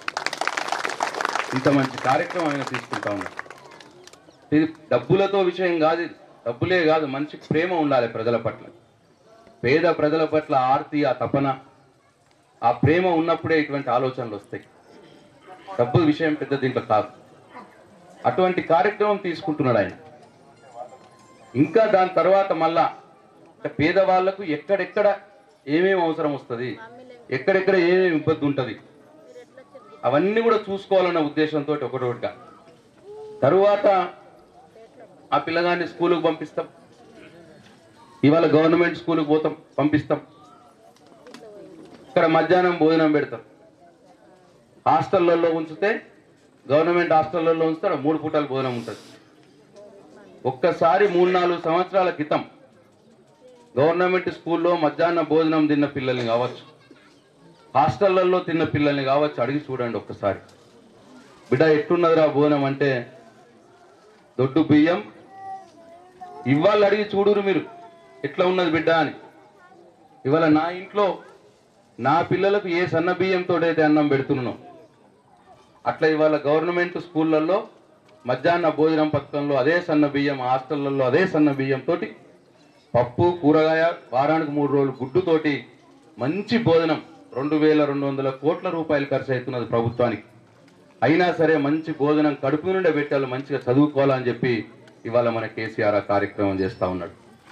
ఇంత మంచి కార్యక్రమం ఆయన తీసుకుంటా ఉన్నారు ఇది డబ్బులతో విషయం కాదు ఇది. డబ్బులే కాదు మనిషికి ప్రేమ ఉండాలి ప్రజల పట్ల పేద ప్రజల పట్ల ఆర్తి ఆ తపన ఆ ప్రేమ ఉన్నప్పుడే ఇటువంటి ఆలోచనలు వస్తాయి డబ్బు విషయం పెద్ద దీంట్లో కాదు అటువంటి కార్యక్రమం తీసుకుంటున్నాడు ఆయన ఇంకా దాని తర్వాత మళ్ళా అంటే పేదవాళ్లకు ఎక్కడెక్కడ ఏమేమి అవసరం వస్తుంది ఎక్కడెక్కడ ఏమేమి ఇబ్బంది ఉంటుంది అవన్నీ కూడా చూసుకోవాలన్న ఉద్దేశంతో ఒకటొకటిగా తరువాత ఆ పిల్లగాన్ని స్కూలుకు పంపిస్తాం ఇవాళ గవర్నమెంట్ స్కూల్కి పోతాం పంపిస్తాం ఇక్కడ మధ్యాహ్నం భోజనం పెడతాం హాస్టళ్లలో ఉంచితే గవర్నమెంట్ హాస్టళ్లలో ఉంచితే ఆడ మూడు పూటల భోజనం ఉంటుంది ఒక్కసారి మూడు నాలుగు సంవత్సరాల క్రితం గవర్నమెంట్ స్కూల్లో మధ్యాహ్న భోజనం తిన్న పిల్లల్ని కావచ్చు హాస్టళ్లలో తిన్న పిల్లల్ని కావచ్చు అడిగి చూడండి ఒక్కసారి బిడ్డ ఎట్టున్నదిరా భోజనం అంటే దొడ్డు బియ్యం ఇవాళ అడిగి చూడురు మీరు ఎట్లా ఉన్నది బిడ్డ అని ఇవాళ నా ఇంట్లో నా పిల్లలకు ఏ సన్న బియ్యంతో అయితే అన్నం పెడుతున్నానో అట్లా ఇవాళ గవర్నమెంట్ స్కూళ్ళల్లో మధ్యాహ్న భోజనం పథకంలో అదే సన్న బియ్యం హాస్టళ్లలో అదే సన్న బియ్యంతో పప్పు కూరగాయ వారానికి మూడు రోజులు గుడ్డుతోటి మంచి భోజనం రెండు వేల రెండు వందల కోట్ల రూపాయలు ఖర్చు అవుతున్నది ప్రభుత్వానికి అయినా సరే మంచి భోజనం కడుపు నుండే పెట్టాలి మంచిగా చదువుకోవాలని చెప్పి ఇవాళ మన కేసీఆర్ ఆ కార్యక్రమం చేస్తా ఉన్నాడు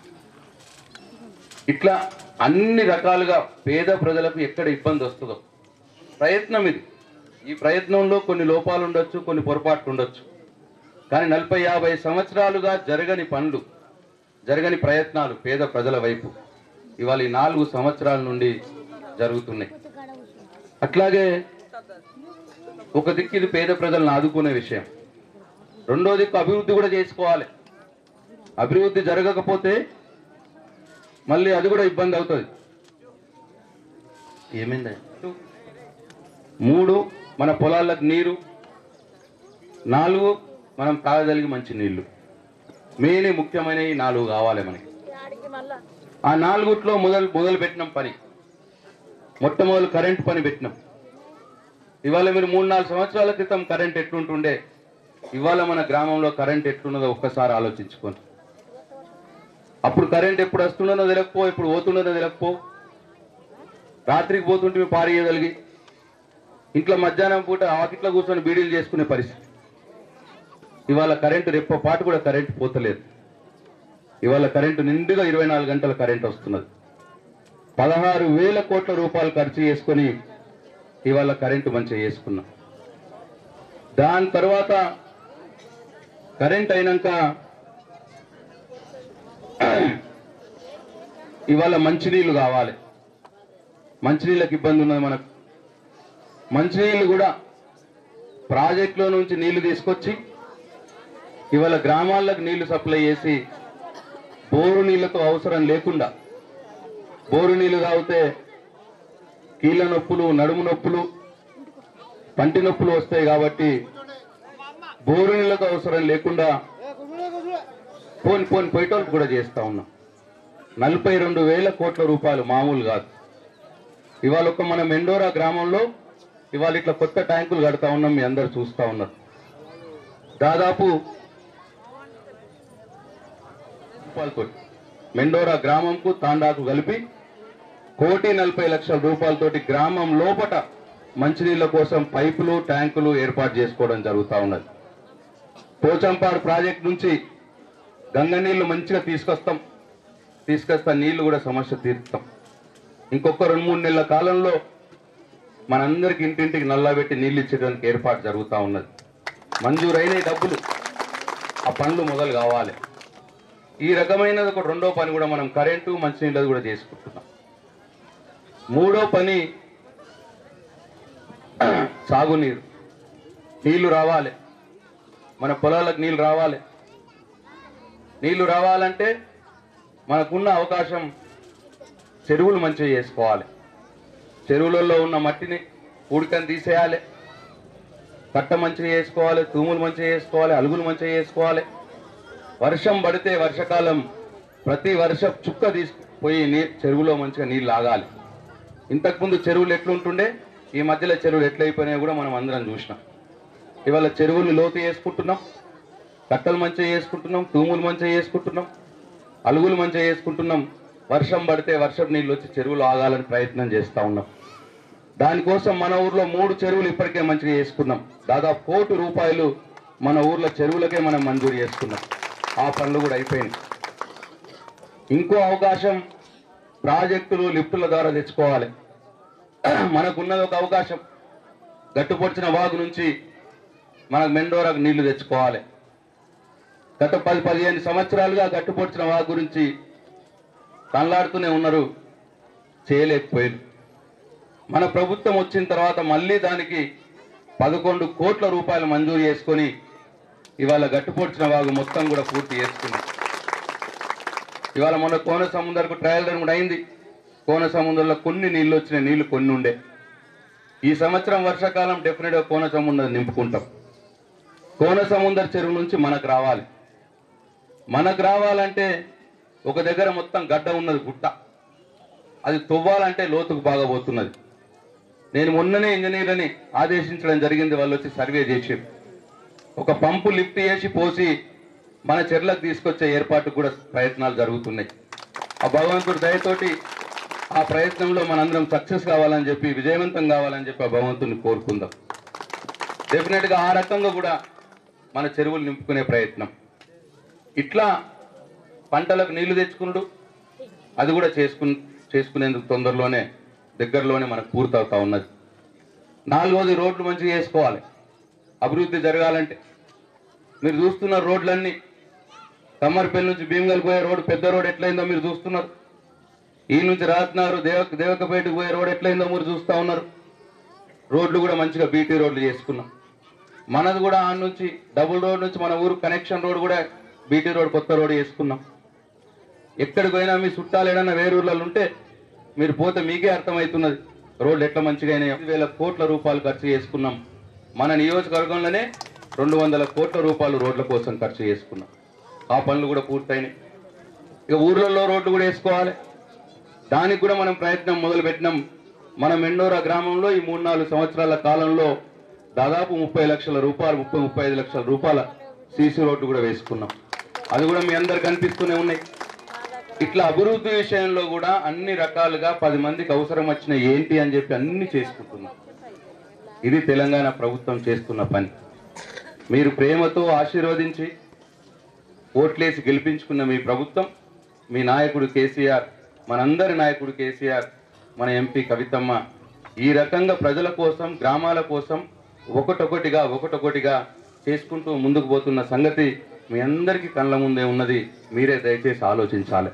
ఇట్లా అన్ని రకాలుగా పేద ప్రజలకు ఎక్కడ ఇబ్బంది వస్తుందో ప్రయత్నం ఇది ఈ ప్రయత్నంలో కొన్ని లోపాలు ఉండొచ్చు కొన్ని పొరపాట్లు ఉండొచ్చు కానీ నలభై యాభై సంవత్సరాలుగా జరగని పనులు జరగని ప్రయత్నాలు పేద ప్రజల వైపు ఇవాళ ఈ నాలుగు సంవత్సరాల నుండి జరుగుతున్నాయి అట్లాగే ఒక దిక్కు ఇది పేద ప్రజలను ఆదుకునే విషయం రెండో దిక్కు అభివృద్ధి కూడా చేసుకోవాలి అభివృద్ధి జరగకపోతే మళ్ళీ అది కూడా ఇబ్బంది అవుతుంది ఏమైంది మూడు మన పొలాలకు నీరు నాలుగు మనం తాగగలిగి మంచి నీళ్లు మెయిన్ ముఖ్యమైన ఈ నాలుగు కావాలి మనకి ఆ నాలుగుట్లో మొదలు మొదలు పెట్టినాం పని మొట్టమొదలు కరెంట్ పని పెట్టినాం ఇవాళ మీరు మూడు నాలుగు సంవత్సరాల క్రితం కరెంట్ ఎట్లుంటుండే ఇవాళ మన గ్రామంలో కరెంట్ ఎట్లున్నదో ఒక్కసారి ఆలోచించుకోండి అప్పుడు కరెంట్ ఎప్పుడు వస్తుండదో తెలియకపో ఎప్పుడు పోతుండదో తెలియకపో రాత్రికి పోతుంటే పారేయగలిగి ఇంట్లో మధ్యాహ్నం పూట ఆకిట్లో కూర్చొని బీడీలు చేసుకునే పరిస్థితి ఇవాళ కరెంటు రెప్ప పాటు కూడా కరెంటు పోతలేదు ఇవాళ కరెంటు నిండుగా ఇరవై నాలుగు గంటల కరెంట్ వస్తున్నది పదహారు వేల కోట్ల రూపాయలు ఖర్చు చేసుకొని ఇవాళ కరెంటు మంచిగా చేసుకున్నాం దాని తర్వాత కరెంట్ అయినాక ఇవాళ మంచినీళ్ళు కావాలి మంచినీళ్ళకి ఇబ్బంది ఉన్నది మనకు మంచినీళ్ళు కూడా ప్రాజెక్టులో నుంచి నీళ్లు తీసుకొచ్చి ఇవాళ గ్రామాలకు నీళ్లు సప్లై చేసి బోరు నీళ్లతో అవసరం లేకుండా బోరు నీళ్లు తాగితే కీళ్ళ నొప్పులు నడుము నొప్పులు పంటి నొప్పులు వస్తాయి కాబట్టి బోరు నీళ్లతో అవసరం లేకుండా పోని పోని పొయ్యటోళ్ళు కూడా చేస్తా ఉన్నాం నలభై రెండు వేల కోట్ల రూపాయలు మామూలు కాదు ఇవాళ ఒక మన మెండోరా గ్రామంలో ఇవాళ ఇట్లా కొత్త ట్యాంకులు కడతా ఉన్నాం మీ అందరు చూస్తా ఉన్నారు దాదాపు రూపాయలతో మెండోరా గ్రామంకు తాండాకు కలిపి కోటి నలభై లక్షల రూపాయలతోటి గ్రామం లోపట మంచినీళ్ళ కోసం పైపులు ట్యాంకులు ఏర్పాటు చేసుకోవడం జరుగుతూ ఉన్నది పోచంపాడు ప్రాజెక్ట్ నుంచి గంగ నీళ్లు మంచిగా తీసుకొస్తాం తీసుకొస్తా నీళ్లు కూడా సమస్య తీరుస్తాం ఇంకొక రెండు మూడు నెలల కాలంలో మనందరికి ఇంటింటికి నల్లబెట్టి నీళ్లు ఇచ్చేయడానికి ఏర్పాటు జరుగుతూ ఉన్నది మంజూరైన డబ్బులు ఆ పనులు మొదలు కావాలి ఈ రకమైనది ఒక రెండో పని కూడా మనం కరెంటు మంచినీళ్ళది కూడా చేసుకుంటున్నాం మూడో పని సాగునీరు నీళ్లు రావాలి మన పొలాలకు నీళ్లు రావాలి నీళ్లు రావాలంటే మనకున్న అవకాశం చెరువులు మంచిగా చేసుకోవాలి చెరువులలో ఉన్న మట్టిని ఉడకని తీసేయాలి కట్ట మంచిగా చేసుకోవాలి తూములు మంచిగా చేసుకోవాలి అలుగులు మంచిగా చేసుకోవాలి వర్షం పడితే వర్షకాలం ప్రతి వర్ష చుక్క తీసుకుపోయి నీ చెరువులో మంచిగా నీళ్ళు ఆగాలి ఇంతకుముందు చెరువులు ఎట్లుంటుండే ఈ మధ్యలో చెరువులు ఎట్లయిపోయినాయో కూడా మనం అందరం చూసినాం ఇవాళ చెరువులు లోతు చేసుకుంటున్నాం కట్టలు మంచిగా చేసుకుంటున్నాం తూములు మంచిగా చేసుకుంటున్నాం అలుగులు మంచిగా చేసుకుంటున్నాం వర్షం పడితే వర్షం నీళ్ళు వచ్చి చెరువులు ఆగాలని ప్రయత్నం చేస్తూ ఉన్నాం దానికోసం మన ఊర్లో మూడు చెరువులు ఇప్పటికే మంచిగా చేసుకున్నాం దాదాపు కోటి రూపాయలు మన ఊర్లో చెరువులకే మనం మంజూరు చేసుకున్నాం ఆ పనులు కూడా అయిపోయినాయి ఇంకో అవకాశం ప్రాజెక్టులు లిఫ్టుల ద్వారా తెచ్చుకోవాలి మనకున్నది ఒక అవకాశం గట్టుపొడిచిన వాగు నుంచి మనకు మెండోరాకు నీళ్లు తెచ్చుకోవాలి గత పది పదిహేను సంవత్సరాలుగా గట్టుపొడిచిన వాగు గురించి తనలాడుతూనే ఉన్నారు చేయలేకపోయారు మన ప్రభుత్వం వచ్చిన తర్వాత మళ్ళీ దానికి పదకొండు కోట్ల రూపాయలు మంజూరు చేసుకొని ఇవాళ గట్టుపొడిచిన వాగు మొత్తం కూడా పూర్తి చేసుకుంది ఇవాళ మొన్న కోన సముద్రకు ట్రయల్ రన్ కూడా అయింది కోన సముద్రంలో కొన్ని నీళ్ళు వచ్చిన నీళ్లు కొన్ని ఉండే ఈ సంవత్సరం వర్షాకాలం డెఫినెట్గా కోన సముద్రం నింపుకుంటాం కోన సముద్ర చెరువు నుంచి మనకు రావాలి మనకు రావాలంటే ఒక దగ్గర మొత్తం గడ్డ ఉన్నది గుట్ట అది తవ్వాలంటే లోతుకు బాగా పోతున్నది నేను మొన్ననే ఇంజనీర్లని ఆదేశించడం జరిగింది వాళ్ళు వచ్చి సర్వే చేసి ఒక పంపు లిఫ్ట్ చేసి పోసి మన చెర్లకు తీసుకొచ్చే ఏర్పాటుకు కూడా ప్రయత్నాలు జరుగుతున్నాయి ఆ భగవంతుడి దయతోటి ఆ ప్రయత్నంలో మనందరం సక్సెస్ కావాలని చెప్పి విజయవంతం కావాలని చెప్పి ఆ భగవంతుని కోరుకుందాం డెఫినెట్గా ఆ రకంగా కూడా మన చెరువులు నింపుకునే ప్రయత్నం ఇట్లా పంటలకు నీళ్లు తెచ్చుకుంటూ అది కూడా చేసుకు చేసుకునేందుకు తొందరలోనే దగ్గరలోనే మనకు పూర్తవుతా ఉన్నది నాలుగోది రోడ్లు మంచిగా చేసుకోవాలి అభివృద్ధి జరగాలంటే మీరు చూస్తున్న రోడ్లన్నీ కమ్మరిపల్లి నుంచి భీమగల్ పోయే రోడ్డు పెద్ద రోడ్ ఎట్లయిందో మీరు చూస్తున్నారు ఈ నుంచి రాత్నారు దేవక దేవకపేటకు పోయే రోడ్ ఎట్లయిందో మీరు చూస్తూ ఉన్నారు రోడ్లు కూడా మంచిగా బీటీ రోడ్లు చేసుకున్నాం మనది కూడా ఆ నుంచి డబుల్ రోడ్ నుంచి మన ఊరు కనెక్షన్ రోడ్ కూడా బీటీ రోడ్ కొత్త రోడ్ చేసుకున్నాం ఎక్కడికి పోయినా మీ చుట్టాలు ఏదైనా వేరే ఊర్లలో ఉంటే మీరు పోతే మీకే అర్థమవుతున్నది రోడ్లు ఎట్లా మంచిగా అయినాయి ఐదు వేల కోట్ల రూపాయలు ఖర్చు చేసుకున్నాం మన నియోజకవర్గంలోనే రెండు వందల కోట్ల రూపాయలు రోడ్ల కోసం ఖర్చు చేసుకున్నాం ఆ పనులు కూడా పూర్తయినాయి ఇక ఊర్లలో రోడ్లు కూడా వేసుకోవాలి దానికి కూడా మనం ప్రయత్నం మొదలు పెట్టినాం మన మెండోరా గ్రామంలో ఈ మూడు నాలుగు సంవత్సరాల కాలంలో దాదాపు ముప్పై లక్షల రూపాయలు ముప్పై ముప్పై ఐదు లక్షల రూపాయల సీసీ రోడ్డు కూడా వేసుకున్నాం అది కూడా మీ అందరు కనిపిస్తూనే ఉన్నాయి ఇట్లా అభివృద్ధి విషయంలో కూడా అన్ని రకాలుగా పది మందికి అవసరం వచ్చిన ఏంటి అని చెప్పి అన్ని చేసుకుంటున్నాం ఇది తెలంగాణ ప్రభుత్వం చేస్తున్న పని మీరు ప్రేమతో ఆశీర్వదించి ఓట్లేసి గెలిపించుకున్న మీ ప్రభుత్వం మీ నాయకుడు కేసీఆర్ మనందరి నాయకుడు కేసీఆర్ మన ఎంపీ కవితమ్మ ఈ రకంగా ప్రజల కోసం గ్రామాల కోసం ఒకటొకటిగా ఒకటొకటిగా చేసుకుంటూ ముందుకు పోతున్న సంగతి మీ అందరికీ కళ్ళ ముందే ఉన్నది మీరే దయచేసి ఆలోచించాలి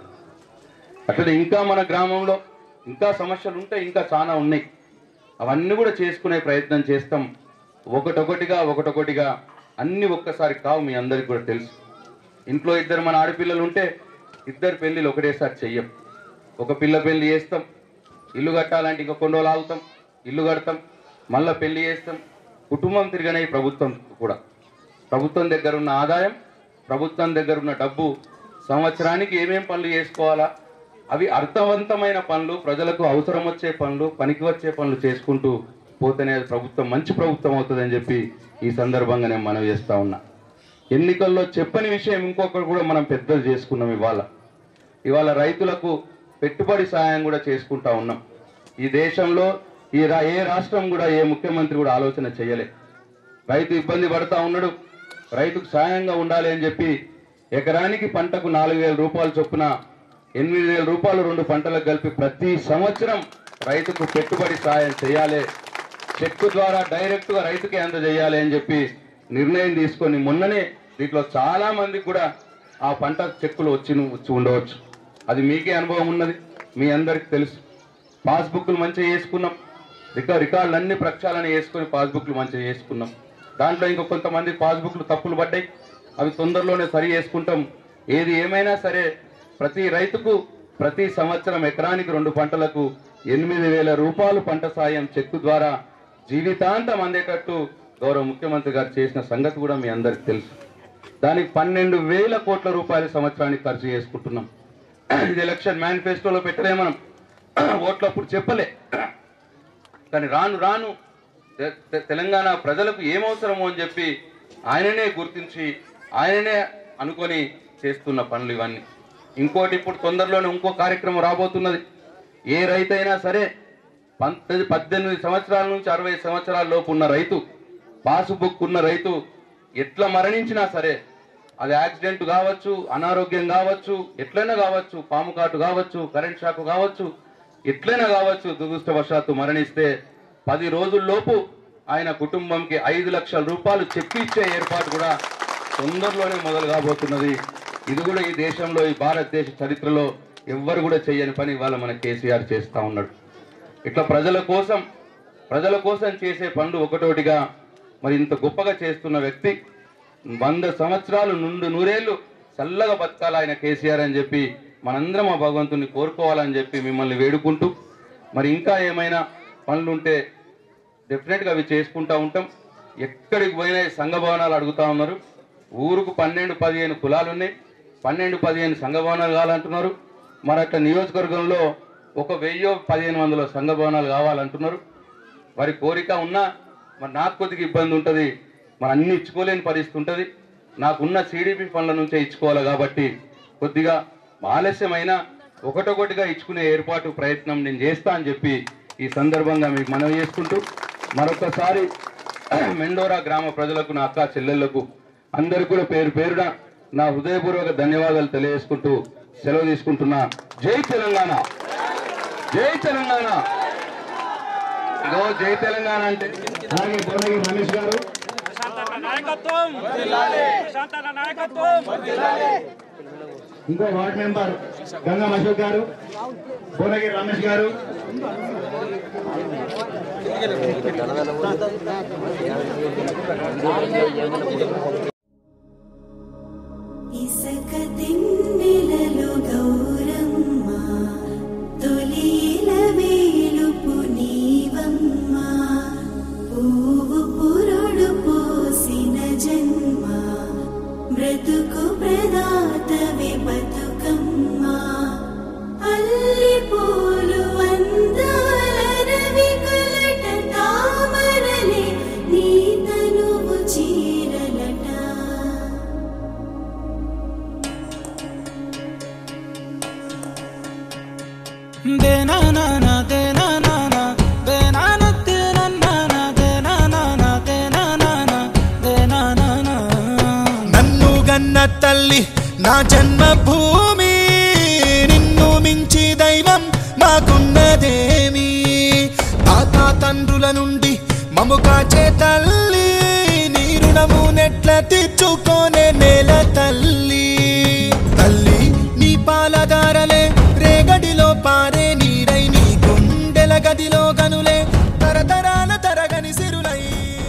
అట్లనే ఇంకా మన గ్రామంలో ఇంకా సమస్యలు ఉంటే ఇంకా చాలా ఉన్నాయి అవన్నీ కూడా చేసుకునే ప్రయత్నం చేస్తాం ఒకటొకటిగా ఒకటొకటిగా అన్ని ఒక్కసారి కావు మీ అందరికి కూడా తెలుసు ఇంట్లో ఇద్దరు మన ఆడపిల్లలు ఉంటే ఇద్దరు పెళ్ళిళ్ళు ఒకటేసారి చెయ్యం ఒక పిల్ల పెళ్లి చేస్తాం ఇల్లు కట్టాలంటే ఇంకా కొన్ని రోజులు ఆగుతాం ఇల్లు కడతాం మళ్ళీ పెళ్లి చేస్తాం కుటుంబం తిరగనే ఈ ప్రభుత్వం కూడా ప్రభుత్వం దగ్గర ఉన్న ఆదాయం ప్రభుత్వం దగ్గర ఉన్న డబ్బు సంవత్సరానికి ఏమేం పనులు చేసుకోవాలా అవి అర్థవంతమైన పనులు ప్రజలకు అవసరం వచ్చే పనులు పనికి వచ్చే పనులు చేసుకుంటూ పోతేనే అది ప్రభుత్వం మంచి ప్రభుత్వం అవుతుందని చెప్పి ఈ సందర్భంగా నేను మనవి చేస్తా ఉన్నా ఎన్నికల్లో చెప్పని విషయం ఇంకొకటి కూడా మనం పెద్దలు చేసుకున్నాం ఇవాళ ఇవాళ రైతులకు పెట్టుబడి సాయం కూడా చేసుకుంటా ఉన్నాం ఈ దేశంలో ఈ రా ఏ రాష్ట్రం కూడా ఏ ముఖ్యమంత్రి కూడా ఆలోచన చేయలే రైతు ఇబ్బంది పడతా ఉన్నాడు రైతుకు సాయంగా ఉండాలి అని చెప్పి ఎకరానికి పంటకు నాలుగు వేల రూపాయలు చొప్పున ఎనిమిది వేల రూపాయలు రెండు పంటలకు కలిపి ప్రతి సంవత్సరం రైతుకు పెట్టుబడి సాయం చేయాలి చెక్కు ద్వారా డైరెక్ట్ గా రైతుకే అందజేయాలి అని చెప్పి నిర్ణయం తీసుకొని మొన్ననే దీంట్లో చాలా మందికి కూడా ఆ పంట చెక్కులు వచ్చి వచ్చి ఉండవచ్చు అది మీకే అనుభవం ఉన్నది మీ అందరికి తెలుసు పాస్బుక్లు మంచిగా చేసుకున్నాం రికా రికార్డులు అన్ని ప్రక్షాళన చేసుకొని పాస్బుక్లు మంచిగా చేసుకున్నాం దాంట్లో ఇంకా కొంతమంది పాస్బుక్లు తప్పులు పడ్డాయి అవి తొందరలోనే సరి చేసుకుంటాం ఏది ఏమైనా సరే ప్రతి రైతుకు ప్రతి సంవత్సరం ఎకరానికి రెండు పంటలకు ఎనిమిది వేల రూపాయలు పంట సాయం చెక్కు ద్వారా జీవితాంతం అందేటట్టు గౌరవ ముఖ్యమంత్రి గారు చేసిన సంగతి కూడా మీ అందరికి తెలుసు దానికి పన్నెండు వేల కోట్ల రూపాయల సంవత్సరానికి ఖర్చు చేసుకుంటున్నాం ఇది ఎలక్షన్ మేనిఫెస్టోలో పెట్టలే మనం ఓట్లప్పుడు చెప్పలే కానీ రాను రాను తె- తె- తెలంగాణ ప్రజలకు ఏమవసరమో అని చెప్పి ఆయననే గుర్తించి ఆయననే అనుకొని చేస్తున్న పనులు ఇవన్నీ ఇంకోటి ఇప్పుడు తొందరలోనే ఇంకో కార్యక్రమం రాబోతున్నది ఏ రైతైనా సరే పంతొమ్మిది పద్దెనిమిది సంవత్సరాల నుంచి అరవై సంవత్సరాల లోపు ఉన్న రైతు పాస్బుక్ ఉన్న రైతు ఎట్లా మరణించినా సరే అది యాక్సిడెంట్ కావచ్చు అనారోగ్యం కావచ్చు ఎట్లయినా కావచ్చు పాము కాటు కావచ్చు కరెంట్ షాక్ కావచ్చు ఎట్లయినా కావచ్చు దురదృష్టవశాత్తు మరణిస్తే పది రోజుల్లోపు ఆయన కుటుంబంకి ఐదు లక్షల రూపాయలు చెక్ ఇచ్చే ఏర్పాటు కూడా తొందరలోనే మొదలు కాబోతున్నది ఇది కూడా ఈ దేశంలో ఈ భారతదేశ చరిత్రలో ఎవ్వరు కూడా చేయని పని ఇవాళ మన కేసీఆర్ చేస్తా ఉన్నాడు ఇట్లా ప్రజల కోసం ప్రజల కోసం చేసే పనులు ఒకటోటిగా మరి ఇంత గొప్పగా చేస్తున్న వ్యక్తి వంద సంవత్సరాలు నుండు నూరేళ్లు చల్లగా బతకాలి ఆయన కేసీఆర్ అని చెప్పి మనందరం ఆ భగవంతుని కోరుకోవాలని చెప్పి మిమ్మల్ని వేడుకుంటూ మరి ఇంకా ఏమైనా పనులు ఉంటే డెఫినెట్గా అవి చేసుకుంటా ఉంటాం ఎక్కడికి పోయినా ఈ సంఘ భవనాలు అడుగుతా ఉన్నారు ఊరుకు పన్నెండు పదిహేను కులాలు ఉన్నాయి పన్నెండు పదిహేను సంఘ భవనాలు కావాలంటున్నారు మరి అట్లా నియోజకవర్గంలో ఒక వెయ్యో పదిహేను వందల సంఘ భవనాలు కావాలంటున్నారు వారి కోరిక ఉన్నా మరి నాకు కొద్దిగా ఇబ్బంది ఉంటుంది మరి అన్ని ఇచ్చుకోలేని పరిస్థితి ఉంటుంది నాకున్న సిడిపి ఫండ్ల నుంచే ఇచ్చుకోవాలి కాబట్టి కొద్దిగా ఆలస్యమైన ఒకటొకటిగా ఇచ్చుకునే ఏర్పాటు ప్రయత్నం నేను చేస్తా అని చెప్పి ఈ సందర్భంగా మీకు మనవి చేసుకుంటూ మరొకసారి మెండోరా గ్రామ ప్రజలకు నా అక్క చెల్లెళ్లకు అందరికీ కూడా పేరు పేరున నా హృదయపూర్వక ధన్యవాదాలు తెలియజేసుకుంటూ సెలవు తీసుకుంటున్నా జై తెలంగాణ జై తెలంగాణ ఇగో జై తెలంగాణ అంటే
అలాగే భువనగిరి రమేష్ గారు
నాయకత్వం శాంతన నాయకత్వం
ఇంకో వార్డ్ మెంబర్ గంగా అశోక్ గారు భువనగిరి రమేష్ గారు
ఇసక తిన్నెలలో గౌరమ్మ తొలిల వేలుపు నీవమ్మ పువ్వు పురుడు పోసిన జన్మ బ్రతుకు ప్రదాతవి బతుకమ్మ అల్లి పూలు అందాల రవి కలట తామరలే నీ తనువు చీరలట
దేనానా దేనానా దేనానా దేనానా దేనానా దేనానా దేనానా
నన్ను గన్న తల్లి నా జన్మభూమి నిన్ను మించి దైవం మాకున్నదేమి తాత తండ్రుల నుండి మము కాచే తల్లి నీ రుణము నెట్ల తీర్చుకోనే నేల తల్లి తల్లి నీ పాలదారలే రేగడిలో పారే నీరై నీ గుండెల గదిలో గనులే తరతరాల తరగని సిరులై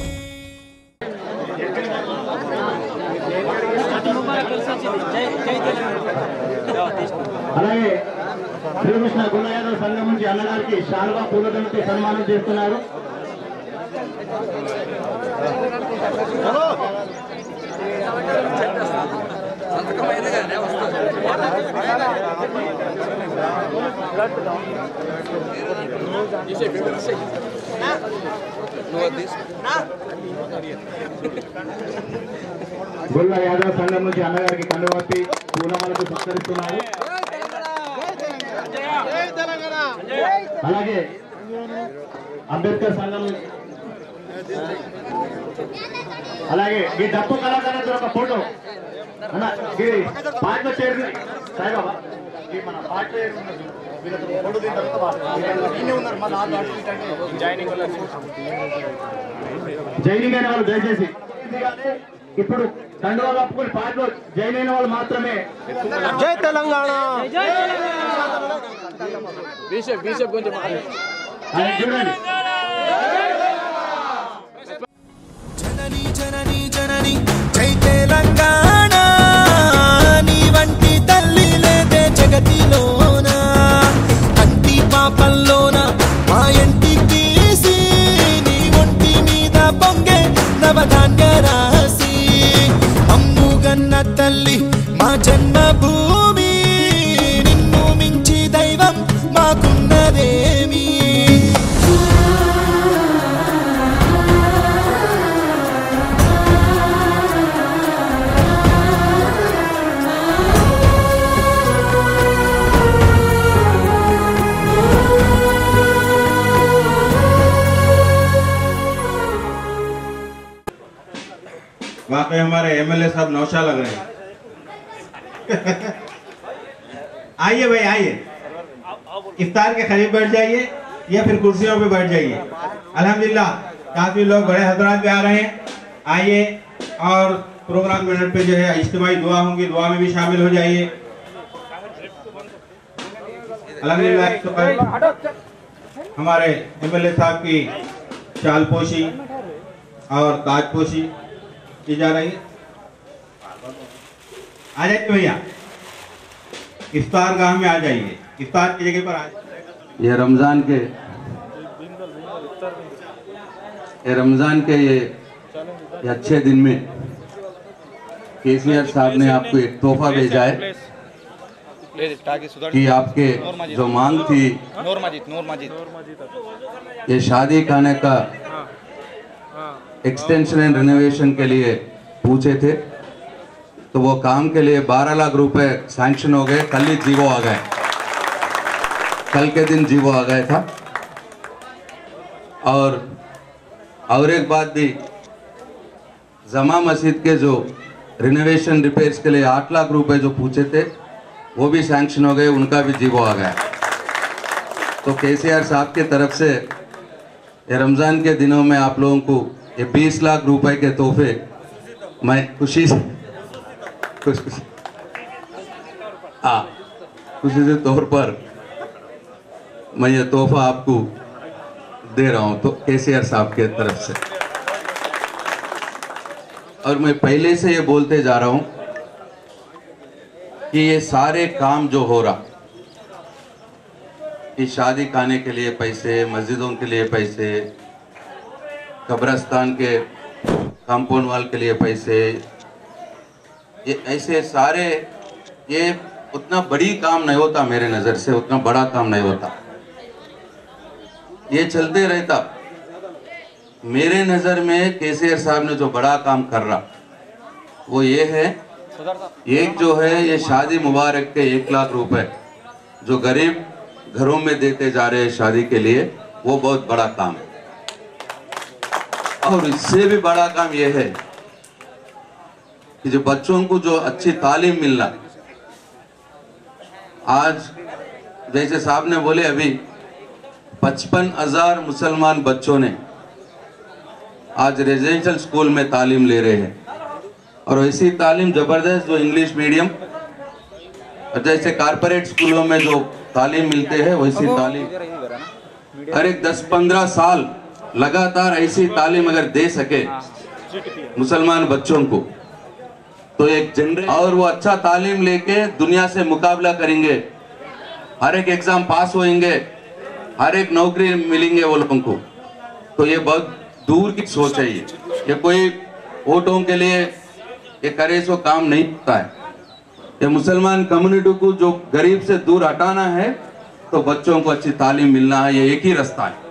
అలాగే శ్రీకృష్ణ గుణ యాదవ్ సంఘం నుంచి అన్నగారికి శాలువా పూలదండతో సన్మానం చేస్తున్నారు గుల్ల యాదవ్ సంఘం నుంచి అన్నగారికి కండువత్తి పూలమాలకు సత్కరిస్తున్నారు అలాగే అంబేద్కర్ సంఘం అలాగే ఈ డప్పు కళాకారులతో ఒక ఫోటో అన్న ఇది పాటల చేరు సాయిబాబా ఈ మన పాట పేరు ఉన్నది. వీళ్ళతో ఫోటో దిగిన తర్వాత వాళ్ళు ఈయనే ఉన్నారు మన ఆటో అటు ఇటు అంటే జైనింగ్ అయిన వాళ్ళు దయచేసి ఇప్పుడు దండవ కప్పుకొని పాటలో జైన్ అయిన వాళ్ళు మాత్రమే
జై తెలంగాణ
బీషప్ బీషప్ కొంచెం
ఆయన చూడండి
జనని జనని జనని జై తెలంగాణ నీ వంటి తల్లి లేదే జగతిలోన కంటి పాపల్లోన మా ఇంటి తీసి నీ ఒంటి మీద పొంగే నవధాన్య రాసి అమ్ముగన్న తల్లి మా జన్మభూమి నిన్ను మించి దైవం మాకున్నదేమి
वाकई हमारे एमएलए साहब नौशा लग रहे हैं आइए भाई आइए इफ्तार के करीब बैठ जाइए या फिर कुर्सियों पे बैठ जाइए अल्हम्दुलिल्लाह काफी लोग बड़े हजरात भी आ रहे हैं आइए और प्रोग्राम मिनट पे जो है इज्तिमाई दुआ होंगी दुआ में भी शामिल हो जाइए अल्हम्दुलिल्लाह तो कल हमारे एमएलए साहब की चालपोशी और ताजपोशी की जा रही है आ जाइए भैया इफ्तार गाह में आ जाइए इफ्तार की जगह पर आ जाइए
ये रमज़ान के ये रमज़ान के ये, ये अच्छे दिन में केसीआर साहब ने आपको एक तोहफा भेजा है कि आपके जो मांग थी
नूर मजीद नूर मजीद
ये शादी खाने का एक्सटेंशन एंड रिनोवेशन के लिए पूछे थे तो वो काम के लिए 12 लाख रुपए सैंक्शन हो गए कल ही जीवो आ गए कल के दिन जीवो आ गया था और और एक बात भी जमा मस्जिद के जो रिनोवेशन रिपेयर्स के लिए आठ लाख रुपए जो पूछे थे वो भी सैंक्शन हो गए उनका भी जीवो आ गया तो केसीआर साहब की तरफ से ये रमज़ान के दिनों में आप लोगों को ये 20 लाख रुपए के तोहफे मैं खुशी से खुश खुशी हाँ खुशी से तौर पर मैं ये तोहफा आपको दे रहा हूँ तो केसीआर साहब के तरफ से और मैं पहले से ये बोलते जा रहा हूँ कि ये सारे काम जो हो रहा कि शादी खाने के लिए पैसे मस्जिदों के लिए पैसे कब्रस्तान के कंपाउंड वाल के लिए पैसे ये ऐसे सारे ये उतना बड़ी काम नहीं होता मेरे नज़र से उतना बड़ा काम नहीं होता ये चलते रहता मेरे नज़र में केसीआर साहब ने जो बड़ा काम कर रहा वो ये है एक जो है ये शादी मुबारक के एक लाख रुपए जो गरीब घरों में देते जा रहे हैं शादी के लिए वो बहुत बड़ा काम है और इससे भी बड़ा काम ये है कि जो बच्चों को जो अच्छी तालीम मिलना आज जैसे साहब ने बोले अभी पचपन हजार मुसलमान बच्चों ने आज रेजिडेंशियल स्कूल में तालीम ले रहे हैं और ऐसी तालीम जबरदस्त जो इंग्लिश मीडियम और जैसे कारपोरेट स्कूलों में जो तालीम मिलते हैं वैसी तालीम हर एक दस पंद्रह साल लगातार ऐसी तालीम अगर दे सके मुसलमान बच्चों को तो एक जनरे और वो अच्छा तालीम लेके दुनिया से मुकाबला करेंगे हर एक एग्जाम पास होएंगे हर एक नौकरी मिलेंगे वो लोगों को तो ये बहुत दूर की सोच है ये ये कोई वोटों के लिए ये करे सो काम नहीं होता है ये मुसलमान कम्युनिटी को जो गरीब से दूर हटाना है तो बच्चों को अच्छी तालीम मिलना है ये एक ही रास्ता है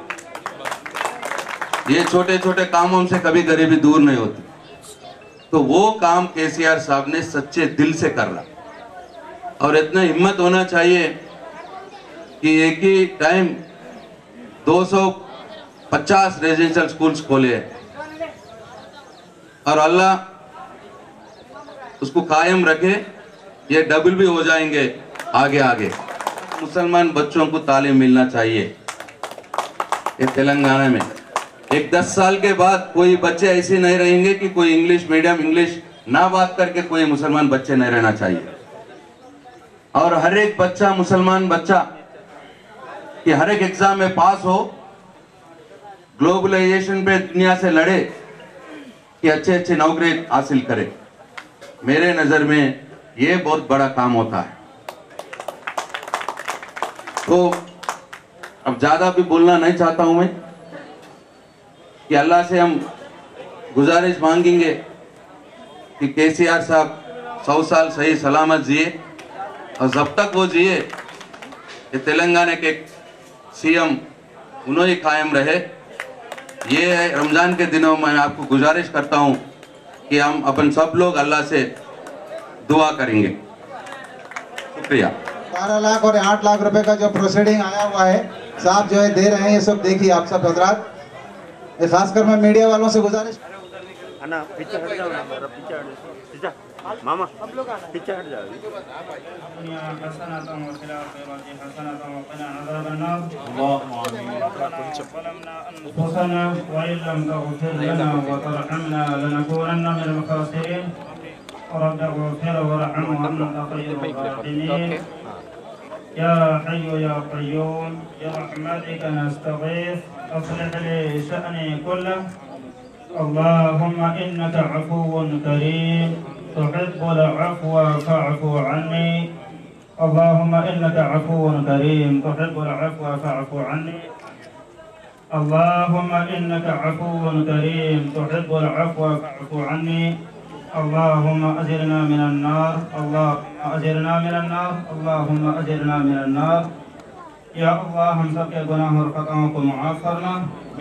ये छोटे छोटे कामों से कभी गरीबी दूर नहीं होती तो वो काम केसीआर साहब ने सच्चे दिल से कर रहा और इतना हिम्मत होना चाहिए कि एक ही टाइम 250 रेजिडेंशियल स्कूल्स खोले हैं और अल्लाह उसको कायम रखे ये डबल भी हो जाएंगे आगे आगे मुसलमान बच्चों को तालीम मिलना चाहिए ये तेलंगाना में एक दस साल के बाद कोई बच्चे ऐसे नहीं रहेंगे कि कोई इंग्लिश मीडियम इंग्लिश ना बात करके कोई मुसलमान बच्चे नहीं रहना चाहिए और हर एक बच्चा मुसलमान बच्चा कि हर एक एग्जाम में पास हो ग्लोबलाइजेशन पे दुनिया से लड़े कि अच्छे अच्छे नौकरी हासिल करे मेरे नजर में ये बहुत बड़ा काम होता है तो अब ज्यादा भी बोलना नहीं चाहता हूं मैं कि अल्लाह से हम गुजारिश मांगेंगे कि केसीआर साहब सौ साल सही सलामत जिए और जब तक वो जिए ये तेलंगाना के सीएम उन्होंने कायम रहे ये है रमजान के दिनों में मैं आपको गुजारिश करता हूं कि हम अपन सब लोग अल्लाह से दुआ करेंगे शुक्रिया
बारह लाख और आठ लाख रुपए का जो प्रोसीडिंग आया हुआ है साहब जो है दे रहे हैं ये सब देखिए आप सब हजरात ये खासकर मैं मीडिया वालों से गुजारिश
अन्ना पीछे हट जाओ ना जरा पीछे हट जाओ पीछे मामा पीछे हट जाओ
أنفسنا وإن لم تغفر لنا وترحمنا لنكونن من الخاسرين رب اغفر وارحم وأنت خير الراحمين يا حي يا قيوم برحمتك نستغيث أصلح لي شأني كله اللهم إنك عفو كريم تحب العفو فاعف عني اللهم إنك عفو كريم تحب العفو فاعف عني اللهم إنك عفو كريم تحب العفو فاعف عني اللهم أجرنا من النار اللهم أجرنا من النار اللهم أجرنا من النار या अल्लाह हम सब के गुनाह और खताओं को मुआफ फरमा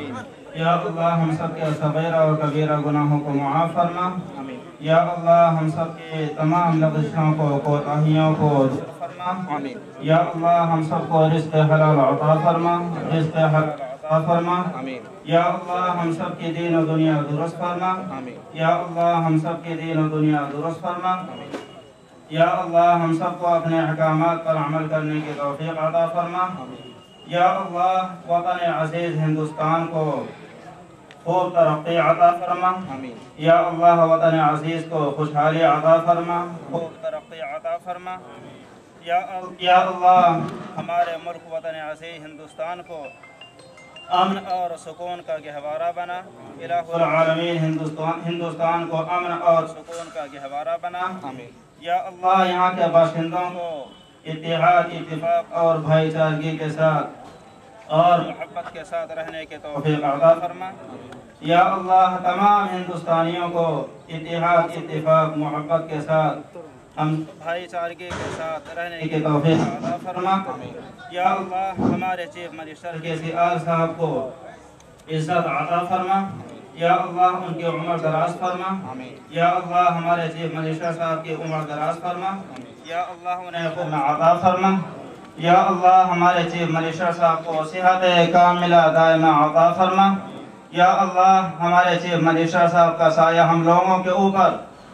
या अल्लाह हम सब के सगैरा और कबीरा गुनाहों को मुआफ फरमा या अल्लाह हम सब के तमाम लफ्ज़ों को कोताहियों को दूर फरमा या अल्लाह हम सब को रिज़्क़ हलाल अता फरमा रिज़्क़ हलाल अता फरमा या अल्लाह हम सब के दीन और दुनिया दुरुस्त फरमा या अल्लाह हम सब के दीन और दुनिया दुरुस्त फरमा या अल्लाह हम सबको अपने अहकामात पर अमल करने की तौफीक अता फरमा या अल्लाह वतन अजीज हिंदुस्तान को खूब तरक्की अता फरमा या अल्लाह वतन अजीज को खुशहाली अता फरमा खूब तरक्की अता फरमा या या अल्लाह हमारे मुल्क वतन अजीज हिंदुस्तान को अमन और सुकून का गहवारा बना इलाहुल आलमीन हिंदुस्तान हिंदुस्तान को अमन और सुकून का गहवारा बना या अल्लाह यहाँ के बाशिंदों को इतिहाद इतफाक और भाईचारगी के साथ और मोहब्बत के साथ रहने के तौफीक अता फरमा या अल्लाह तमाम हिंदुस्तानियों को इतिहाद इतफाक मोहब्बत के साथ हम भाईचारगी के साथ रहने की तौफीक अता फरमा या अल्लाह हमारे चीफ मिनिस्टर के सियार साहब को इज्जत अता फरमा या अल्लाह उनकी उम्र दराज फरमा या अल्लाह हमारे चीफ मिनिस्टर साहब की उम्र दराज फरमा या अल्लाह उन्हें खूब अता फरमा या अल्लाह हमारे चीफ मिनिस्टर साहब को सेहत कामिला दायमा अता फरमा या अल्लाह हमारे चीफ मिनिस्टर साहब का साया हम लोगों के ऊपर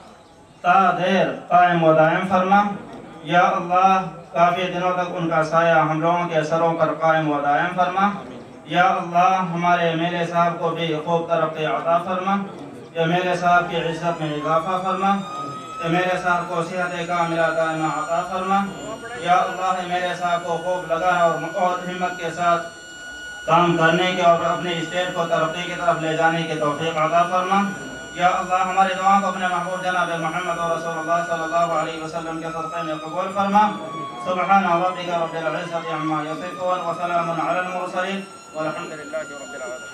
ता देर कायम व दायम फरमा या अल्लाह काफ़ी दिनों तक उनका साया हम लोगों के सरों पर कायम व दायम फरमा या अल्लाह हमारे मेरे साहब को भी खूब तरक्की अता फरमा या मेरे साहब की इज्जत में इजाफा फरमा या मेरे साहब को सेहत का मिला दायमा अता फरमा या अल्लाह मेरे साहब को खूब लगन और, और हिम्मत के साथ काम करने के और अपने स्टेट को तरक्की की तरफ ले जाने की तौफीक अता फरमा या अल्लाह हमारी दुआ को अपने महबूब जनाब मोहम्मद और रसूलुल्लाह सल्लल्लाहु अलैहि वसल्लम के सदक़े में कबूल फरमा सुब्हान रब्बिक रब्बिल इज्जति अम्मा यसिफून व सलामुन अलल मुरसलीन वल्हम्दुलिल्लाहि रब्बिल आलमीन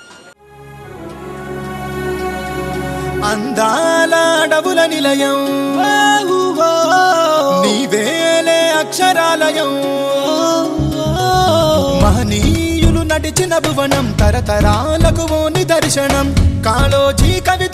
అందాల అడవుల నిలయం నీవేలే అక్షరాలయం మహనీయులు నడిచిన భువనం తరతరాలకు ఓ నిదర్శనం కాళోజీ కవి